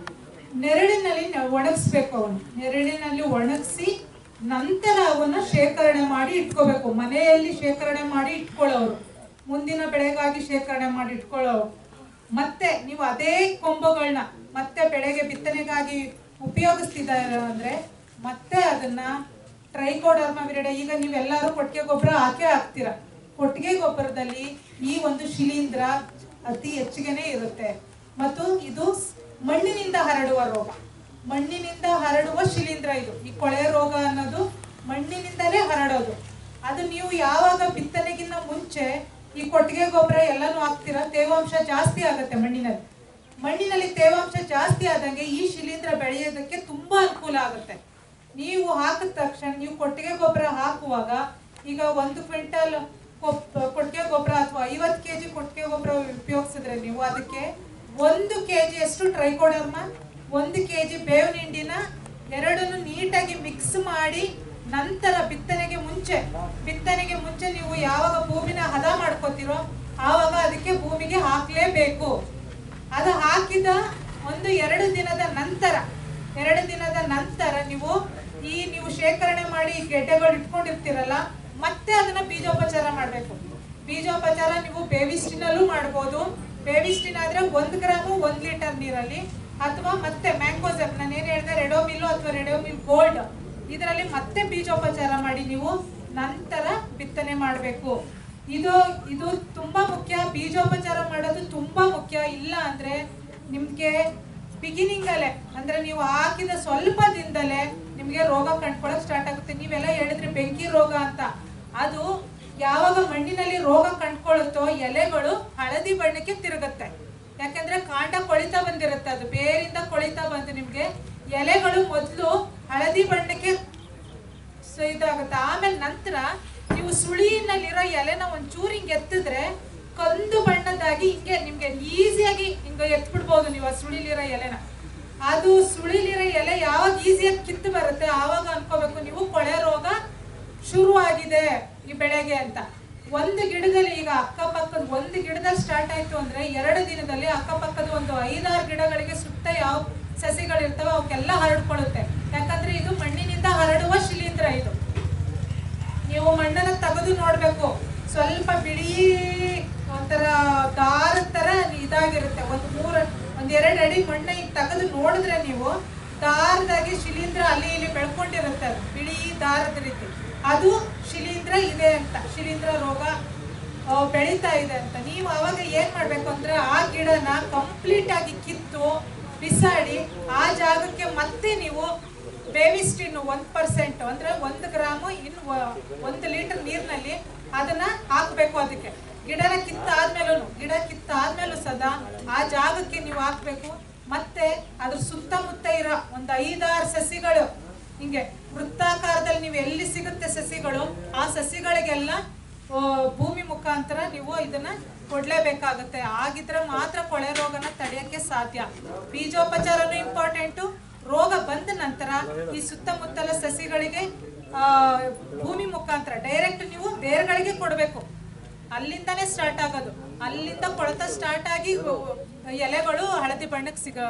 ನೆರಳಿನಲ್ಲಿ ನ- ಒಣಗಿಸ್ಬೇಕು ಅವನು ನೆರಳಿನಲ್ಲಿ ಒಣಗಿಸಿ ನಂತರ ಅವನ್ನ ಶೇಖರಣೆ ಮಾಡಿ ಇಟ್ಕೋಬೇಕು ಮನೆಯಲ್ಲಿ ಶೇಖರಣೆ ಮಾಡಿ ಇಟ್ಕೊಳ್ಳೋರು ಮುಂದಿನ ಬೆಳೆಗಾಗಿ ಶೇಖರಣೆ ಮಾಡಿ ಇಟ್ಕೊಳ್ಳೋರು ಮತ್ತೆ ನೀವು ಅದೇ ಕೊಂಬುಗಳನ್ನ ಮತ್ತೆ ಬೆಳೆಗೆ ಬಿತ್ತನೆಗಾಗಿ ಉಪಯೋಗಿಸ್ತಿದ್ದಾರೆ ಅಂದ್ರೆ ಮತ್ತೆ ಅದನ್ನ ಟ್ರೈಕೋಡರ್ಮ ವಿರಡೆ ಈಗ ನೀವೆಲ್ಲರೂ ಕೊಟ್ಟಿಗೆ ಗೊಬ್ಬರ ಹಾಕೇ ಹಾಕ್ತೀರಾ ಕೊಟ್ಟಿಗೆ ಗೊಬ್ಬರದಲ್ಲಿ ಈ ಒಂದು ಶಿಲೀಂಧ್ರ ಅತಿ ಹೆಚ್ಚಿಗೆನೇ ಇರುತ್ತೆ ಮತ್ತು ಇದು ಸ್- ಮಣ್ಣಿನಿಂದ ಹರಡುವ ರೋಗ ಮಣ್ಣಿನಿಂದ ಹರಡುವ ಶಿಲೀಂಧ್ರ ಇದು ಈ ಕೊಳೆ ರೋಗ ಅನ್ನೋದು ಮಣ್ಣಿನಿಂದಲೇ ಹರಡೋದು ಅದು ನೀವು ಯಾವಾಗ ಬಿತ್ತನೆಗಿನ್ನ ಮುಂಚೆ ಈ ಕೊಟ್ಟಿಗೆ ಗೊಬ್ಬರ ಎಲ್ಲಾನು ಹಾಕ್ತೀರಾ ತೇವಾಂಶ ಜಾಸ್ತಿ ಆಗುತ್ತೆ ಮಣ್ಣಿನಲ್ಲಿ ಮಣ್ಣಿನಲ್ಲಿ ತೇವಾಂಶ ಜಾಸ್ತಿ ಆದಂಗೆ ಈ ಶಿಲೀಂಧ್ರ ಬೆಳೆಯೋದಕ್ಕೆ ತುಂಬಾ ಅನುಕೂಲ ಆಗುತ್ತೆ ನೀವು ಹಾಕಿದ ತಕ್ಷಣ ನೀವು ಕೊಟ್ಟಿಗೆ ಗೊಬ್ಬರ ಹಾಕುವಾಗ ಈಗ ಒಂದು ಕ್ವಿಂಟಲ್ ಕೊಟ್ಟಿಗೆ ಗೊಬ್ಬರ ಅಥವಾ ಐವತ್ತು ಕೆ ಜಿ ಕೊಟ್ಟಿಗೆ ಗೊಬ್ಬರ ಉಪಯೋಗಿಸಿದ್ರೆ ನೀವು ಅದಕ್ಕೆ ಒಂದು ಕೆ ಜಿಯಷ್ಟು ಟ್ರೈಕೋಡರ್ಮ ಒಂದು ಕೆ ಜಿ ಬೇವಿನ ಹಿಂಡಿನ ಎರಡನ್ನು ನೀಟಾಗಿ ಮಿಕ್ಸ್ ಮಾಡಿ ನಂತರ ಬಿತ್ತನೆಗೆ ಮುಂಚೆ ಬಿತ್ತನೆಗೆ ಮುಂಚೆ ನೀವು ಯಾವಾಗ ಭೂಮಿನ ಹದ ಮಾಡ್ಕೋತೀರೋ ಆವಾಗ ಅದಕ್ಕೆ ಭೂಮಿಗೆ ಹಾಕ್ಲೇಬೇಕು ಅದು ಹಾಕಿದ ಒಂದು ಎರಡು ದಿನದ ನಂತರ ಎರಡು ದಿನದ ನಂತರ ನೀವು ಈ ನೀವು ಶೇಖರಣೆ ಮಾಡಿ ಈ ಗೆಡ್ಡೆಗಳು ಇಟ್ಕೊಂಡಿರ್ತೀರಲ್ಲ ಮತ್ತೆ ಅದನ್ನ ಬೀಜೋಪಚಾರ ಮಾಡಬೇಕು ಬೀಜೋಪಚಾರ ನೀವು ಬೇವಿಸ್ಟಿನಲ್ಲೂ ಮಾಡ್ಬೋದು ಬೇವಿಸ್ಟಿನ್ ಆದ್ರೆ ಒಂದ್ ಗ್ರಾಮು ಒಂದ್ ಲೀಟರ್ ನೀರಲ್ಲಿ ಅಥವಾ ಮತ್ತೆ ಮ್ಯಾಂಗೋಸೆಪ್ ನಾನು ಏನ್ ಹೇಳಿದೆ ರೆಡೋಮಿಲ್ ಅಥವಾ ರೆಡೋಮಿಲ್ ಗೋಲ್ಡ್ ಇದರಲ್ಲಿ ಮತ್ತೆ ಬೀಜೋಪಚಾರ ಮಾಡಿ ನೀವು ನಂತರ ಬಿತ್ತನೆ ಮಾಡಬೇಕು ಇದು ಇದು ತುಂಬಾ ಮುಖ್ಯ ಬೀಜೋಪಚಾರ ಮಾಡೋದು ತುಂಬಾ ಮುಖ್ಯ ಇಲ್ಲ ಅಂದ್ರೆ ನಿಮ್ಗೆ ಬಿಗಿನಿಂಗ್ ಅಲ್ಲೇ ಅಂದ್ರೆ ನೀವು ಹಾಕಿದ ಸ್ವಲ್ಪ ದಿನದಲ್ಲೇ ನಿಮ್ಗೆ ರೋಗ ಕಂಡ್ಕೊಳಕ್ ಸ್ಟಾರ್ಟ್ ಆಗುತ್ತೆ ನೀವೆಲ್ಲ ಹೇಳಿದ್ರಿ ಬೆಂಕಿ ರೋಗ ಅಂತ ಅದು ಯಾವಾಗ ಮಣ್ಣಿನಲ್ಲಿ ರೋಗ ಕಂಡ್ಕೊಳ್ಳುತ್ತೋ ಎಲೆಗಳು ಹಳದಿ ಬಣ್ಣಕ್ಕೆ ತಿರುಗುತ್ತೆ ಯಾಕಂದ್ರೆ ಕಾಂಡ ಕೊಳಿತಾ ಬಂದಿರುತ್ತೆ ಅದು ಬೇರಿಂದ ಕೊಳಿತಾ ಬಂದು ನಿಮ್ಗೆ ಎಲೆಗಳು ಮೊದಲು ಹಳದಿ ಬಣ್ಣಕ್ಕೆ ಸೊ ಇದಾಗುತ್ತೆ ಆಮೇಲೆ ನಂತರ ನೀವು ಸುಳಿನಲ್ಲಿರೋ ಎಲೆನ ಒಂಚೂರು ಹಿಂಗೆ ಎತ್ತಿದ್ರೆ ಕಂದು ಬಣ್ಣದಾಗಿ ಹಿಂಗೆ ನಿಮ್ಗೆ ಈಸಿಯಾಗಿ ಹಿಂಗೆ ಎತ್ಬಿಡ್ಬೋದು ನೀವು ಆ ಸುಳಿಲಿರೋ ಎಲೆನ ಅದು ಸುಳಿಲಿರೋ ಎಲೆ ಯಾವಾಗ ಈಸಿಯಾಗಿ ಕಿತ್ತು ಬರುತ್ತೆ ಆವಾಗ ಅನ್ಕೋಬೇಕು ನೀವು ಕೊಳೆ ರೋಗ ಶುರು ಆಗಿದೆ ಈ ಬೆಳೆಗೆ ಅಂತ ಒಂದು ಗಿಡದಲ್ಲಿ ಈಗ ಅಕ್ಕಪಕ್ಕದ ಒಂದು ಗಿಡದಲ್ಲಿ ಸ್ಟಾರ್ಟ್ ಆಯ್ತು ಅಂದ್ರೆ ಎರಡು ದಿನದಲ್ಲಿ ಅಕ್ಕಪಕ್ಕದ ಒಂದು ಐದಾರು ಗಿಡಗಳಿಗೆ ಸುತ್ತ ಯಾವ ಸಸಿಗಳಿರ್ತವೆ ಅವಕ್ಕೆಲ್ಲ ಹರಡ್ಕೊಳ್ಳುತ್ತೆ ಯಾಕಂದ್ರೆ ಇದು ಮಣ್ಣಿನಿಂದ ಹರಡುವ ಶಿಲೀಂಧ್ರ ಇದು ನೀವು ಮಣ್ಣನ್ನ ತೆಗೆದು ನೋಡ್ಬೇಕು ಸ್ವಲ್ಪ ಬಿಳಿ ಒಂಥರ ದಾರದ ತರ ಇದಾಗಿರುತ್ತೆ ಒಂದು ಮೂರ ಒಂದ್ ಎರಡ್ ಅಡಿ ಮಣ್ಣ ಈಗ ತೆಗೆದು ನೋಡಿದ್ರೆ ನೀವು ದಾರದಾಗಿ ಶಿಲೀಂಧ್ರ ಅಲ್ಲಿ ಇಲ್ಲಿ ಬೆಳ್ಕೊಂಡಿರುತ್ತೆ ಅದು ಬಿಳಿ ದಾರದ ರೀತಿ ಅದು ಶಿಲೀಂಧ್ರ ಇದೆ ಅಂತ ಶಿಲೀಂಧ್ರ ರೋಗ ಆ, ಬೆಳೀತಾ ಇದೆ ಅಂತ ನೀವು ಅವಾಗ ಏನ್ ಮಾಡ್ಬೇಕು ಅಂದ್ರೆ ಆ ಗಿಡನ ಕಂಪ್ಲೀಟ್ ಆಗಿ ಕಿತ್ತು ಬಿಸಾಡಿ ಆ ಜಾಗಕ್ಕೆ ಮತ್ತೆ ನೀವು ಬೇವಿಸ್ಟಿನ್ ಒಂದ್ ಪರ್ಸೆಂಟ್ ಅಂದ್ರೆ ಒಂದು ಗ್ರಾಮು ಇನ್ ವ- ಒಂದು ಲೀಟರ್ ನೀರಿನಲ್ಲಿ ಅದನ್ನ ಹಾಕ್ಬೇಕು ಅದಕ್ಕೆ ಗಿಡನ ಕಿತ್ತಾದ್ಮೇಲೂ ಗಿಡ ಕಿತ್ತಾದ್ಮೇಲೂ ಸದಾ ಆ ಜಾಗಕ್ಕೆ ನೀವು ಹಾಕ್ಬೇಕು ಮತ್ತೆ ಅದ್ರ ಸುತ್ತಮುತ್ತ ಇರೋ ಒಂದು ಐದಾರು ಸಸಿಗಳು ಹಿಂಗೆ ವೃತ್ತಾಕಾರದಲ್ಲಿ ನೀವು ಎಲ್ಲಿ ಸಿಗುತ್ತೆ ಸಸಿಗಳು ಆ ಸಸಿಗಳಿಗೆಲ್ಲ ಆ, ಭೂಮಿ ಮುಖಾಂತರ ನೀವು ಇದನ್ನ ಕೊಡ್ಲೇಬೇಕಾಗುತ್ತೆ ಆಗಿದ್ರೆ ಮಾತ್ರ ಕೊಳೆ ರೋಗನ ತಡೆಯಕ್ಕೆ ಸಾಧ್ಯ ಬೀಜೋಪಚಾರನೂ ಇಂಪಾರ್ಟೆಂಟು ರೋಗ ಬಂದ ನಂತರ ಈ ಸುತ್ತಮುತ್ತಲ ಸಸಿಗಳಿಗೆ ಆ, ಭೂಮಿ ಮುಖಾಂತರ ಡೈರೆಕ್ಟ್ ನೀವು ಬೇರ್ಗಳಿಗೆ ಕೊಡಬೇಕು ಅಲ್ಲಿಂದಾನೇ ಸ್ಟಾರ್ಟ್ ಆಗೋದು ಅಲ್ಲಿಂದ ಕೊಳೆತ ಸ್ಟಾರ್ಟ್ ಆಗಿ ಉ- ಎಲೆಗಳು ಹಳದಿ ಬಣ್ಣಕ್ಕೆ ಸಿಗ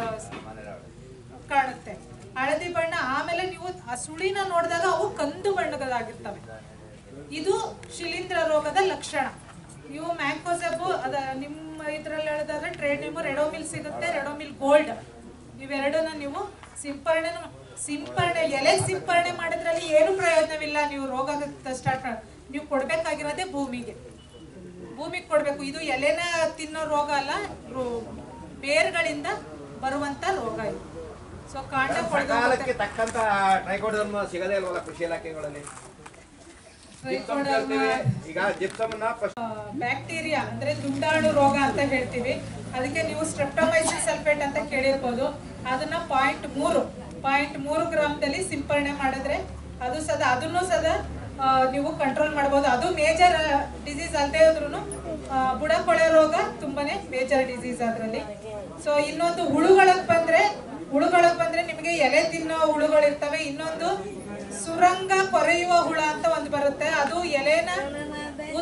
ಕಾಣುತ್ತೆ ಹಳದಿ ಬಣ್ಣ ಆಮೇಲೆ ನೀವು ಆ ಸುಳಿನ ನೋಡಿದಾಗ ಅವು ಕಂದು ಬಣ್ಣದಾಗಿರ್ತವೆ ಇದು ಶಿಲೀಂಧ್ರ ರೋಗದ ಲಕ್ಷಣ ನೀವು ಮ್ಯಾಂಕೋಸೆಬ್ ಅದ ನಿಮ್ಮ ಇದ್ರಲ್ಲಿ ಹೇಳೋದಾದ್ರೆ ಟ್ರೇಡ್ ನೇಮು ರೆಡೋಮಿಲ್ ಸಿಗುತ್ತೆ ರೆಡೋಮಿಲ್ ಗೋಲ್ಡ್ ಇವೆರಡನ್ನ ನೀವು ಸಿಂಪರಣೆ ಸಿಂಪರಣೆ ಎಲೆ ಸಿಂಪರಣೆ ಮಾಡೋದ್ರಲ್ಲಿ ಏನು ಪ್ರಯೋಜನವಿಲ್ಲ ನೀವು ರೋಗ ಸ್ಟಾರ್ಟ್ ನೀವು ಕೊಡ್ಬೇಕಾಗಿರೋದೇ ಭೂಮಿಗೆ ಭೂಮಿಗೆ ಕೊಡ್ಬೇಕು ಇದು ಎಲೆನ ತಿನ್ನೋ ರೋಗ ಅಲ್ಲ ರೋ- ಬೇರ್ಗಳಿಂದ ಬರುವಂತ ರೋಗ ಇದು ಸೊ ಕಾಂಡ ಕಾಲಕ್ಕೆ ಕೊಳ್ದೋಗುತ್ತೆ ತಕ್ಕಂತ ಟ್ರೈಕೋಡರ್ಮ ಸಿಗದೇ ಇಲ್ವಲ್ಲ ಕೃಷಿ ಇಲಾಖೆಗಳಲ್ಲಿ ಜಿಪ್ಸಮ್ ಟ್ರೈಕೋಡರ್ಮ ಕೇಳ್ತೀವಿ. ಈಗ ಜಿಪ್ಸಮ್ನ ಫಸ್ಟ್ ಬ್ಯಾಕ್ಟೀರಿಯಾ ಅಂದ್ರೆ ದುಂಡಾಣು ರೋಗ ಅಂತ ಹೇಳ್ತೀವಿ ಅದಕ್ಕೆ ನೀವು ಸ್ಟ್ರೆಪ್ಟೊಮೈಸಿಸ್ ಸಲ್ಫೇಟ್ ಅಂತ ಕೇಳಿರ್ಬೋದು ಅದನ್ನ ಪಾಯಿಂಟ್ ಮೂರು ಪಾಯಿಂಟ್ ಮೂರು ಗ್ರಾಮದಲ್ಲಿ ಸಿಂಪರಣೆ ಮಾಡಿದ್ರೆ ಅದು ಸದಾ ಅದನ್ನು ಸದಾ ಆ, ನೀವು ಕಂಟ್ರೋಲ್ ಮಾಡ್ಬೋದು ಅದು ಮೇಜರ್ ಡಿಸೀಸ್ ಅಲ್ಲದೆ ಇದ್ರೂ ಬುಡ ಕೊಳೆ ರೋಗ ತುಂಬಾನೇ ಮೇಜರ್ ಡಿಸೀಸ್ ಅದರಲ್ಲಿ ಸೊ ಇನ್ನೊಂದು ಹುಳುಗಳಿಗೆ ಬಂದ್ರೆ ಹುಳುಗಳಿಗೆ ಬಂದ್ರೆ ನಿಮಗೆ ಎಲೆ ತಿನ್ನೋ ಹುಳುಗಳಿರ್ತವೆ ಇನ್ನೊಂದು ಸುರಂಗ ಕೊರೆಯುವ ಹುಳ ಅಂತ ಒಂದು ಬರುತ್ತೆ ಅದು ಎಲೆನ ಉದ್ದಕ್ಕೂ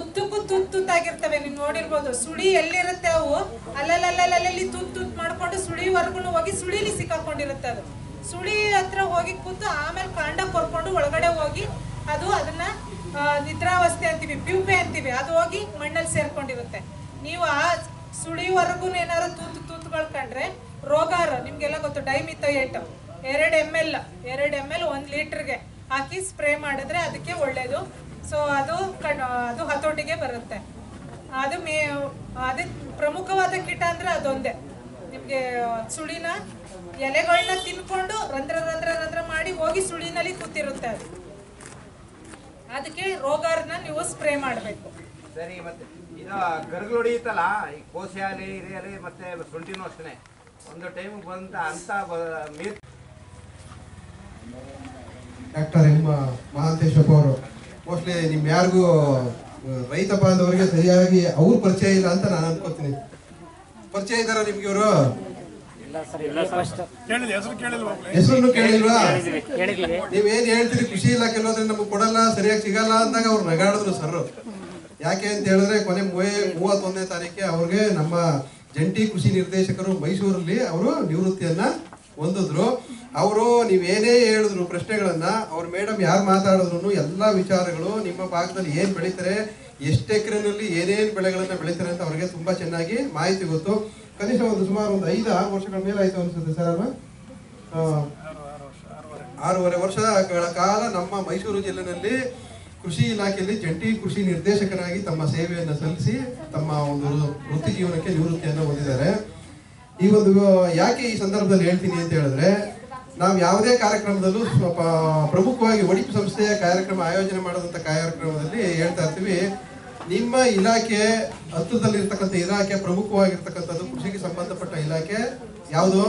ತುತ್ ತುತ್ತಾಗಿರ್ತವೆ ನೀವು ನೋಡಿರ್ಬೋದು ಸುಳಿ ಎಲ್ಲಿರುತ್ತೆ ಅವು ಅಲ್ಲಲ್ಲಲ್ಲಲ್ಲಿ ತುತ್ ತುತ್ ಮಾಡ್ಕೊಂಡು ಸುಳಿವರೆಗೂ ಹೋಗಿ ಸುಳಿಲಿ ಸಿಕ್ಕಾಕೊಂಡಿರುತ್ತೆ ಅದು ಸುಳಿ ಹತ್ರ ಹೋಗಿ ಕೂತು ಆಮೇಲೆ ಕಾಂಡ ಕೊರ್ಕೊಂಡು ಒಳಗಡೆ ಹೋಗಿ ಅದು ಅದನ್ನ ಆ, ನಿದ್ರಾವಸ್ಥೆ ಅಂತೀವಿ ಪ್ಯೂಪೆ ಅಂತೀವಿ ಅದು ಹೋಗಿ ಮಣ್ಣಲ್ಲಿ ಸೇರ್ಕೊಂಡಿರುತ್ತೆ ನೀವು ಆ ಸುಳಿವರೆಗೂ ಏನಾದ್ರು ತೂತು ತೂತುಗಳು ಕಂಡ್ರೆ ರೋಗಾರ ನಿಮ್ಗೆಲ್ಲ ಗೊತ್ತು ಡೈಮಿಥೋಯೇಟ್ ಎರಡು ಎಮ್ ಎಲ್ ಎರಡು ಎಮ್ ಎಲ್ ಒಂದು ಲೀಟ್ರಿಗೆ ಹಾಕಿ ಸ್ಪ್ರೇ ಮಾಡಿದ್ರೆ ಅದಕ್ಕೆ ಒಳ್ಳೇದು ಸೊ ಅದು ಕಣ್ ಅದು ಹತೋಟಿಗೆ ಬರುತ್ತೆ ಅದು ಮೇ ಅದೇ ಪ್ರಮುಖವಾದ ಕೀಟ ಅಂದ್ರೆ ಅದೊಂದೇ ನಿಮಗೆ ಸುಳಿನ ಎಲೆಗಳನ್ನ ತಿನ್ಕೊಂಡು ರಂಧ್ರ ರಂಧ್ರ ರಂಧ್ರ ಮಾಡಿ ಹೋಗಿ ಸುಳಿನಲ್ಲಿ ಕೂತಿರುತ್ತೆ ಅದು ಅದಕ್ಕೆ ರೋಗಾರ್ನ ನೀವು ಸ್ಪ್ರೇ ಮಾಡಬೇಕು ಸರಿ ಮತ್ತೆ ಇದು ಗರ್ಗಳು ಹೊಡಿಯುತ್ತಲ್ಲ ಈ ಕೋಸೆ ಆಗಲಿ ಹಿರಿಯಲಿ ಮತ್ತೆ ಶುಂಠಿನೂ ಅಷ್ಟೇ ಒಂದು ಟೈಮ್ ಬಂದ ಅಂತ ಮೀರ್ ಡಾಕ್ಟರ್ ಎಂ ಮಹಾಂತೇಶಪ್ಪ ಅವರು ಮೋಸ್ಟ್ಲಿ ನಿಮ್ ಯಾರಿಗೂ ರೈತ ಬಾಂಧವರಿಗೆ ಸರಿಯಾಗಿ ಅವ್ರ ಪರಿಚಯ ಇಲ್ಲ ಅಂತ ನಾನು ಅನ್ಕೋತೀನಿ ಪರಿಚಯ ಇದಾರ ನಿಮ್ಗೆ ಇವರು ಇಲ್ಲ ಸರ್ ಇಲ್ಲ ಫಸ್ಟ್ ಕೇಳಿದ ಹೆಸರು ಕೇಳಿಲ್ವಾ ಹೆಸರನ್ನು ಕೇಳಿಲ್ವಾ ಕೇಳಿದೀವಿ ಕೇಳಿದೀವಿ ನೀವೇನ್ ಹೇಳ್ತೀರಿ ಕೃಷಿ ಇಲಾಖೆ ಹೋದ್ರೆ ನಮ್ಗೆ ಕೊಡಲ್ಲ ಸರಿಯಾಗಿ ಸಿಗಲ್ಲ ಅಂದಾಗ ಅವ್ರು ನಗಾಡಿದ್ರು ಸರ್ ಯಾಕೆ ಅಂತ ಹೇಳಿದ್ರೆ ಕೊನೆ ಮೂವೇ ಮೂವತ್ತೊಂದನೇ ತಾರೀಕಿಗೆ ಅವ್ರಿಗೆ ನಮ್ಮ ಜಂಟಿ ಕೃಷಿ ನಿರ್ದೇಶಕರು ಮೈಸೂರಲ್ಲಿ ಅವರು ನಿವೃತ್ತಿಯನ್ನ ಹೊಂದಿದ್ರು ಅವರು ನೀವೇನೇ ಹೇಳಿದ್ರು ಪ್ರಶ್ನೆಗಳನ್ನ ಅವ್ರ ಮೇಡಮ್ ಯಾರು ಮಾತಾಡಿದ್ರು ಎಲ್ಲಾ ವಿಚಾರಗಳು ನಿಮ್ಮ ಭಾಗದಲ್ಲಿ ಏನ್ ಬೆಳೀತಾರೆ ಎಷ್ಟು ಎಕರೆನಲ್ಲಿ ಏನೇನ್ ಬೆಳೆಗಳನ್ನ ಬೆಳೀತಾರೆ ಅಂತ ಅವ್ರಿಗೆ ತುಂಬಾ ಚೆನ್ನಾಗಿ ಮಾಹಿತಿ ಗೊತ್ತು ಕನಿಷ್ಠ ಒಂದು ಸುಮಾರು ಒಂದು ಐದು ಆರು ವರ್ಷಗಳ ಮೇಲೆ ಆಯ್ತು ಅನ್ಸುತ್ತೆ ಸರ್ ಅಲ್ವಾ ಆ, ಆರೂವರೆ ವರ್ಷಗಳ ಕಾಲ ನಮ್ಮ ಮೈಸೂರು ಜಿಲ್ಲೆನಲ್ಲಿ ಕೃಷಿ ಇಲಾಖೆಯಲ್ಲಿ ಜಂಟಿ ಕೃಷಿ ನಿರ್ದೇಶಕರಾಗಿ ತಮ್ಮ ಸೇವೆಯನ್ನು ಸಲ್ಲಿಸಿ ತಮ್ಮ ಒಂದು ವೃತ್ತಿ ಜೀವನಕ್ಕೆ ನಿವೃತ್ತಿಯನ್ನು ಹೊಂದಿದ್ದಾರೆ ಈ ಒಂದು ಯಾಕೆ ಈ ಸಂದರ್ಭದಲ್ಲಿ ಹೇಳ್ತೀನಿ ಅಂತ ಹೇಳಿದ್ರೆ ನಾವು ಯಾವುದೇ ಕಾರ್ಯಕ್ರಮದಲ್ಲೂ ಸ್ವಲ್ಪ ಪ್ರಮುಖವಾಗಿ ಒಡಿಪಿ ಸಂಸ್ಥೆಯ ಕಾರ್ಯಕ್ರಮ ಆಯೋಜನೆ ಮಾಡೋದಂತ ಕಾರ್ಯಕ್ರಮದಲ್ಲಿ ಹೇಳ್ತಾ ಇರ್ತೀವಿ ನಿಮ್ಮ ಇಲಾಖೆ ಹತ್ತಿರದಲ್ಲಿರ್ತಕ್ಕಂಥ ಇಲಾಖೆ ಪ್ರಮುಖವಾಗಿರ್ತಕ್ಕಂಥದ್ದು ಕೃಷಿಗೆ ಸಂಬಂಧಪಟ್ಟ ಇಲಾಖೆ ಯಾವುದು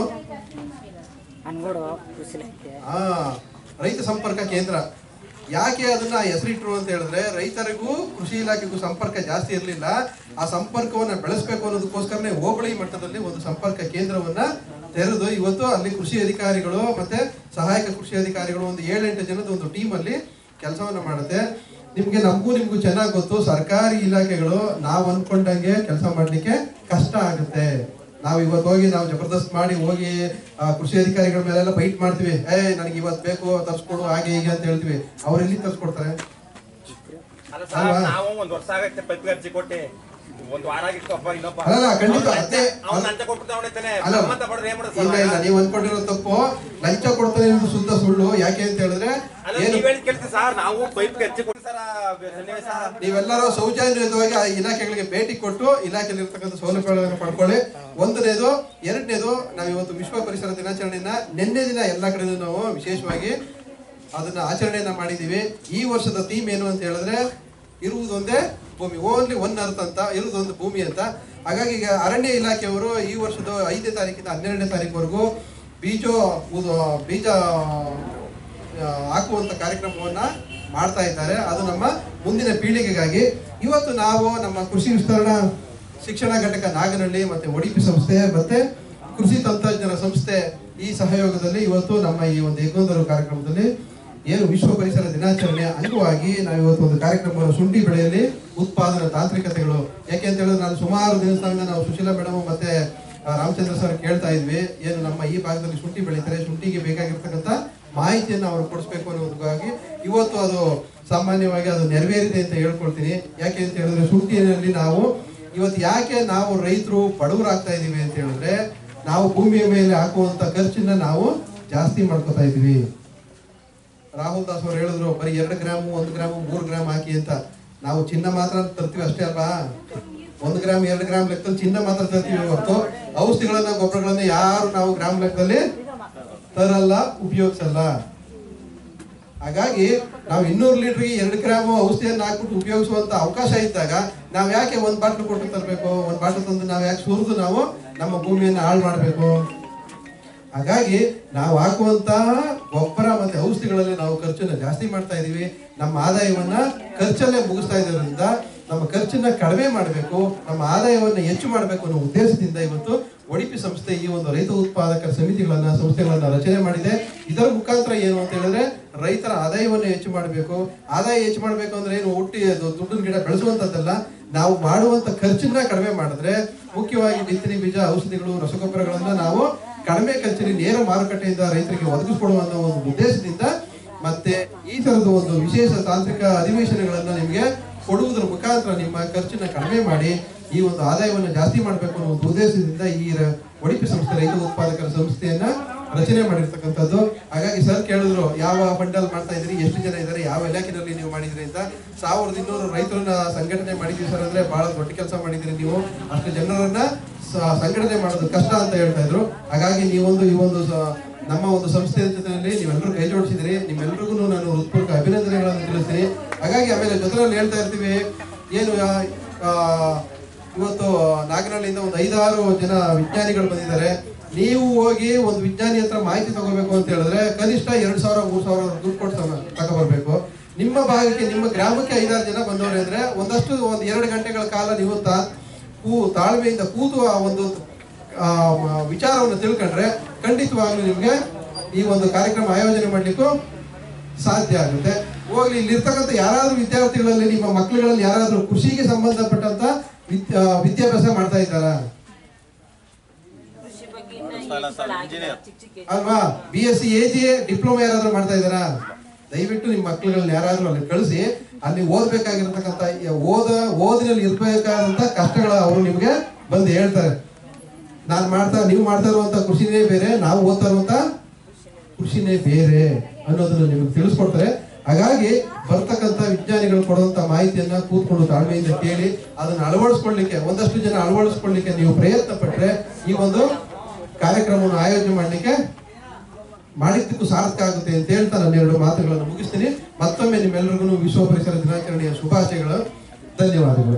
ಅನ್ಗೋಡು ಕೃಷಿ ಇಲಾಖೆ ಆ ರೈತ ಸಂಪರ್ಕ ಕೇಂದ್ರ ಯಾಕೆ ಅದನ್ನ ಹೆಸರಿಟ್ರು ಅಂತ ಹೇಳಿದ್ರೆ ರೈತರಿಗೂ ಕೃಷಿ ಇಲಾಖೆಗೂ ಸಂಪರ್ಕ ಜಾಸ್ತಿ ಇರಲಿಲ್ಲ ಆ ಸಂಪರ್ಕವನ್ನ ಬೆಳೆಸಬೇಕು ಅನ್ನೋದಕ್ಕೋಸ್ಕರನೇ ಹೋಬಳಿ ಮಟ್ಟದಲ್ಲಿ ಒಂದು ಸಂಪರ್ಕ ಕೇಂದ್ರವನ್ನ ತೆರೆದು ಇವತ್ತು ಅಲ್ಲಿ ಕೃಷಿ ಅಧಿಕಾರಿಗಳು ಮತ್ತೆ ಸಹಾಯಕ ಕೃಷಿ ಅಧಿಕಾರಿಗಳು ಒಂದು ಏಳೆಂಟು ಜನದ ಒಂದು ಟೀಮ್ ಅಲ್ಲಿ ಕೆಲಸವನ್ನ ಮಾಡುತ್ತೆ ನಿಮ್ಗೆ ನಮಗೂ ನಿಮ್ಗೂ ಚೆನ್ನಾಗಿ ಗೊತ್ತು ಸರ್ಕಾರಿ ಇಲಾಖೆಗಳು ನಾವು ಅನ್ಕೊಂಡಂಗೆ ಕೆಲಸ ಮಾಡ್ಲಿಕ್ಕೆ ಕಷ್ಟ ಆಗುತ್ತೆ ನಾವು ಇವತ್ತು ಹೋಗಿ ನಾವು ಜಬರ್ದಸ್ತ್ ಮಾಡಿ ಹೋಗಿ ಆ, ಕೃಷಿ ಅಧಿಕಾರಿಗಳ ಮೇಲೆಲ್ಲ ಫೈಟ್ ಮಾಡ್ತೀವಿ ಏ ನನಗೆ ಇವತ್ತು ಬೇಕು ತರ್ಸ್ಕೊಡು ಹಾಗೆ ಹೀಗೆ ಅಂತ ಹೇಳ್ತೀವಿ ಅವ್ರು ಎಲ್ಲಿ ತರ್ಸ್ಕೊಡ್ತಾರೆ ಅಲ್ಲ ಸರ್ ಅಲ್ವಾ? ನಾವು ಒಂದ್ ವರ್ಷ ಆಗತ್ತೆ ಪೈಪ್ ಅರ್ಜಿ ಕೊಟ್ಟೆ ಒಂದ್ ವಾರ ಆಗಿತ್ತು ಒಬ್ಬ ಇನ್ನೊಬ್ಬ ಅಲ್ಲಲ್ಲ, ಖಂಡಿತ ಅದೇ- ಅವ್ನು ಲಂಚ ಕೊಟ್ಬಿಟ್ಟು ಅವನಿದ್ದಾನೆ ಅಲ್ಲ ನಮ್ಮಂತ ಬಡವ್ರು ಏನ್ ಮಾಡೋದು ಇಲ್ಲ ಇಲ್ಲ ಸರ್ ನೀವು ಅನ್ಕೊಂಡಿರೋ ತಪ್ಪು ಲಂಚ ಕೊಡ್ತಾರೆ ಎಂದು ಶುದ್ಧ ಸುಳ್ಳು ಯಾಕೆ ಅಂತ ಹೇಳಿದ್ರೆ ಅಲ್ಲ ಏನು ನೀವ್ ಹೇಳಿ ಕೇಳ್ತೀವಿ ಸರ್ ನಾವು ಪೈಪ್ ಅರ್ಜಿ ಕೊಟ್ಟು ಸರ್ ಸನ್ನಿವೇಶ ನೀವೆಲ್ಲರೂ ಸೌಜನ್ಯಯುತವಾಗಿ ಆ ಇಲಾಖೆಗಳಿಗೆ ಭೇಟಿ ಕೊಟ್ಟು ಇಲಾಖೆಯಲ್ಲಿ ಇರ್ತಕ್ಕಂಥ ಸೌಲಭ್ಯಗಳನ್ನು ಪಡ್ಕೊಳ್ಳಿ ಒಂದನೇದು ಎರಡನೇದು ನಾವು ಇವತ್ತು ವಿಶ್ವ ಪರಿಸರ ದಿನಾಚರಣೆಯನ್ನ ನಿನ್ನೆ ದಿನ ಎಲ್ಲ ಕಡೆನೂ ನಾವು ವಿಶೇಷವಾಗಿ ಅದನ್ನ ಆಚರಣೆಯನ್ನ ಮಾಡಿದೀವಿ ಈ ವರ್ಷದ ಥೀಮ್ ಏನು ಅಂತ ಹೇಳಿದ್ರೆ ಇರುವುದೊಂದೇ ಭೂಮಿ ಓನ್ಲಿ ಒನ್ ಅರ್ತ್ ಅಂತ ಇರುವುದೊಂದು ಭೂಮಿ ಅಂತ ಹಾಗಾಗಿ ಈಗ ಅರಣ್ಯ ಇಲಾಖೆಯವರು ಈ ವರ್ಷದ ಐದನೇ ತಾರೀಕಿಂದ ಹನ್ನೆರಡನೇ ತಾರೀಕುವರೆಗೂ ಬೀಜ ಉದು- ಬೀಜ ಆ, ಹಾಕುವಂತ ಕಾರ್ಯಕ್ರಮವನ್ನ ಮಾಡ್ತಾ ಇದ್ದಾರೆ ಅದು ನಮ್ಮ ಮುಂದಿನ ಪೀಳಿಗೆಗಾಗಿ ಇವತ್ತು ನಾವು ನಮ್ಮ ಕೃಷಿ ವಿಸ್ತರಣಾ ಶಿಕ್ಷಣ ಘಟಕ ನಾಗನಹಳ್ಳಿ ಮತ್ತೆ ಒಡಿಪಿ ಸಂಸ್ಥೆ ಮತ್ತೆ ಕೃಷಿ ತಂತ್ರಜ್ಞರ ಸಂಸ್ಥೆ ಈ ಸಹಯೋಗದಲ್ಲಿ ಇವತ್ತು ನಮ್ಮ ಈ ಒಂದು ಏಕೊಂದರು ಕಾರ್ಯಕ್ರಮದಲ್ಲಿ ಏನು ವಿಶ್ವ ಪರಿಸರ ದಿನಾಚರಣೆಯ ಅಂಗವಾಗಿ ನಾವು ಇವತ್ತು ಒಂದು ಕಾರ್ಯಕ್ರಮವನ್ನು ಶುಂಠಿ ಬೆಳೆಯಲ್ಲಿ ಉತ್ಪಾದನಾ ತಾಂತ್ರಿಕತೆಗಳು ಯಾಕೆ ಅಂತ ಹೇಳಿದ್ರೆ ನಾನು ಸುಮಾರು ದಿವಸದಿಂದ ನಾವು ಸುಶೀಲಾ ಮೇಡಮ್ ಮತ್ತೆ ಆ, ರಾಮಚಂದ್ರ ಸರ್ ಕೇಳ್ತಾ ಇದ್ವಿ ಏನು ನಮ್ಮ ಈ ಭಾಗದಲ್ಲಿ ಶುಂಠಿ ಬೆಳೀತಾರೆ ಶುಂಠಿಗೆ ಬೇಕಾಗಿರ್ತಕ್ಕಂಥ ಮಾಹಿತಿಯನ್ನು ಅವರು ಕೊಡಿಸ್ಬೇಕು ಅನ್ನೋದಕ್ಕಾಗಿ ಇವತ್ತು ಅದು ಸಾಮಾನ್ಯವಾಗಿ ಅದು ನೆರವೇರಿದೆ ಅಂತ ಹೇಳ್ಕೊಳ್ತೀನಿ ಯಾಕೆ ಅಂತ ಹೇಳಿದ್ರೆ ಶುಂಠಿಯಲ್ಲಿ ನಾವು ಇವತ್ತು ಯಾಕೆ ನಾವು ರೈತರು ಬಡವರಾಗ್ತಾ ಇದೀವಿ ಅಂತ ಹೇಳಿದ್ರೆ ನಾವು ಭೂಮಿಯ ಮೇಲೆ ಹಾಕುವಂತ ಖರ್ಚನ್ನ ನಾವು ಜಾಸ್ತಿ ಮಾಡ್ಕೋತಾ ಇದೀವಿ ರಾಹುಲ್ ದಾಸ್ ಅವ್ರು ಹೇಳಿದ್ರು ಬರೀ ಎರಡು ಗ್ರಾಮು ಒಂದು ಗ್ರಾಮು ಮೂರು ಗ್ರಾಮ್ ಹಾಕಿ ಅಂತ ನಾವು ಚಿನ್ನ ಮಾತ್ರ ತರ್ತೀವಿ ಅಷ್ಟೇ ಅಲ್ವಾ ಒಂದು ಗ್ರಾಮ್ ಎರಡು ಗ್ರಾಮ್ ಲೆಕ್ಕದಲ್ಲಿ ಚಿನ್ನ ಮಾತ್ರ ತರ್ತೀವಿ ಹೊರತು ಔಷಧಿಗಳನ್ನ ಗೊಬ್ಬರಗಳನ್ನ ಯಾರು ನಾವು ಗ್ರಾಮ್ ಲೆಕ್ಕದಲ್ಲಿ ತರಲ್ಲ ಉಪಯೋಗಿಸಲ್ಲ ಹಾಗಾಗಿ ನಾವು ಇನ್ನೂರು ಲೀಟರ್ಗೆ ಎರಡು ಗ್ರಾಮ್ ಔಷಧಿಯನ್ನು ಹಾಕ್ಬಿಟ್ಟು ಉಪಯೋಗಿಸುವಂತ ಅವಕಾಶ ಇದ್ದಾಗ ನಾವು ಯಾಕೆ ಒಂದ್ ಬಾಟ್ಲು ಕೊಟ್ಟು ತರಬೇಕು ಒಂದ್ ಬಾಟ್ಲು ತಂದು ನಾವು ಯಾಕೆ ಸುರಿದು ನಾವು ನಮ್ಮ ಭೂಮಿಯನ್ನು ಹಾಳು ಮಾಡಬೇಕು ಹಾಗಾಗಿ ನಾವು ಹಾಕುವಂತಹ ಗೊಬ್ಬರ ಮತ್ತೆ ಔಷಧಿಗಳಲ್ಲಿ ನಾವು ಖರ್ಚನ್ನ ಜಾಸ್ತಿ ಮಾಡ್ತಾ ಇದೀವಿ ನಮ್ಮ ಆದಾಯವನ್ನ ಖರ್ಚಲ್ಲೇ ಮುಗಿಸ್ತಾ ಇರೋದ್ರಿಂದ ನಮ್ಮ ಖರ್ಚನ್ನ ಕಡಿಮೆ ಮಾಡಬೇಕು ನಮ್ಮ ಆದಾಯವನ್ನ ಹೆಚ್ಚು ಮಾಡಬೇಕು ಅನ್ನೋ ಉದ್ದೇಶದಿಂದ ಇವತ್ತು ಒಡಿಪಿ ಸಂಸ್ಥೆ ಈ ಒಂದು ರೈತ ಉತ್ಪಾದಕರ ಸಮಿತಿಗಳನ್ನ ಸಂಸ್ಥೆಗಳನ್ನ ರಚನೆ ಮಾಡಿದೆ ಇದರ ಮುಖಾಂತರ ಏನು ಅಂತ ಹೇಳಿದ್ರೆ ರೈತರ ಆದಾಯವನ್ನು ಹೆಚ್ಚು ಮಾಡಬೇಕು ಆದಾಯ ಹೆಚ್ಚು ಮಾಡಬೇಕು ಅಂದ್ರೆ ಏನು ಹುಟ್ಟಿ ಅದು ದುಡ್ಡಿನ ಗಿಡ ಬೆಳೆಸುವಂತದ್ದಲ್ಲ ನಾವು ಮಾಡುವಂತ ಖರ್ಚನ್ನ ಕಡಿಮೆ ಮಾಡಿದ್ರೆ ಮುಖ್ಯವಾಗಿ ಬಿತ್ತನೆ ಬೀಜ ಔಷಧಿಗಳು ರಸಗೊಬ್ಬರಗಳನ್ನ ನಾವು ಕಡಿಮೆ ಖರ್ಚಿನಲ್ಲಿ ನೇರ ಮಾರುಕಟ್ಟೆಯಿಂದ ರೈತರಿಗೆ ಒದಗಿಸ್ಕೊಡುವ ಅನ್ನೋ ಒಂದು ಉದ್ದೇಶದಿಂದ ಮತ್ತೆ ಈ ತರದ ಒಂದು ವಿಶೇಷ ತಾಂತ್ರಿಕ ಅಧಿವೇಶನಗಳನ್ನ ನಿಮಗೆ ಕೊಡುವುದರ ಮುಖಾಂತರ ನಿಮ್ಮ ಖರ್ಚನ್ನ ಕಡಿಮೆ ಮಾಡಿ ಈ ಒಂದು ಆದಾಯವನ್ನು ಜಾಸ್ತಿ ಮಾಡಬೇಕು ಅನ್ನೋ ಒಂದು ಉದ್ದೇಶದಿಂದ ಈ ರ- ಒಡಿಪಿ ಸಂಸ್ಥೆ ರೈತ ಉತ್ಪಾದಕರ ಸಂಸ್ಥೆಯನ್ನ ರಚನೆ ಮಾಡಿರ್ತಕ್ಕಂಥದ್ದು ಹಾಗಾಗಿ ಸರ್ ಕೇಳಿದ್ರು ಯಾವ ಬಂಡಲ್ ಮಾಡ್ತಾ ಇದ್ರಿ ಎಷ್ಟು ಜನ ಇದ್ದಾರೆ ಯಾವ ಇಲಾಖೆನಲ್ಲಿ ನೀವು ಮಾಡಿದ್ರಿ ಅಂತ ಸಾವಿರದ ಇನ್ನೂರು ರೈತರನ್ನ ಸಂಘಟನೆ ಮಾಡಿದ್ವಿ ಸರ್ ಅಂದ್ರೆ ಬಹಳ ದೊಡ್ಡ ಕೆಲಸ ಮಾಡಿದ್ರಿ ನೀವು ಅಷ್ಟು ಜನರನ್ನ ಸ- ಸಂಘಟನೆ ಮಾಡೋದು ಕಷ್ಟ ಅಂತ ಹೇಳ್ತಾ ಇದ್ರು ಹಾಗಾಗಿ ನೀವೊಂದು ಈ ಒಂದು ಸ- ನಮ್ಮ ಒಂದು ಸಂಸ್ಥೆಯ ಜೊತೆಯಲ್ಲಿ ನೀವೆಲ್ಲರೂ ಕೈ ಜೋಡಿಸಿದ್ರಿ ನಿಮ್ಮೆಲ್ರಿಗೂ ನಾನು ಹೃತ್ಪೂರ್ವಕ ಅಭಿನಂದನೆಗಳನ್ನು ತಿಳಿಸ್ತೀನಿ ಹಾಗಾಗಿ ಆಮೇಲೆ ಜೊತೆಯಲ್ಲಿ ಹೇಳ್ತಾ ಇರ್ತೀವಿ ಏನು ಯಾ- ಆ, ಇವತ್ತು ನಾಗನಹಳ್ಳಿಯಿಂದ ಒಂದು ಐದಾರು ಜನ ವಿಜ್ಞಾನಿಗಳು ಬಂದಿದ್ದಾರೆ ನೀವು ಹೋಗಿ ಒಂದು ವಿಜ್ಞಾನಿ ಹತ್ರ ಮಾಹಿತಿ ತಗೋಬೇಕು ಅಂತ ಹೇಳಿದ್ರೆ ಕನಿಷ್ಠ ಎರಡ್ ಸಾವಿರ ಮೂರ್ ಸಾವಿರ ದುಡ್ಡು ಕೊಟ್ಟು ತಗೊ- ತಗೊಬರ್ಬೇಕು ನಿಮ್ಮ ಭಾಗಕ್ಕೆ ನಿಮ್ಮ ಗ್ರಾಮಕ್ಕೆ ಐದಾರು ಜನ ಬಂದವ್ರೆ ಅಂದ್ರೆ ಒಂದಷ್ಟು ಒಂದು ಎರಡು ಗಂಟೆಗಳ ಕಾಲ ನೀವು ತಾ ಕೂ ತಾಳ್ಮೆಯಿಂದ ಕೂತು ಆ ಒಂದು ಆ, ಮ- ವಿಚಾರವನ್ನು ತಿಳ್ಕೊಂಡ್ರೆ ಖಂಡಿತವಾಗ್ಲೂ ನಿಮ್ಗೆ ಈ ಒಂದು ಕಾರ್ಯಕ್ರಮ ಆಯೋಜನೆ ಮಾಡ್ಲಿಕ್ಕೂ ಸಾಧ್ಯ ಆಗುತ್ತೆ ಹೋಗ್ಲಿ ಇಲ್ಲಿರ್ತಕ್ಕಂಥ ಯಾರಾದ್ರೂ ವಿದ್ಯಾರ್ಥಿಗಳಲ್ಲಿ ನಿಮ್ಮ ಮಕ್ಕಳುಗಳಲ್ಲಿ ಯಾರಾದ್ರೂ ಕೃಷಿಗೆ ಸಂಬಂಧಪಟ್ಟಂತ ವಿದ್- ಆ, ವಿದ್ಯಾಭ್ಯಾಸ ಮಾಡ್ತಾ ಇದ್ದಾರಾ ಅಲ್ವಾ B S C A G diploma ಯಾರಾದ್ರೂ ಮಾಡ್ತಾ ಇದ್ದಾರಾ ದಯವಿಟ್ಟು ನಿಮ್ಮ ಮಕ್ಕಳುಗಳನ್ನ ಯಾರಾದ್ರೂ ಅಲ್ಲಿ ಕಳಿಸಿ ಅಲ್ಲಿ ಓದ್ಬೇಕಾಗಿರ್ತಕ್ಕಂಥ ಈ ಓದ ಓದಿನಲ್ಲಿ ಇರ್ಬೇಕಾದಂತ ಕಷ್ಟಗಳ ಅವರು ನಿಮ್ಗೆ ಬಂದು ಹೇಳ್ತಾರೆ ನಾನು ಮಾಡ್ತಾ ನೀವು ಮಾಡ್ತಾ ಇರುವಂತ ಕೃಷಿನೇ ಬೇರೆ ನಾವು ಓದ್ತಾ ಇರುವಂತ ಕೃಷಿನೇ ಬೇರೆ ಅನ್ನೋದನ್ನ ನಿಮಗೆ ತಿಳಿಸ್ಕೊಡ್ತಾರೆ ಹಾಗಾಗಿ ಬರ್ತಕ್ಕಂಥ ವಿಜ್ಞಾನಿಗಳು ಕೊಡುವಂತ ಮಾಹಿತಿಯನ್ನ ಕೂತ್ಕೊಂಡು ತಾಳ್ಮೆಯಿಂದ ಕೇಳಿ ಅದನ್ನ ಅಳವಡಿಸ್ಕೊಳ್ಳಿಕ್ಕೆ ಒಂದಷ್ಟು ಜನ ಅಳವಡಿಸ್ಕೊಳ್ಳಿಕ್ಕೆ ನೀವು ಪ್ರಯತ್ನ ಪಟ್ರೆ ಈ ಒಂದು ಕಾರ್ಯಕ್ರಮವನ್ನು ಆಯೋಜನೆ ಮಾಡಲಿಕ್ಕೆ ಮಾಡಿದ್ದಕ್ಕೂ ಸಾರ್ಥಕ ಆಗುತ್ತೆ ಅಂತ ಹೇಳ್ತಾ ನಾನು ಎರಡು ಮಾತುಗಳನ್ನು ಮುಗಿಸ್ತೀನಿ ಮತ್ತೊಮ್ಮೆ ನಿಮ್ಮೆಲ್ಲರಿಗೂ ವಿಶ್ವ ಪರಿಸರ ದಿನಾಚರಣೆಯ ಶುಭಾಶಯಗಳು ಧನ್ಯವಾದಗಳು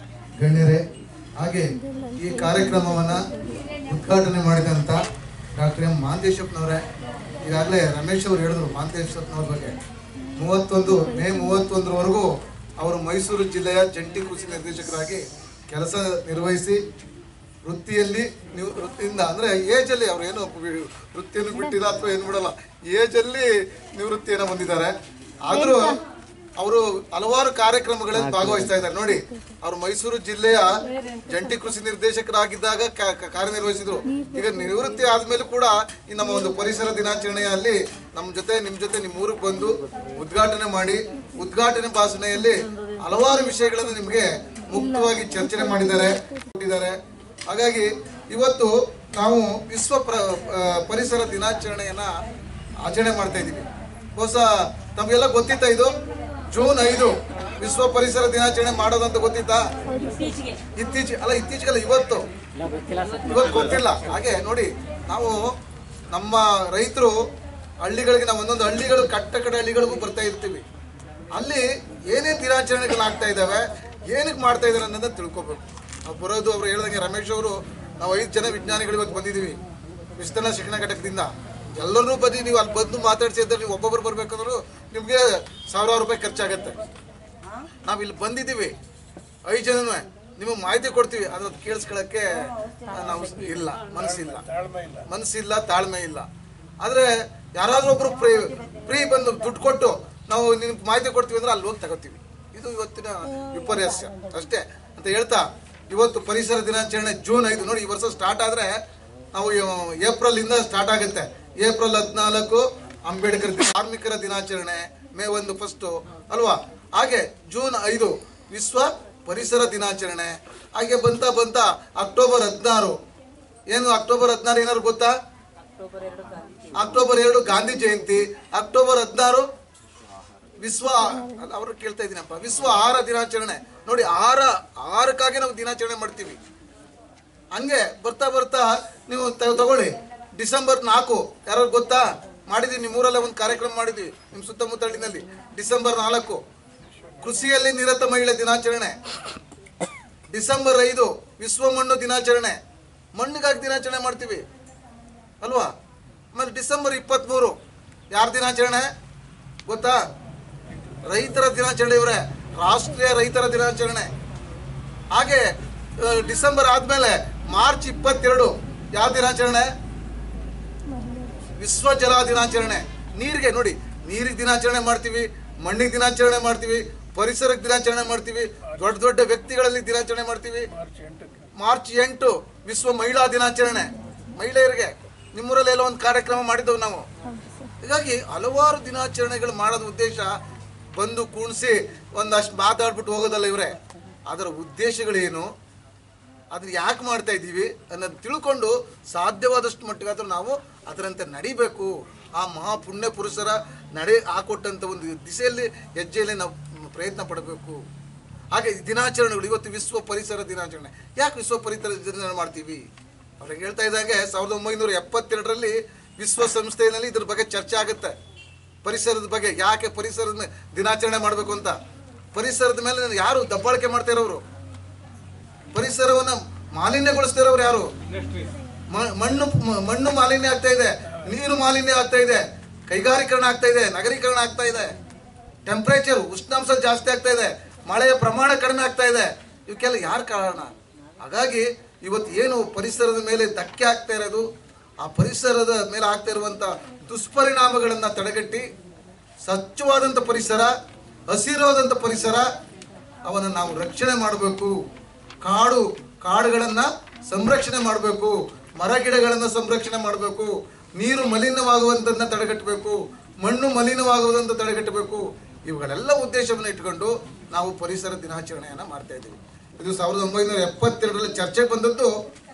ಗಣ್ಯರೇ ಹಾಗೆ ಈ ಕಾರ್ಯಕ್ರಮವನ್ನ ಉದ್ಘಾಟನೆ ಮಾಡಿದಂತ ಡಾಕ್ಟರ್ ಎಂ ಮಹಾಂತೇಶಪ್ಪನವರೇ ಈಗಾಗಲೇ ರಮೇಶ್ ಅವರು ಹೇಳಿದ್ರು ಮಹಾಂತೇಶಪ್ಪನವ್ರ ಬಗ್ಗೆ ಮೂವತ್ತೊಂದು ಮೇ ಮೂವತ್ತೊಂದರವರೆಗೂ ಅವರು ಮೈಸೂರು ಜಿಲ್ಲೆಯ ಜಂಟಿ ಕೃಷಿ ನಿರ್ದೇಶಕರಾಗಿ ಕೆಲಸ ನಿರ್ವಹಿಸಿ ವೃತ್ತಿಯಲ್ಲಿ ನೀವು ವೃತ್ತಿಯಿಂದ ಅಂದ್ರೆ ಏಜ್ ಅಲ್ಲಿ ಅವ್ರು ಏನು ವಿ- ವೃತ್ತಿಯನ್ನು ಬಿಟ್ಟಿಲ್ಲ ಅಥವಾ ಏನು ಬಿಡಲ್ಲ ಏಜ್ ಅಲ್ಲಿ ನಿವೃತ್ತಿಯನ್ನು ಹೊಂದಿದ್ದಾರೆ ಆದ್ರೂ ಅವರು ಹಲವಾರು ಕಾರ್ಯಕ್ರಮಗಳಲ್ಲಿ ಭಾಗವಹಿಸ್ತಾ ಇದ್ದಾರೆ ನೋಡಿ ಅವರು ಮೈಸೂರು ಜಿಲ್ಲೆಯ ಜಂಟಿ ಕೃಷಿ ನಿರ್ದೇಶಕರಾಗಿದ್ದಾಗ ಕ- ಕ- ಕಾರ್ಯನಿರ್ವಹಿಸಿದ್ರು ಈಗ ನಿವೃತ್ತಿ ಆದ್ಮೇಲೆ ಕೂಡ ಈ ನಮ್ಮ ಒಂದು ಪರಿಸರ ದಿನಾಚರಣೆಯಲ್ಲಿ ನಮ್ಮ ಜೊತೆ ನಿಮ್ ಜೊತೆ ನಿಮ್ಮ ಊರಿಗೆ ಬಂದು ಉದ್ಘಾಟನೆ ಮಾಡಿ ಉದ್ಘಾಟನೆ ಭಾಷಣೆಯಲ್ಲಿ ಹಲವಾರು ವಿಷಯಗಳನ್ನು ನಿಮಗೆ ಮುಕ್ತವಾಗಿ ಚರ್ಚೆ ಮಾಡಿದ್ದಾರೆ ಕೊಟ್ಟಿದ್ದಾರೆ ಹಾಗಾಗಿ ಇವತ್ತು ನಾವು ವಿಶ್ವ ಪ್ರ ಆ, ಪರಿಸರ ದಿನಾಚರಣೆಯನ್ನ ಆಚರಣೆ ಮಾಡ್ತಾ ಇದ್ದೀವಿ ಹೊಸ ತಮಗೆಲ್ಲ ಗೊತ್ತಿತ್ತಾ ಇದು ಜೂನ್ ಐದು ವಿಶ್ವ ಪರಿಸರ ದಿನಾಚರಣೆ ಮಾಡೋದಂತ ಗೊತ್ತಿತ್ತಾ ಇತ್ತೀಚೆಗೆ ಅಲ್ಲ ಇತ್ತೀಚೆಗಲ್ಲ ಇವತ್ತು ಇವತ್ತು ಗೊತ್ತಿಲ್ಲ ಹಾಗೆ ನೋಡಿ ನಾವು ನಮ್ಮ ರೈತರು ಹಳ್ಳಿಗಳಿಗೆ ನಾವು ಒಂದೊಂದು ಹಳ್ಳಿಗಳು ಕಟ್ಟ ಕಡೆ ಹಳ್ಳಿಗಳಿಗೂ ಬರ್ತಾ ಇರ್ತೀವಿ ಅಲ್ಲಿ ಏನೇನು ದಿನಾಚರಣೆಗಳಾಗ್ತಾ ಇದ್ದಾವೆ ಏನಕ್ಕೆ ಮಾಡ್ತಾ ಇದ್ದಾರೆ ಅನ್ನೋದನ್ನ ತಿಳ್ಕೊಬೇಕು ನಾವು ಬರೋದು ಅವ್ರು ಹೇಳ್ದಂಗೆ ರಮೇಶ್ ಅವರು ನಾವು ಐದು ಜನ ವಿಜ್ಞಾನಿಗಳು ಇವತ್ತು ಬಂದಿದ್ದೀವಿ ವಿಸ್ತರಣಾ ಶಿಕ್ಷಣ ಘಟಕದಿಂದ ಎಲ್ಲರೂ ಬನ್ನಿ ನೀವು ಅಲ್ಲಿ ಬಂದು ಮಾತಾಡ್ಸಿ ಇದ್ದರೆ ನೀವು ಒಬ್ಬೊಬ್ಬರು ಬರ್ಬೇಕಂದ್ರೂ ನಿಮಗೆ ಸಾವಿರಾರು ರೂಪಾಯಿ ಖರ್ಚಾಗತ್ತೆ ನಾವು ಇಲ್ಲಿ ಬಂದಿದ್ದೀವಿ ಐದು ಜನನೂ ನಿಮಗೆ ಮಾಹಿತಿ ಕೊಡ್ತೀವಿ ಅದ್ರ ಕೇಳಿಸ್ಕೊಳ್ಳೋಕ್ಕೆ ನಾವು ಇಲ್ಲ ಮನಸ್ಸಿಲ್ಲ ಮನಸ್ಸಿಲ್ಲ ತಾಳ್ಮೆ ಇಲ್ಲ ಆದರೆ ಯಾರಾದ್ರೂ ಒಬ್ರು ಫ್ರೀ ಫ್ರೀ ಬಂದು ದುಡ್ಡು ಕೊಟ್ಟು ನಾವು ನಿಮ್ಗೆ ಮಾಹಿತಿ ಕೊಡ್ತೀವಿ ಅಂದ್ರೆ ಅಲ್ಲಿ ಹೋಗಿ ತಗೋತೀವಿ ಇದು ಇವತ್ತಿನ ವಿಪರ್ಯಾಸ ಅಷ್ಟೇ ಅಂತ ಹೇಳ್ತಾ ಇವತ್ತು ಪರಿಸರ ದಿನಾಚರಣೆ ಜೂನ್ ಐದು ನೋಡಿ ಈ ವರ್ಷ ಸ್ಟಾರ್ಟ್ ಆದ್ರೆ ನಾವು ಏಪ್ರಿಲ್ ಇಂದ ಸ್ಟಾರ್ಟ್ ಆಗುತ್ತೆ ಏಪ್ರಿಲ್ ಹದಿನಾಲ್ಕು ಅಂಬೇಡ್ಕರ್ ದಿನ- ಕಾರ್ಮಿಕರ ದಿನಾಚರಣೆ ಮೇ ಒಂದು ಫಸ್ಟ್ ಅಲ್ವಾ ಹಾಗೆ ಜೂನ್ ಐದು ವಿಶ್ವ ಪರಿಸರ ದಿನಾಚರಣೆ ಹಾಗೆ ಬಂತ ಬಂತ ಅಕ್ಟೋಬರ್ ಹದಿನಾರು ಏನು ಅಕ್ಟೋಬರ್ ಹದಿನಾರು ಏನಾದ್ರು ಗೊತ್ತಾ ಅಕ್ಟೋಬರ್ ಎರಡು ಗಾಂಧಿ ಜಯಂತಿ ಅಕ್ಟೋಬರ್ ಹದಿನಾರು ವಿಶ್ವ ಅವರು ಕೇಳ್ತಾ ಇದ್ದೀನಪ್ಪ ವಿಶ್ವ ಆಹಾರ ದಿನಾಚರಣೆ ನೋಡಿ ಆಹಾರ ಆಹಾರಕ್ಕಾಗಿ ನಾವು ದಿನಾಚರಣೆ ಮಾಡ್ತೀವಿ ಹಂಗೆ ಬರ್ತಾ ಬರ್ತಾ ನೀವು ತ- ತಗೊಳ್ಳಿ ಡಿಸೆಂಬರ್ ನಾಲ್ಕು ಯಾರು ಗೊತ್ತಾ ಮಾಡಿದ್ವಿ ನಿಮ್ಮೂರಲ್ಲೇ ಒಂದು ಕಾರ್ಯಕ್ರಮ ಮಾಡಿದ್ವಿ ನಿಮ್ಮ ಸುತ್ತಮುತ್ತಲಿನಲ್ಲಿ ಡಿಸೆಂಬರ್ ನಾಲ್ಕು ಕೃಷಿಯಲ್ಲಿ ನಿರತ ಮಹಿಳೆ ದಿನಾಚರಣೆ ಡಿಸೆಂಬರ್ ಐದು ವಿಶ್ವ ಮಣ್ಣು ದಿನಾಚರಣೆ ಮಣ್ಣಿಗಾಗಿ ದಿನಾಚರಣೆ ಮಾಡ್ತೀವಿ ಅಲ್ವಾ ಆಮೇಲೆ ಡಿಸೆಂಬರ್ ಇಪ್ಪತ್ತ್ಮೂರು ಯಾರ ದಿನಾಚರಣೆ ಗೊತ್ತಾ ರೈತರ ದಿನಾಚರಣೆ ಇವರೇ ರಾಷ್ಟ್ರೀಯ ರೈತರ ದಿನಾಚರಣೆ ಹಾಗೆ ಆ, ಡಿಸೆಂಬರ್ ಆದ್ಮೇಲೆ ಮಾರ್ಚ್ ಇಪ್ಪತ್ತೆರಡು ಯಾವ ದಿನಾಚರಣೆ ವಿಶ್ವ ಜಲ ದಿನಾಚರಣೆ ನೀರಿಗೆ ನೋಡಿ ನೀರಿಗೆ ದಿನಾಚರಣೆ ಮಾಡ್ತೀವಿ ಮಣ್ಣಿಗೆ ದಿನಾಚರಣೆ ಮಾಡ್ತೀವಿ ಪರಿಸರಕ್ಕೆ ದಿನಾಚರಣೆ ಮಾಡ್ತೀವಿ ದೊಡ್ಡ ದೊಡ್ಡ ವ್ಯಕ್ತಿಗಳಲ್ಲಿ ದಿನಾಚರಣೆ ಮಾಡ್ತೀವಿ ಮಾರ್ಚ್ ಎಂಟು ವಿಶ್ವ ಮಹಿಳಾ ದಿನಾಚರಣೆ ಮಹಿಳೆಯರಿಗೆ ನಿಮ್ಮೂರಲ್ಲಿ ಎಲ್ಲ ಒಂದು ಕಾರ್ಯಕ್ರಮ ಮಾಡಿದ್ದೆವು ನಾವು ಹೀಗಾಗಿ ಹಲವಾರು ದಿನಾಚರಣೆಗಳು ಮಾಡೋದ ಉದ್ದೇಶ ಬಂದು ಕೂಣಿಸಿ ಒಂದಷ್ಟು ಮಾತಾಡ್ಬಿಟ್ಟು ಹೋಗೋದಲ್ಲ ಇವರೇ ಅದರ ಉದ್ದೇಶಗಳೇನು ಅದನ್ನ ಯಾಕೆ ಮಾಡ್ತಾ ಇದ್ದೀವಿ ಅನ್ನೋದು ತಿಳ್ಕೊಂಡು ಸಾಧ್ಯವಾದಷ್ಟು ಮಟ್ಟಿಗಾದ್ರೂ ನಾವು ಅದರಂತೆ ನಡಿಬೇಕು ಆ ಮಹಾಪುಣ್ಯ ಪುರುಷರ ನಡೆ ಹಾಕೊಟ್ಟಂಥ ಒಂದು ದಿಸೆಯಲ್ಲಿ ಹೆಜ್ಜೆಯಲ್ಲಿ ನಾವು ಪ್ರಯತ್ನ ಪಡಬೇಕು ಹಾಗೆ ಈ ದಿನಾಚರಣೆಗಳು ಇವತ್ತು ವಿಶ್ವ ಪರಿಸರ ದಿನಾಚರಣೆ ಯಾಕೆ ವಿಶ್ವ ಪರಿಸರ ದಿನಾಚರಣೆ ಮಾಡ್ತೀವಿ ಅವ್ರಿಗೆ ಹೇಳ್ತಾ ಇದ್ದಾಗೆ ಸಾವಿರದ ಒಂಬೈನೂರ ಎಪ್ಪತ್ತೆರಡರಲ್ಲಿ ವಿಶ್ವಸಂಸ್ಥೆಯಲ್ಲಿ ಇದ್ರ ಬಗ್ಗೆ ಚರ್ಚೆ ಆಗುತ್ತೆ ಪರಿಸರದ ಬಗ್ಗೆ ಯಾಕೆ ಪರಿಸರದ ಮೇ- ದಿನಾಚರಣೆ ಮಾಡಬೇಕು ಅಂತ ಪರಿಸರದ ಮೇಲೆ ಯಾರು ದಬ್ಬಾಳಿಕೆ ಮಾಡ್ತಾ ಇರೋರು ಪರಿಸರವನ್ನ ಮಾಲಿನ್ಯಗೊಳಿಸ್ತಾ ಇರೋರು ಯಾರು ಮ- ಮಣ್ಣು ಮ- ಮಣ್ಣು ಮಾಲಿನ್ಯ ಆಗ್ತಾ ಇದೆ ನೀರು ಮಾಲಿನ್ಯ ಆಗ್ತಾ ಇದೆ ಕೈಗಾರೀಕರಣ ಆಗ್ತಾ ಇದೆ ನಗರೀಕರಣ ಆಗ್ತಾ ಇದೆ ಟೆಂಪರೇಚರ್ ಉಷ್ಣಾಂಶ ಜಾಸ್ತಿ ಆಗ್ತಾ ಇದೆ ಮಳೆಯ ಪ್ರಮಾಣ ಕಡಿಮೆ ಆಗ್ತಾ ಇದೆ ಇವಕ್ಕೆಲ್ಲ ಯಾರು ಕಾರಣ ಹಾಗಾಗಿ ಇವತ್ತು ಏನು ಪರಿಸರದ ಮೇಲೆ ಧಕ್ಕೆ ಆಗ್ತಾ ಇರೋದು ಆ ಪರಿಸರದ ಮೇಲೆ ಆಗ್ತಾ ಇರುವಂತ ದುಷ್ಪರಿಣಾಮಗಳನ್ನ ತಡೆಗಟ್ಟಿ ಸ್ವಚ್ಛವಾದಂಥ ಪರಿಸರ ಹಸಿರಾದಂಥ ಪರಿಸರ ಅವನ್ನ ನಾವು ರಕ್ಷಣೆ ಮಾಡಬೇಕು ಕಾಡು ಕಾಡುಗಳನ್ನ ಸಂರಕ್ಷಣೆ ಮಾಡಬೇಕು ಮರ ಗಿಡಗಳನ್ನ ಸಂರಕ್ಷಣೆ ಮಾಡಬೇಕು ನೀರು ಮಲಿನವಾಗುವಂತನ್ನ ತಡೆಗಟ್ಟಬೇಕು ಮಣ್ಣು ಮಲಿನವಾಗುವುದಂತ ತಡೆಗಟ್ಟಬೇಕು ಇವುಗಳೆಲ್ಲ ಉದ್ದೇಶವನ್ನು ಇಟ್ಕೊಂಡು ನಾವು ಪರಿಸರ ದಿನಾಚರಣೆಯನ್ನ ಮಾಡ್ತಾ ಇದ್ದೀವಿ ಇದು ಸಾವಿರದ ಒಂಬೈನೂರ ಎಪ್ಪತ್ತೆರಡರಲ್ಲಿ ಚರ್ಚೆಗೆ ಬಂದದ್ದು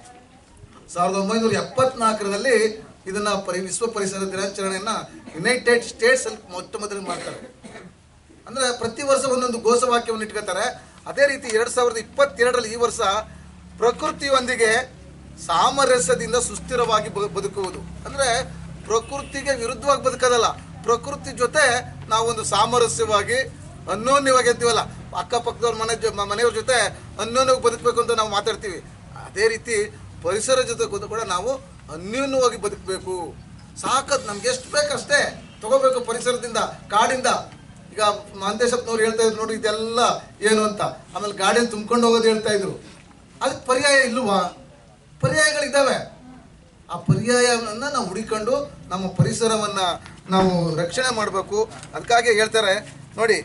ಸಾವಿರದ ಒಂಬೈನೂರ ಎಪ್ಪತ್ನಾಲ್ಕರಲ್ಲಿ ಇದನ್ನ ಪರಿ ವಿಶ್ವ ಪರಿಸರ ದಿನಾಚರಣೆಯನ್ನ ಯುನೈಟೆಡ್ ಸ್ಟೇಟ್ಸ್ ಅಲ್ಲಿ ಮೊಟ್ಟ ಮೊದಲಿಗೆ ಮಾಡ್ತಾರೆ ಅಂದ್ರೆ ಪ್ರತಿ ವರ್ಷ ಒಂದೊಂದು ಘೋಷವಾಕ್ಯವನ್ನು ಇಟ್ಕೋತಾರೆ ಅದೇ ರೀತಿ ಎರಡ್ ಸಾವಿರದ ಇಪ್ಪತ್ತೆರಡರಲ್ಲಿ ಈ ವರ್ಷ ಪ್ರಕೃತಿಯೊಂದಿಗೆ ಸಾಮರಸ್ಯದಿಂದ ಸುಸ್ಥಿರವಾಗಿ ಬ- ಬದುಕುವುದು ಅಂದ್ರೆ ಪ್ರಕೃತಿಗೆ ವಿರುದ್ಧವಾಗಿ ಬದುಕೋದಲ್ಲ ಪ್ರಕೃತಿ ಜೊತೆ ನಾವೊಂದು ಸಾಮರಸ್ಯವಾಗಿ ಅನ್ಯೋನ್ಯವಾಗಿ ಇರ್ತೀವಲ್ಲ ಅಕ್ಕಪಕ್ಕದವ್ರ ಮನೆ ಜೊ- ಮ- ಮನೆಯವ್ರ ಜೊತೆ ಅನ್ಯೋನ್ಯವಾಗಿ ಬದುಕಬೇಕು ಅಂತ ನಾವು ಮಾತಾಡ್ತೀವಿ ಅದೇ ರೀತಿ ಪರಿಸರ ಜೊತೆ ಕೂಡ- ಕೂಡ ನಾವು ಅನ್ಯೋನ್ಯವಾಗಿ ಬದುಕಬೇಕು ಸಾಕದ್ ನಮ್ಗೆ ಎಷ್ಟು ಬೇಕಷ್ಟೇ ತಗೋಬೇಕು ಪರಿಸರದಿಂದ ಕಾಡಿಂದ ಈಗ ಮಾಂತೇಶಪ್ಪನವ್ರು ಹೇಳ್ತಾ ಇದ್ರು ನೋಡಿ ಇದೆಲ್ಲ ಏನು ಅಂತ ಆಮೇಲೆ ಗಾಡಿಯನ್ನು ತುಂಬ್ಕೊಂಡು ಹೋಗೋದು ಹೇಳ್ತಾ ಇದ್ರು ಅದಕ್ಕೆ ಪರ್ಯಾಯ ಇಲ್ವಾ ಪರ್ಯಾಯಗಳಿದ್ದಾವೆ ಆ ಪರ್ಯಾಯವನ್ನ ನಾವು ಹುಡುಕೊಂಡು ನಮ್ಮ ಪರಿಸರವನ್ನ ನಾವು ರಕ್ಷಣೆ ಮಾಡಬೇಕು ಅದಕ್ಕಾಗಿ ಹೇಳ್ತಾರೆ ನೋಡಿ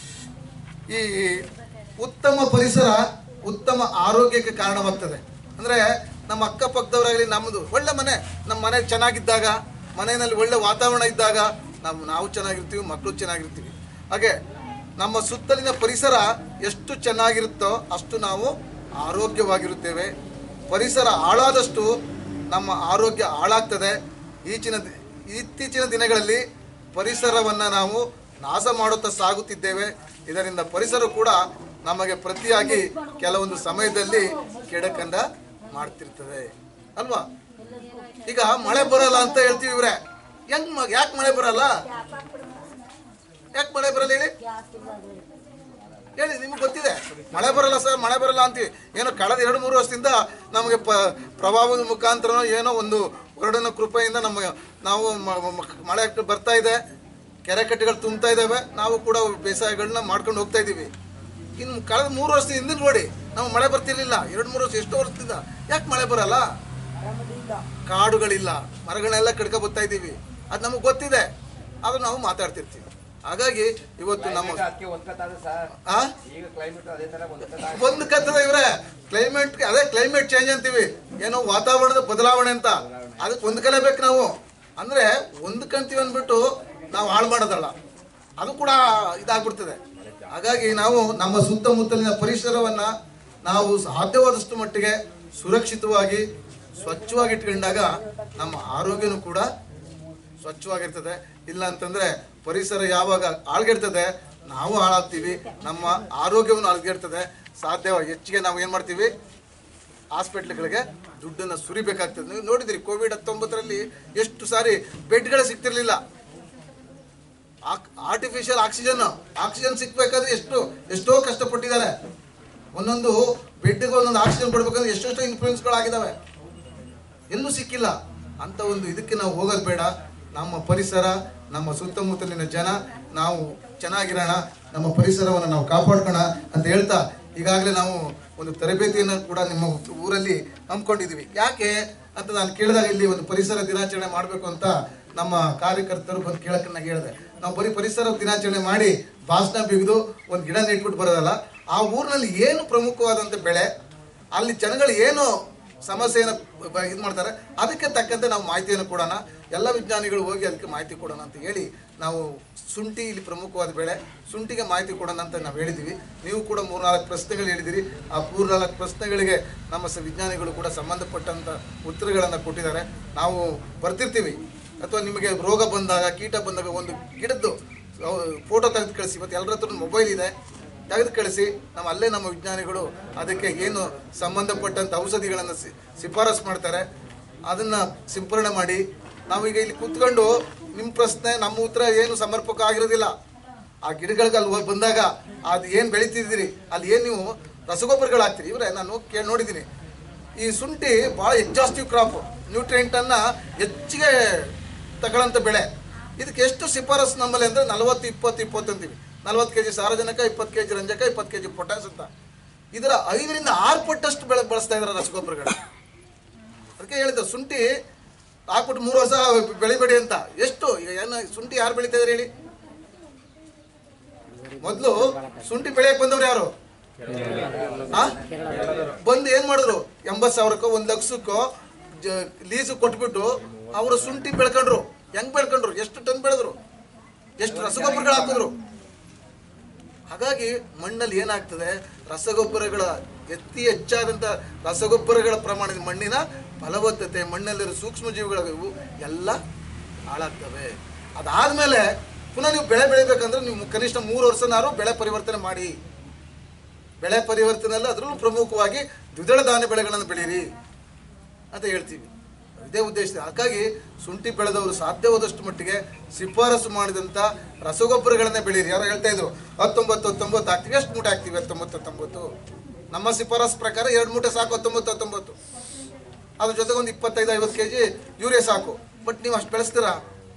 ಈ ಉತ್ತಮ ಪರಿಸರ ಉತ್ತಮ ಆರೋಗ್ಯಕ್ಕೆ ಕಾರಣವಾಗ್ತದೆ ಅಂದ್ರೆ ನಮ್ಮ ಅಕ್ಕಪಕ್ಕದವರಾಗಲಿ ನಮ್ಮದು ಒಳ್ಳೆ ಮನೆ ನಮ್ಮ ಮನೆ ಚೆನ್ನಾಗಿದ್ದಾಗ ಮನೆಯಲ್ಲಿ ಒಳ್ಳೆ ವಾತಾವರಣ ಇದ್ದಾಗ ನಾವು ನಾವು ಚೆನ್ನಾಗಿರ್ತೀವಿ ಮಕ್ಕಳು ಚೆನ್ನಾಗಿರ್ತೀವಿ ಹಾಗೆ ನಮ್ಮ ಸುತ್ತಲಿನ ಪರಿಸರ ಎಷ್ಟು ಚೆನ್ನಾಗಿರುತ್ತೋ ಅಷ್ಟು ನಾವು ಆರೋಗ್ಯವಾಗಿರುತ್ತೇವೆ ಪರಿಸರ ಹಾಳಾದಷ್ಟು ನಮ್ಮ ಆರೋಗ್ಯ ಹಾಳಾಗ್ತದೆ ಈಚಿನ ದಿ- ಇತ್ತೀಚಿನ ದಿನಗಳಲ್ಲಿ ಪರಿಸರವನ್ನು ನಾವು ನಾಶ ಮಾಡುತ್ತಾ ಸಾಗುತ್ತಿದ್ದೇವೆ ಇದರಿಂದ ಪರಿಸರ ಕೂಡ ನಮಗೆ ಪ್ರತಿಯಾಗಿ ಕೆಲವೊಂದು ಸಮಯದಲ್ಲಿ ಕೆಡಕನ್ನ ಮಾಡ್ತಿರ್ತದೆ ಅಲ್ವಾ ಈಗ ಮಳೆ ಬರಲ್ಲ ಅಂತ ಹೇಳ್ತೀವಿ ಇವ್ರೆ ಹೆಂಗ್ ಯಾಕೆ ಮಳೆ ಬರಲ್ಲ ಯಾಕೆ ಮಳೆ ಬರಲ್ಲ ಹೇಳಿ ಹೇಳಿ ನಿಮ್ಗೆ ಗೊತ್ತಿದೆ ಮಳೆ ಬರಲ್ಲ ಸರ್ ಮಳೆ ಬರಲ್ಲ ಅಂತೀವಿ ಏನೋ ಕಳೆದ ಎರಡು ಮೂರು ವರ್ಷದಿಂದ ನಮಗೆ ಪ ಪ್ರಭಾವದ ಮುಖಾಂತರ ಏನೋ ಒಂದು ಹೊರಡಿನ ಕೃಪೆಯಿಂದ ನಮ್ಮ ನಾವು ಮ- ಮ- ಮಳೆ ಬರ್ತಾ ಇದೆ ಕೆರೆ ಕಟ್ಟೆಗಳು ತುಂಬ್ತಾ ಇದ್ದಾವೆ ನಾವು ಕೂಡ ಬೇಸಾಯಗಳನ್ನ ಮಾಡ್ಕೊಂಡು ಹೋಗ್ತಾ ಇದ್ದೀವಿ ಇನ್ನು ಕಳೆದ ಮೂರು ವರ್ಷದ ಹಿಂದಿನ ನೋಡಿ ನಾವು ಮಳೆ ಬರ್ತಿರ್ಲಿಲ್ಲ ಎರಡು ಮೂರು ವರ್ಷ ಎಷ್ಟೋ ವರ್ಷದಿಂದ ಯಾಕೆ ಮಳೆ ಬರಲ್ಲ ಕಾಡುಗಳಿಲ್ಲ ಮರಗಳನ್ನೆಲ್ಲ ಕಡ್ಕೊ ಬರ್ತಾ ಇದ್ದೀವಿ ಅದು ನಮಗೆ ಗೊತ್ತಿದೆ ಆದ್ರೂ ನಾವು ಮಾತಾಡ್ತಿರ್ತೀವಿ ಹಾಗಾಗಿ ಇವತ್ತು ನಮ್ಮ ಅದಕ್ಕೆ ಒತ್ಕೊತಾರೆ ಸರ್ ಆ ಈಗ ಕ್ಲೈಮೇಟ್ ಅದೇ ತರ ಒತ್ಕೊತಾ ಒಂದು ಕತ್ತದ ಇವ್ರೆ ಕ್ಲೈಮೇಟ್ ಅದೇ ಕ್ಲೈಮೇಟ್ ಚೇಂಜ್ ಅಂತೀವಿ ಏನೋ ವಾತಾವರಣದ ಬದಲಾವಣೆ ಅಂತ ಅದಕ್ಕೆ ಹೊಂದ್ಕಲೇಬೇಕು ನಾವು ಅಂದ್ರೆ ಹೊಂದ್ಕಂತೀವಿ ಅಂದ್ಬಿಟ್ಟು ನಾವು ಹಾಳು ಮಾಡೋದಲ್ಲ ಅದು ಕೂಡ ಇದಾಗ್ಬಿಡ್ತದೆ ಹಾಗಾಗಿ ನಾವು ನಮ್ಮ ಸುತ್ತಮುತ್ತಲಿನ ಪರಿಸರವನ್ನ ನಾವು ಸಾಧ್ಯವಾದಷ್ಟು ಮಟ್ಟಿಗೆ ಸುರಕ್ಷಿತವಾಗಿ ಸ್ವಚ್ಛವಾಗಿ ಇಟ್ಕೊಂಡಾಗ ನಮ್ಮ ಆರೋಗ್ಯನೂ ಕೂಡ ಸ್ವಚ್ಛವಾಗಿರ್ತದೆ ಇಲ್ಲ ಅಂತಂದ್ರೆ ಪರಿಸರ ಯಾವಾಗ ಆಳ್ಗೆಡ್ತದೆ ನಾವು ಹಾಳಾಗ್ತೀವಿ ನಮ್ಮ ಆರೋಗ್ಯವನ್ನು ಆಳ್ಗೆಡ್ತದೆ ಸಾಧ್ಯವಾಗಿ ಹೆಚ್ಚಿಗೆ ನಾವು ಏನು ಮಾಡ್ತೀವಿ ಹಾಸ್ಪಿಟ್ಲ್ಗಳಿಗೆ ದುಡ್ಡನ್ನು ಸುರಿಬೇಕಾಗ್ತದೆ ನೀವು ನೋಡಿದಿರಿ ಕೋವಿಡ್ ಹತ್ತೊಂಬತ್ತರಲ್ಲಿ ಎಷ್ಟು ಸಾರಿ ಬೆಡ್ಗಳು ಸಿಗ್ತಿರ್ಲಿಲ್ಲ ಆರ್ಟಿಫಿಷಿಯಲ್ ಆಕ್ಸಿಜನ್ ಆಕ್ಸಿಜನ್ ಸಿಕ್ಬೇಕಾದ್ರೆ ಎಷ್ಟು ಎಷ್ಟೋ ಕಷ್ಟಪಟ್ಟಿದ್ದಾರೆ ಒಂದೊಂದು ಬೆಡ್ಗೆ ಒಂದೊಂದು ಆಕ್ಸಿಜನ್ ಕೊಡ್ಬೇಕಂದ್ರೆ ಎಷ್ಟೆಷ್ಟೋ ಇನ್ಫ್ಲೂಯೆನ್ಸ್ಗಳಾಗಿದ್ದಾವೆ ಎಲ್ಲೂ ಸಿಕ್ಕಿಲ್ಲ ಅಂತ ಒಂದು ಇದಕ್ಕೆ ನಾವು ಹೋಗೋದು ಬೇಡ ನಮ್ಮ ಪರಿಸರ ನಮ್ಮ ಸುತ್ತಮುತ್ತಲಿನ ಜನ ನಾವು ಚೆನ್ನಾಗಿರೋಣ ನಮ್ಮ ಪರಿಸರವನ್ನು ನಾವು ಕಾಪಾಡ್ಕೋಣ ಅಂತ ಹೇಳ್ತಾ ಈಗಾಗಲೇ ನಾವು ಒಂದು ತರಬೇತಿಯನ್ನು ಕೂಡ ನಿಮ್ಮ ಊರಲ್ಲಿ ಹಮ್ಮಿಕೊಂಡಿದ್ದೀವಿ ಯಾಕೆ ಅಂತ ನಾನು ಕೇಳಿದಾಗ ಇಲ್ಲಿ ಒಂದು ಪರಿಸರ ದಿನಾಚರಣೆ ಮಾಡಬೇಕು ಅಂತ ನಮ್ಮ ಕಾರ್ಯಕರ್ತರು ಬಂದು ಕೇಳಕ್ಕೆ ನಾನು ಹೇಳಿದೆ ನಾವು ಬರೀ ಪರಿಸರ ದಿನಾಚರಣೆ ಮಾಡಿ ಭಾಷಣ ಬಿಗಿದು ಒಂದು ಗಿಡ ನೆಟ್ಬಿಟ್ಟು ಬರೋದಲ್ಲ ಆ ಊರಿನಲ್ಲಿ ಏನು ಪ್ರಮುಖವಾದಂಥ ಬೆಳೆ ಅಲ್ಲಿ ಜನಗಳು ಏನು ಸಮಸ್ಯೆಯನ್ನು ಇದು ಮಾಡ್ತಾರೆ ಅದಕ್ಕೆ ತಕ್ಕಂತೆ ನಾವು ಮಾಹಿತಿಯನ್ನು ಕೊಡೋಣ ಎಲ್ಲ ವಿಜ್ಞಾನಿಗಳು ಹೋಗಿ ಅದಕ್ಕೆ ಮಾಹಿತಿ ಕೊಡೋಣ ಅಂತ ಹೇಳಿ ನಾವು ಶುಂಠಿ ಇಲ್ಲಿ ಪ್ರಮುಖವಾದ ಬೆಳೆ ಶುಂಠಿಗೆ ಮಾಹಿತಿ ಕೊಡೋಣ ಅಂತ ನಾವು ಹೇಳಿದ್ದೀವಿ ನೀವು ಕೂಡ ಮೂರ್ನಾಲ್ಕು ಪ್ರಶ್ನೆಗಳು ಹೇಳಿದಿರಿ ಆ ಮೂರ್ನಾಲ್ಕು ಪ್ರಶ್ನೆಗಳಿಗೆ ನಮ್ಮ ಸ ವಿಜ್ಞಾನಿಗಳು ಕೂಡ ಸಂಬಂಧಪಟ್ಟಂಥ ಉತ್ತರಗಳನ್ನು ಕೊಟ್ಟಿದ್ದಾರೆ ನಾವು ಬರ್ತಿರ್ತೀವಿ ಅಥವಾ ನಿಮಗೆ ರೋಗ ಬಂದಾಗ ಕೀಟ ಬಂದಾಗ ಒಂದು ಗಿಡದ್ದು ಫೋಟೋ ತೆಗೆದು ಕಳಿಸಿ ಇವತ್ತು ಎಲ್ಲರ ಹತ್ರ ಮೊಬೈಲ್ ಇದೆ ತೆಗೆದು ಕಳಿಸಿ ನಾವು ಅಲ್ಲೇ ನಮ್ಮ ವಿಜ್ಞಾನಿಗಳು ಅದಕ್ಕೆ ಏನು ಸಂಬಂಧಪಟ್ಟಂಥ ಔಷಧಿಗಳನ್ನು ಸಿ ಶಿಫಾರಸು ಮಾಡ್ತಾರೆ ಅದನ್ನು ಸಿಂಪರಣೆ ಮಾಡಿ ನಾವೀಗ ಇಲ್ಲಿ ಕೂತ್ಕೊಂಡು ನಿಮ್ಮ ಪ್ರಶ್ನೆ ನಮ್ಮ ಉತ್ತರ ಏನು ಸಮರ್ಪಕ ಆಗಿರೋದಿಲ್ಲ ಆ ಗಿಡಗಳಿಗೆ ಅಲ್ಲಿ ಹೋಗಿ ಬಂದಾಗ ಅದು ಏನು ಬೆಳಿತಿದ್ದೀರಿ ಅಲ್ಲಿ ಏನು ನೀವು ರಸಗೊಬ್ಬರಗಳು ಹಾಕ್ತೀರಿ ಇವರೇ ನಾನು ಕೇಳಿ ನೋಡಿದ್ದೀನಿ ಈ ಶುಂಠಿ ಭಾಳ ಎಕ್ಸಾಸ್ಟಿವ್ ಕ್ರಾಪ್ ನ್ಯೂಟ್ರಿಯೆಂಟನ್ನು ಹೆಚ್ಚಿಗೆ ತಗೊಳ್ಳೋಂಥ ಬೆಳೆ ಇದಕ್ಕೆ ಎಷ್ಟು ಶಿಫಾರಸು ನಮ್ಮಲ್ಲಿ ಅಂದರೆ ನಲವತ್ತು ಇಪ್ಪತ್ತು ಇಪ್ಪತ್ತು ಅಂತೀವಿ ನಲ್ವತ್ತು ಕೆ ಜಿ ಸಾರಜನಕ ಇಪ್ಪತ್ತು ಕೆ ಜಿ ರಂಜಕ ಇಪ್ಪತ್ತು ಕೆ ಜಿ ಪೊಟ್ಯಾಸ್ ಅಂತ ಇದರ ಐದರಿಂದ ಆರು ಪಟ್ಟಷ್ಟು ಬೆಳೆ ಬಳಸ್ತಾ ಇದ್ದಾರೆ ರಸಗೊಬ್ಬರಗಳು ಅದಕ್ಕೆ ಹೇಳಿದ್ದು ಶುಂಠಿ ಹಾಕ್ಬಿಟ್ಟು ಮೂರು ವರ್ಷ ಬೆಳಿಬೇಡಿ ಅಂತ ಎಷ್ಟು ಈಗ ಏನು ಶುಂಠಿ ಯಾರು ಬೆಳೀತಾ ಇದ್ದಾರೆ ಹೇಳಿ ಮೊದಲು ಶುಂಠಿ ಬೆಳೆಯಕ್ಕೆ ಬಂದವ್ರು ಯಾರು ಆ? ಬಂದು ಏನ್ ಮಾಡಿದ್ರು ಎಂಬತ್ತು ಸಾವಿರಕ್ಕೋ ಒಂದು ಲಕ್ಷಕ್ಕೋ ಜ- ಲೀಸು ಕೊಟ್ಬಿಟ್ಟು ಅವರು ಶುಂಠಿ ಬೆಳ್ಕೊಂಡ್ರು ಹೆಂಗ್ ಬೆಳ್ಕೊಂಡ್ರು ಎಷ್ಟು ಟನ್ ಬೆಳೆದ್ರು ಎಷ್ಟು ರಸಗೊಬ್ಬರಗಳು ಹಾಕಿದ್ರು ಹಾಗಾಗಿ ಮಣ್ಣಲ್ಲಿ ಏನಾಗ್ತದೆ ರಸಗೊಬ್ಬರಗಳ ಅತಿ ಹೆಚ್ಚಾದಂಥ ರಸಗೊಬ್ಬರಗಳ ಪ್ರಮಾಣದ ಮಣ್ಣಿನ ಫಲವತ್ತತೆ ಮಣ್ಣಲ್ಲಿರೋ ಸೂಕ್ಷ್ಮ ಜೀವಿಗಳು ಇವು ಎಲ್ಲ ಹಾಳಾಗ್ತವೆ ಅದಾದ್ಮೇಲೆ ಪುನಃ ನೀವು ಬೆಳೆ ಬೆಳಿಬೇಕಂದ್ರೆ ನೀವು ಕನಿಷ್ಠ ಮೂರು ವರ್ಷನಾರು ಬೆಳೆ ಪರಿವರ್ತನೆ ಮಾಡಿ ಬೆಳೆ ಪರಿವರ್ತನೆಯಲ್ಲಿ ಅದರಲ್ಲೂ ಪ್ರಮುಖವಾಗಿ ದ್ವಿದಳ ಧಾನ್ಯ ಬೆಳೆಗಳನ್ನು ಬೆಳೀರಿ ಅಂತ ಹೇಳ್ತೀವಿ ಇದೇ ಉದ್ದೇಶ ಹಾಗಾಗಿ ಶುಂಠಿ ಬೆಳೆದವರು ಸಾಧ್ಯವಾದಷ್ಟು ಮಟ್ಟಿಗೆ ಶಿಫಾರಸು ಮಾಡಿದಂಥ ರಸಗೊಬ್ಬರಗಳನ್ನೇ ಬೆಳೀರಿ ಯಾರೋ ಹೇಳ್ತಾ ಇದ್ರು ಹತ್ತೊಂಬತ್ತು ಹತ್ತೊಂಬತ್ತು ಹಾಕ್ತೀವಿ ಎಷ್ಟು ಮೂಟೆ ಹಾಕ್ತೀವಿ ಹತ್ತೊಂಬತ್ತು ಹತ್ತೊಂಬತ್ತು ನಮ್ಮ ಶಿಫಾರಸು ಪ್ರಕಾರ ಎರಡು ಮೂಟೆ ಸಾಕು ಹತ್ತೊಂಬತ್ತು ಹತ್ತೊಂಬತ್ತು ಅದ್ರ ಜೊತೆಗೆ ಒಂದು ಇಪ್ಪತ್ತೈದು ಐವತ್ತು ಕೆ ಜಿ ಯೂರಿಯಾ ಸಾಕು ಬಟ್ ನೀವು ಅಷ್ಟು ಬೆಳೆಸ್ತೀರಾ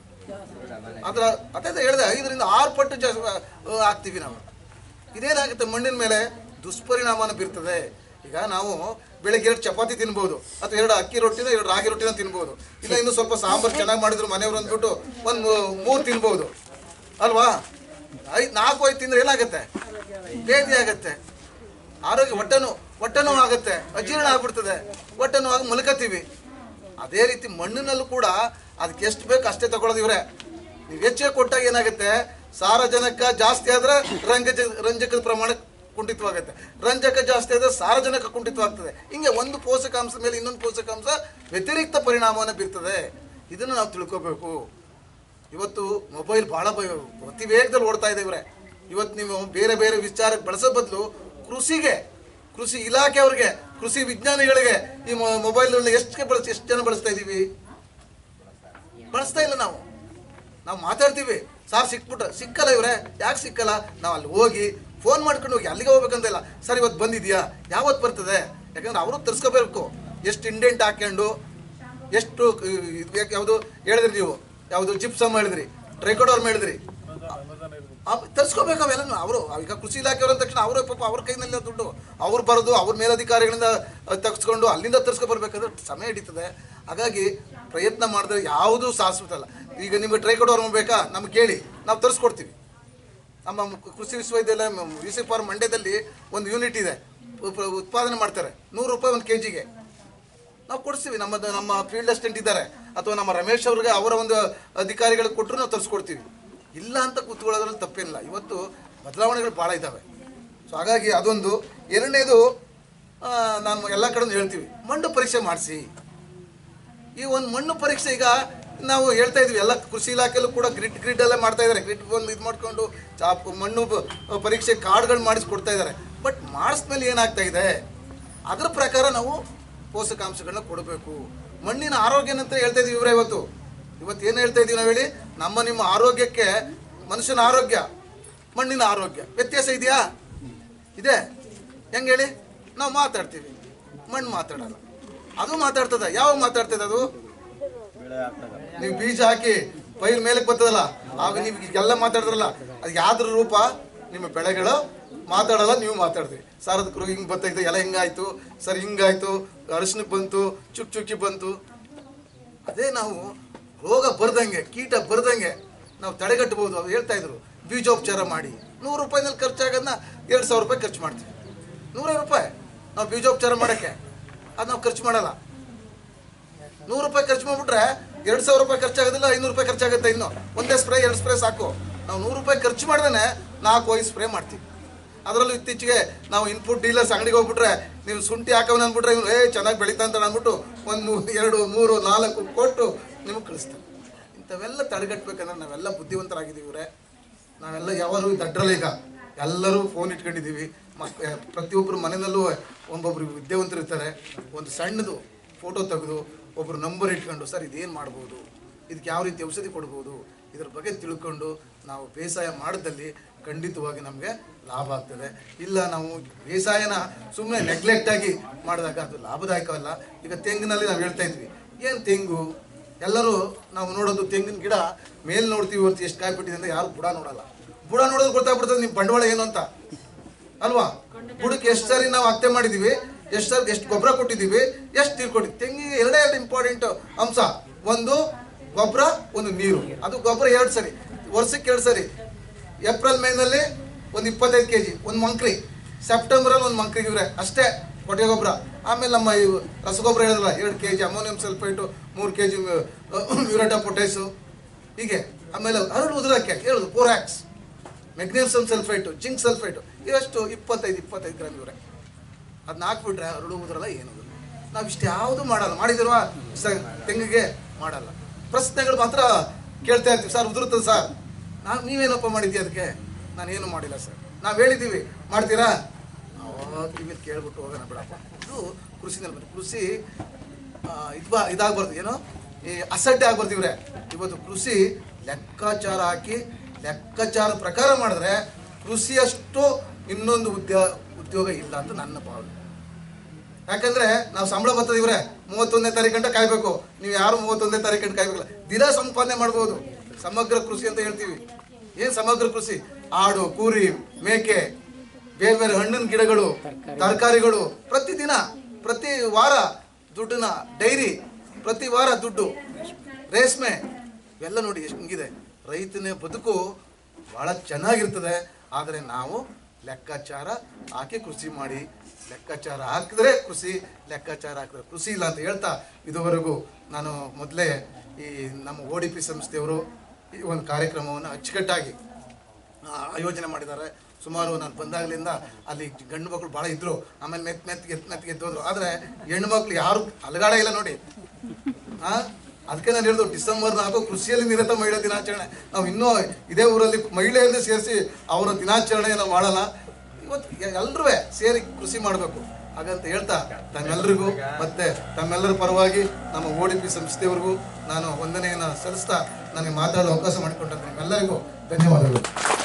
ಅದರ ಅದೇ ಹೇಳಿದೆ ಐದರಿಂದ ಆರು ಪಟ್ಟು ಜಾಸ್ತಿ ಆ, ಹಾಕ್ತೀವಿ ನಾವು ಇದೇನಾಗುತ್ತೆ ಮಣ್ಣಿನ ಮೇಲೆ ದುಷ್ಪರಿಣಾಮನ ಬೀರ್ತದೆ ಈಗ ನಾವು ಬೆಳಿಗ್ಗೆ ಎರಡು ಚಪಾತಿ ತಿನ್ಬೋದು ಅಥವಾ ಎರಡು ಅಕ್ಕಿ ರೊಟ್ಟಿನ ಎರಡು ರಾಗಿ ರೊಟ್ಟಿನ ತಿನ್ಬೋದು ಇಲ್ಲ ಇನ್ನು ಸ್ವಲ್ಪ ಸಾಂಬಾರು ಚೆನ್ನಾಗಿ ಮಾಡಿದ್ರು ಮನೆಯವರು ಅಂದ್ಬಿಟ್ಟು ಒಂದು ಮೂರು ತಿನ್ಬೋದು ಅಲ್ವಾ ಐದು ನಾಲ್ಕು ಐದು ತಿಂದ್ರೆ ಏನಾಗುತ್ತೆ ಬೇದಿ ಆಗುತ್ತೆ ಆರೋಗ್ಯ ಹೊಟ್ಟೆನೂ ಹೊಟ್ಟೆನೂ ಆಗುತ್ತೆ ಅಜೀರ್ಣ ಆಗ್ಬಿಡ್ತದೆ ಹೊಟ್ಟೆನೂ ಆಗಿ ಮಲ್ಕತ್ತೀವಿ ಅದೇ ರೀತಿ ಮಣ್ಣಿನಲ್ಲೂ ಕೂಡ ಅದಕ್ಕೆ ಎಷ್ಟು ಬೇಕು ಅಷ್ಟೇ ತಗೊಳ್ಳೋದು ಇವ್ರೆ ನೀವು ಹೆಚ್ಚಿಗೆ ಕೊಟ್ಟಾಗ ಏನಾಗುತ್ತೆ ಸಾರಜನಕ ಜಾಸ್ತಿ ಆದ್ರೆ ರಂಜಕ ರಂಜಕದ ಪ್ರಮಾಣ ಕುಂಠಿತವಾಗುತ್ತೆ ರಂಜಕ ಜಾಸ್ತಿ ಆದ್ರೆ ಸಾರಜನಕ ಕುಂಠಿತವಾಗ್ತದೆ ಹಿಂಗೆ ಒಂದು ಪೋಷಕಾಂಶ ಮೇಲೆ ಇನ್ನೊಂದು ಪೋಷಕಾಂಶ ವ್ಯತಿರಿಕ್ತ ಪರಿಣಾಮವನ್ನು ಬೀರ್ತದೆ ಇದನ್ನು ನಾವು ತಿಳ್ಕೋಬೇಕು ಇವತ್ತು ಮೊಬೈಲ್ ಭಾಳ ಬ ಅತಿ ವೇಗದಲ್ಲಿ ಓಡ್ತಾ ಇದೆ ಇವ್ರೆ ಇವತ್ತು ನೀವು ಬೇರೆ ಬೇರೆ ವಿಚಾರಕ್ಕೆ ಬಳಸೋ ಬದಲು ಕೃಷಿಗೆ ಕೃಷಿ ಇಲಾಖೆಯವ್ರಿಗೆ ಕೃಷಿ ವಿಜ್ಞಾನಿಗಳಿಗೆ ಈ ಮೊಬೈಲ್ ಎಷ್ಟು ಬಳಸಿ ಎಷ್ಟು ಜನ ಬಳಸ್ತಾ ಇದ್ದೀವಿ ಬಳಸ್ತಾ ಇಲ್ಲ ನಾವು ನಾವು ಮಾತಾಡ್ತೀವಿ ಸಾರ್ ಸಿಕ್ಬಿಟ್ಟ ಸಿಕ್ಕಲ್ಲ ಇವ್ರೆ ಯಾಕೆ ಸಿಕ್ಕಲ್ಲ ನಾವು ಅಲ್ಲಿ ಹೋಗಿ ಫೋನ್ ಮಾಡ್ಕೊಂಡು ಹೋಗಿ ಅಲ್ಲಿಗೆ ಹೋಗ್ಬೇಕಂತಿಲ್ಲ ಸರ್ ಇವತ್ತು ಬಂದಿದ್ಯಾ ಯಾವತ್ತು ಬರ್ತದೆ ಯಾಕಂದ್ರೆ ಅವರು ತರಿಸ್ಕೋಬೇಕು ಎಷ್ಟು ಇಂಡೆಂಟ್ ಹಾಕ್ಕೊಂಡು ಎಷ್ಟು ಯಾವುದು ಹೇಳಿದ್ರಿ ನೀವು ಯಾವುದು ಜಿಪ್ಸಮ್ ಹೇಳಿದ್ರಿ ಟ್ರೈಕೋಡೋರ್ಮ್ ಹೇಳಿದ್ರಿ ತರಿಸ್ಕೋಬೇಕು ಅವೆಲ್ಲ ಅವರು ಈಗ ಕೃಷಿ ಇಲಾಖೆಯವರು ಅಂದ ತಕ್ಷಣ ಅವರ ಪಾಪ ಅವ್ರ ಕೈನಲ್ಲಿ ದುಡ್ಡು ಅವ್ರು ಬರೋದು ಅವ್ರ ಮೇಲಧಿಕಾರಿಗಳಿಂದ ತಗ್ಸ್ಕೊಂಡು ಅಲ್ಲಿಂದ ತರಿಸ್ಕೊ ಬರ್ಬೇಕಾದ್ರೆ ಸಮಯ ಹಿಡಿತದೆ ಹಾಗಾಗಿ ಪ್ರಯತ್ನ ಮಾಡಿದ್ರೆ ಯಾವುದೂ ಶಾಶ್ವತ ಅಲ್ಲ ಈಗ ನಿಮಗೆ ಟ್ರೈಕೋಡೋರ್ಮ್ ಬೇಕಾ ನಮ್ಗೆ ಕೇಳಿ ನಾವು ತರಿಸ್ಕೊಡ್ತೀವಿ ನಮ್ಮ ಮು- ಕೃಷಿ ವಿಶ್ವವಿದ್ಯಾಲಯ ವಿ ಸಿ ಫಾರ್ಮ್ ಮಂಡ್ಯದಲ್ಲಿ ಒಂದು ಯೂನಿಟ್ ಇದೆ ಉಪ- ಉತ್ಪಾದನೆ ಮಾಡ್ತಾರೆ ನೂರು ರೂಪಾಯಿ ಒಂದು ಕೆ ಜಿಗೆ ನಾವು ಕೊಡಿಸ್ತೀವಿ ನಮ್ಮ ನಮ್ಮ ಫೀಲ್ಡ್ ಅಸಿಸ್ಟೆಂಟ್ ಇದ್ದಾರೆ ಅಥವಾ ನಮ್ಮ ರಮೇಶ್ ಅವ್ರಿಗೆ ಅವರ ಒಂದು ಅಧಿಕಾರಿಗಳಿಗೆ ಕೊಟ್ಟರು ನಾವು ತರಿಸ್ಕೊಡ್ತೀವಿ ಇಲ್ಲ ಅಂತ ಕೂತ್ಕೊಳ್ಳೋದ್ರಲ್ಲಿ ತಪ್ಪೇನಿಲ್ಲ ಇವತ್ತು ಬದಲಾವಣೆಗಳು ಭಾಳ ಇದ್ದಾವೆ ಸೊ ಹಾಗಾಗಿ ಅದೊಂದು ಎರಡನೇದು ಆ, ನಾನು ಎಲ್ಲ ಕಡೆ ಹೇಳ್ತೀವಿ ಮಣ್ಣು ಪರೀಕ್ಷೆ ಮಾಡಿಸಿ ಈ ಒಂದು ಮಣ್ಣು ಪರೀಕ್ಷೆ ಈಗ ನಾವು ಹೇಳ್ತಾ ಇದ್ವಿ ಎಲ್ಲ ಕೃಷಿ ಇಲಾಖೆಯಲ್ಲೂ ಕೂಡ ಗ್ರಿಡ್ ಗ್ರಿಡ್ ಎಲ್ಲ ಮಾಡ್ತಾ ಇದ್ದಾರೆ ಗ್ರಿಡ್ ಒಂದು ಇದು ಮಾಡ್ಕೊಂಡು ಚಾಪ್ ಮಣ್ಣು ಪ- ಪರೀಕ್ಷೆ ಕಾರ್ಡ್ಗಳು ಮಾಡಿಸ್ಕೊಡ್ತಾ ಇದ್ದಾರೆ ಬಟ್ ಮಾಡಿಸ್ಮೇಲೆ ಏನಾಗ್ತಾ ಇದೆ ಅದ್ರ ಪ್ರಕಾರ ನಾವು ಪೋಷಕಾಂಶಗಳನ್ನ ಕೊಡಬೇಕು ಮಣ್ಣಿನ ಆರೋಗ್ಯನ ಅಂತ ಹೇಳ್ತಾ ಇದೀವಿ ಇವರೇ ಇವತ್ತು ಇವತ್ತು ಏನು ಹೇಳ್ತಾ ಇದೀವಿ ನಾವು ಹೇಳಿ ನಮ್ಮ ನಿಮ್ಮ ಆರೋಗ್ಯಕ್ಕೆ ಮನುಷ್ಯನ ಆರೋಗ್ಯ ಮಣ್ಣಿನ ಆರೋಗ್ಯ ವ್ಯತ್ಯಾಸ ಇದೆಯಾ ಇದೆ ಹೆಂಗೆ ಹೇಳಿ ನಾವು ಮಾತಾಡ್ತೀವಿ ಮಣ್ಣು ಮಾತಾಡಲ್ಲ ಅದು ಮಾತಾಡ್ತದ ಯಾವ ಮಾತಾಡ್ತದೆ ಅದು ನೀವು ಬೀಜ ಹಾಕಿ ಪೈರ್ ಮೇಲಕ್ಕೆ ಬರ್ತದಲ್ಲ ಆಗ ನೀವು ಎಲ್ಲ ಮಾತಾಡಿದ್ರಲ್ಲ ಅದು ಯಾವ್ದ್ರ ರೂಪ ನಿಮ್ಮ ಬೆಳೆಗಳು ಮಾತಾಡಲ್ಲ ನೀವು ಮಾತಾಡ್ತೀವಿ ಸರ್ ಅದಕ್ಕೆ ಹಿಂಗೆ ಬರ್ತೈತೆ ಎಲ್ಲ ಹಿಂಗಾಯ್ತು ಸರ್ ಹಿಂಗಾಯ್ತು ಅರಿಶಿನಕ್ಕೆ ಬಂತು ಚುಕ್ ಚುಕ್ಕಿ ಬಂತು ಅದೇ ನಾವು ರೋಗ ಬರ್ದಂಗೆ ಕೀಟ ಬರ್ದಂಗೆ ನಾವು ತಡೆಗಟ್ಟಬಹುದು ಅವ್ರು ಹೇಳ್ತಾ ಇದ್ರು ಬೀಜೋಪಚಾರ ಮಾಡಿ ನೂರು ರೂಪಾಯಿನಲ್ಲಿ ಖರ್ಚಾಗೋದನ್ನ ಎರಡು ಸಾವಿರ ರೂಪಾಯಿ ಖರ್ಚು ಮಾಡ್ತೀವಿ ನೂರೈವತ್ತು ರೂಪಾಯಿ ನಾವು ಬೀಜೋಪಚಾರ ಮಾಡೋಕ್ಕೆ ಅದು ನಾವು ಖರ್ಚು ಮಾಡಲ್ಲ ನೂರು ರೂಪಾಯಿ ಖರ್ಚು ಮಾಡ್ಬಿಟ್ರೆ ಎರಡು ಸಾವಿರ ರೂಪಾಯಿ ಖರ್ಚಾಗೋದಿಲ್ಲ ಐನೂರು ರೂಪಾಯಿ ಖರ್ಚಾಗುತ್ತೆ ಇನ್ನು ಒಂದೇ ಸ್ಪ್ರೇ ಎರಡು ಸ್ಪ್ರೇ ಸಾಕು ನಾವು ನೂರು ರೂಪಾಯಿ ಖರ್ಚು ಮಾಡ್ದೇ ನಾಲ್ಕು ಐದು ಸ್ಪ್ರೇ ಮಾಡ್ತೀವಿ ಅದರಲ್ಲೂ ಇತ್ತೀಚೆಗೆ ನಾವು ಇನ್ಪುಟ್ ಡೀಲರ್ಸ್ ಅಂಗಡಿಗೆ ಹೋಗ್ಬಿಟ್ರೆ ನೀವು ಶುಂಠಿ ಹಾಕೋನ್ ಅಂದ್ಬಿಟ್ರೆ ಇವ್ನು ಏ ಚೆನ್ನಾಗಿ ಬೆಳೀತಾ ಅಂತ ಅಂದ್ಬಿಟ್ಟು ಒಂದು ಎರಡು ಮೂರು ನಾಲ್ಕು ಕೊಟ್ಟು ನಿಮಗೆ ಕಳಿಸ್ತಾರೆ ಇಂಥವೆಲ್ಲ ತಡೆಗಟ್ಬೇಕಂದ್ರೆ ನಾವೆಲ್ಲ ಬುದ್ಧಿವಂತರಾಗಿದ್ದೀವಿ ಇವರೇ ನಾವೆಲ್ಲ ಯಾವಾಗಲೂ ದಡ್ರಲ್ಲ ಈಗ ಎಲ್ಲರೂ ಫೋನ್ ಇಟ್ಕೊಂಡಿದ್ದೀವಿ ಮಕ್ ಪ್ರತಿಯೊಬ್ಬರು ಮನೆಯಲ್ಲೂ ಒಬ್ಬೊಬ್ರು ವಿದ್ಯಾವಂತರು ಇರ್ತಾರೆ ಒಂದು ಸಣ್ಣದು ಫೋಟೋ ತೆಗೆದು ಒಬ್ಬರು ನಂಬರ್ ಇಟ್ಕೊಂಡು ಸರ್ ಇದೇನು ಮಾಡ್ಬೋದು ಇದಕ್ಕೆ ಯಾವ ರೀತಿ ಔಷಧಿ ಕೊಡ್ಬೋದು ಇದ್ರ ಬಗ್ಗೆ ತಿಳ್ಕೊಂಡು ನಾವು ಬೇಸಾಯ ಮಾಡಿದಲ್ಲಿ ಖಂಡಿತವಾಗಿ ನಮಗೆ ಲಾಭ ಆಗ್ತದೆ ಇಲ್ಲ ನಾವು ಬೇಸಾಯನ ಸುಮ್ಮನೆ ನೆಗ್ಲೆಕ್ಟ್ ಆಗಿ ಮಾಡಿದಾಗ ಅದು ಲಾಭದಾಯಕವಲ್ಲ ಈಗ ತೆಂಗಿನಲ್ಲಿ ನಾವು ಹೇಳ್ತಾ ಇದ್ವಿ ಏನು ತೆಂಗು ಎಲ್ಲರೂ ನಾವು ನೋಡೋದು ತೆಂಗಿನ ಗಿಡ ಮೇಲ್ ನೋಡ್ತೀವಿ ಹೊರತು ಎಷ್ಟು ಕಾಯಿ ಬಿಟ್ಟಿದೆ ಅಂತ ಯಾರು ಬುಡ ನೋಡಲ್ಲ ಬುಡ ನೋಡೋದು ಗೊತ್ತಾಗ್ಬಿಡ್ತದೆ ನಿಮ್ಮ ಬಂಡವಾಳ ಏನು ಅಂತ ಅಲ್ವಾ ಬುಡಕ್ಕೆ ಎಷ್ಟು ಸಾರಿ ನಾವು ಹತ್ಯೆ ಮಾಡಿದೀವಿ ಎಷ್ಟು ಸಾರಿ ಎಷ್ಟು ಗೊಬ್ಬರ ಕೊಟ್ಟಿದ್ದೀವಿ ಎಷ್ಟು ನೀರು ಕೊಟ್ಟಿದ್ದೀವಿ ತೆಂಗಿಗೆ ಎರಡೇ ಎರಡು ಇಂಪಾರ್ಟೆಂಟ್ ಅಂಶ ಒಂದು ಗೊಬ್ಬರ ಒಂದು ನೀರು ಅದು ಗೊಬ್ಬರ ಎರಡು ಸರಿ ವರ್ಷಕ್ಕೆ ಎರಡು ಸರಿ ಏಪ್ರಿಲ್ ಮೇನಲ್ಲಿ ಒಂದು ಇಪ್ಪತ್ತೈದು ಕೆ ಜಿ ಒಂದು ಮಂಕ್ರಿ ಸೆಪ್ಟೆಂಬರಲ್ಲಿ ಒಂದು ಮಂಕ್ರಿ ಇವ್ರೆ ಅಷ್ಟೇ ಕೊಟ್ಟಿಗೆ ಗೊಬ್ಬರ ಆಮೇಲೆ ನಮ್ಮ ಇವು ರಸಗೊಬ್ಬರ ಹೇಳಿದ್ರಲ್ಲ ಎರಡು ಕೆ ಜಿ ಅಮೋನಿಯಂ ಸಲ್ಫೇಟು ಮೂರು ಕೆ ಜಿ ಮ್ಯೂರೇಟಾ ಪೊಟ್ಯಾಸು ಹೀಗೆ ಆಮೇಲೆ ಹರಡು ಉದುರಕ್ಕೆ ಹೇಳುದು borax magnesium sulphate zinc sulphate ಎಷ್ಟು ಇಪ್ಪತ್ತೈದು ಇಪ್ಪತ್ತೈದು ಗ್ರಾಮ್ ಇವರೇ ಅದನ್ನ ಹಾಕ್ಬಿಟ್ರೆ ಹರಡು ಉದುರಲ್ಲ ಏನೂ ಇಲ್ಲ. ನಾವು ಇಷ್ಟು ಯಾವುದು ಮಾಡಲ್ಲ ಮಾಡಿದಿರುವ ತೆಂಗಿಗೆ ಮಾಡಲ್ಲ ಪ್ರಶ್ನೆಗಳು ಮಾತ್ರ ಕೇಳ್ತಾ ಇರ್ತೀವಿ ಸರ್ ಉದುರುತ್ತದೆ ಸರ್ ನಾವು ನೀವೇನಪ್ಪ ಮಾಡಿದ್ವಿ ಅದಕ್ಕೆ ನಾನೇನು ಮಾಡಿಲ್ಲ ಸರ್ ನಾವು ಹೇಳಿದ್ದೀವಿ ಮಾಡ್ತೀರಾ ಅವಾಗ ಕಿವಿಯಲ್ಲಿ ಕೇಳ್ಬಿಟ್ಟು ಹೋಗೋಣ ಬಿಡಪ್ಪ ಇದು ಕೃಷಿನಲ್ಲಿ ಬಂದು ಕೃಷಿ ಆ, ಇದು ಬಾ ಇದಾಗ್ಬಾರ್ದು ಏನು ಈ ಅಸಡ್ಡೆ ಆಗ್ಬಾರ್ದು ಇವ್ರೆ ಇವತ್ತು ಕೃಷಿ ಲೆಕ್ಕಾಚಾರ ಹಾಕಿ ಲೆಕ್ಕಾಚಾರ ಪ್ರಕಾರ ಮಾಡಿದ್ರೆ ಕೃಷಿಯಷ್ಟು ಇನ್ನೊಂದು ಉದ್ಯೋಗ ಉದ್ಯೋಗ ಇಲ್ಲ ಅಂತ ನನ್ನ ಭಾವನೆ ಯಾಕಂದ್ರೆ ನಾವು ಸಂಬಳ ಬರ್ತದೆ ಇವ್ರೆ ಮೂವತ್ತೊಂದನೇ ತಾರೀಕು ಗಂಟೆ ಕಾಯ್ಬೇಕು ನೀವು ಯಾರು ಮೂವತ್ತೊಂದನೇ ತಾರೀಕು ಗಂಟೆ ಕಾಯ್ಬೇಕಲ್ಲ ದಿನ ಸಂಪಾದನೆ ಮಾಡ್ಬೋದು ಸಮಗ್ರ ಕೃಷಿ ಅಂತ ಹೇಳ್ತೀವಿ ಏನ್ ಸಮಗ್ರ ಕೃಷಿ ಆಡು ಕೂರಿ ಮೇಕೆ ಬೇರೆ ಬೇರೆ ಹಣ್ಣಿನ ಗಿಡಗಳು ತರಕಾರಿಗಳು ಪ್ರತಿದಿನ ಪ್ರತಿ ವಾರ ದುಡ್ಡನ್ನ ಡೈರಿ ಪ್ರತಿ ವಾರ ದುಡ್ಡು ರೇಷ್ಮೆ ಇವೆಲ್ಲ ನೋಡಿ ಎಷ್ಟು ಹಿಂಗಿದೆ ರೈತನ ಬದುಕು ಬಹಳ ಚೆನ್ನಾಗಿರ್ತದೆ ಆದರೆ ನಾವು ಲೆಕ್ಕಾಚಾರ ಹಾಕಿ ಕೃಷಿ ಮಾಡಿ ಲೆಕ್ಕಾಚಾರ ಹಾಕಿದ್ರೆ ಕೃಷಿ ಲೆಕ್ಕಾಚಾರ ಹಾಕಿದ್ರೆ ಕೃಷಿ ಇಲ್ಲ ಅಂತ ಹೇಳ್ತಾ ಇದುವರೆಗೂ ನಾನು ಮೊದಲೇ ಈ ನಮ್ಮ ಓ ಡಿ ಪಿ ಸಂಸ್ಥೆಯವರು ಈ ಒಂದು ಕಾರ್ಯಕ್ರಮವನ್ನು ಅಚ್ಚುಕಟ್ಟಾಗಿ ಆ, ಆಯೋಜನೆ ಮಾಡಿದ್ದಾರೆ ಸುಮಾರು ನಾನು ಬಂದಾಗಲಿಂದ ಅಲ್ಲಿ ಗಂಡು ಮಕ್ಕಳು ಭಾಳ ಇದ್ರು ಆಮೇಲೆ ಮೆತ್ ಮೆತ್ ಎತ್ ಮೆತ್ ಎದ್ದೋದ್ರು ಆದರೆ ಹೆಣ್ಣು ಮಕ್ಳು ಯಾರು ಅಲಗಾಡ ಇಲ್ಲ ನೋಡಿ ಆ ಅದಕ್ಕೆ ನಾನು ಹೇಳಿದ್ರು ಡಿಸೆಂಬರ್ ನಾಲ್ಕು ಕೃಷಿಯಲ್ಲಿ ನಿರತ ಮಹಿಳಾ ದಿನಾಚರಣೆ ನಾವು ಇನ್ನೂ ಇದೇ ಊರಲ್ಲಿ ಮಹಿಳೆಯರನ್ನೇ ಸೇರಿಸಿ ಅವರ ದಿನಾಚರಣೆಯನ್ನು ಮಾಡೋಣ ಇವತ್ತು ಎಲ್ಲರೂ ಸೇರಿ ಕೃಷಿ ಮಾಡಬೇಕು ಹಾಗಂತ ಹೇಳ್ತಾ ತಮ್ಮೆಲ್ಲರಿಗೂ ಮತ್ತೆ ತಮ್ಮೆಲ್ಲರ ಪರವಾಗಿ ನಮ್ಮ ಓ ಡಿ ಪಿ ಸಂಸ್ಥೆಯವರಿಗೂ ನಾನು ವಂದನೆಯನ್ನು ಸಲ್ಲಿಸ್ತಾ ನನಗೆ ಮಾತಾಡೋ ಅವಕಾಶ ಮಾಡಿಕೊಟ್ಟಂತ ನಿಮ್ಮೆಲ್ಲರಿಗೂ ಧನ್ಯವಾದಗಳು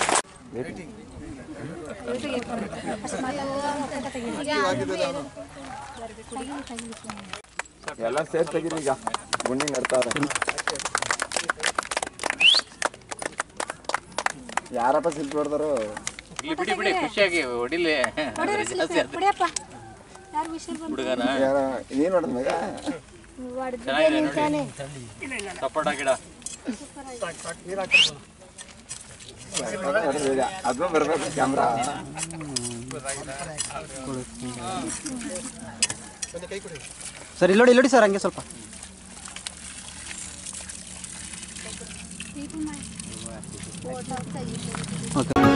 ಎಲ್ಲ ಸೇರ್ ತೆಗೀರಿ ಈಗ ಗುಂಡಿ ನಡ್ತಾರೆ ಯಾರಪ್ಪ ಸಿಲ್ಪಿ ಹೊಡೆದರು ಇಲ್ಲಿ ಬಿಡಿ ಬಿಡಿ ಖುಷಿಯಾಗಿ ಹೊಡಿಲಿ ಜಾಸ್ತಿ ಆಯ್ತು. ಕುಡಿಯಪ್ಪ ಯಾರು ವಿಷಯ ಬಂತು ಹುಡುಗನ ನೀನು ಹೊಡೆದ ಮಗ ಹೊಡ್ದಿದ್ದೆ ಚೆನ್ನಾಗಿದೆ ನೀನ್ ನೋಡಿ. ತಾನೇ. ಸಪೋಟ ಗಿಡ ಅದು ಬರ್ಬೇಕು ಕ್ಯಾಮ್ರಾ ಸರ್ ಇಲ್ಲಿ ನೋಡಿ ಇಲ್ಲಿ ನೋಡಿ ಸರ್ ಹಂಗೆ ಸ್ವಲ್ಪ ಫೋಟೋ ತೆಗಿತೀನಿ. ಓಕೆ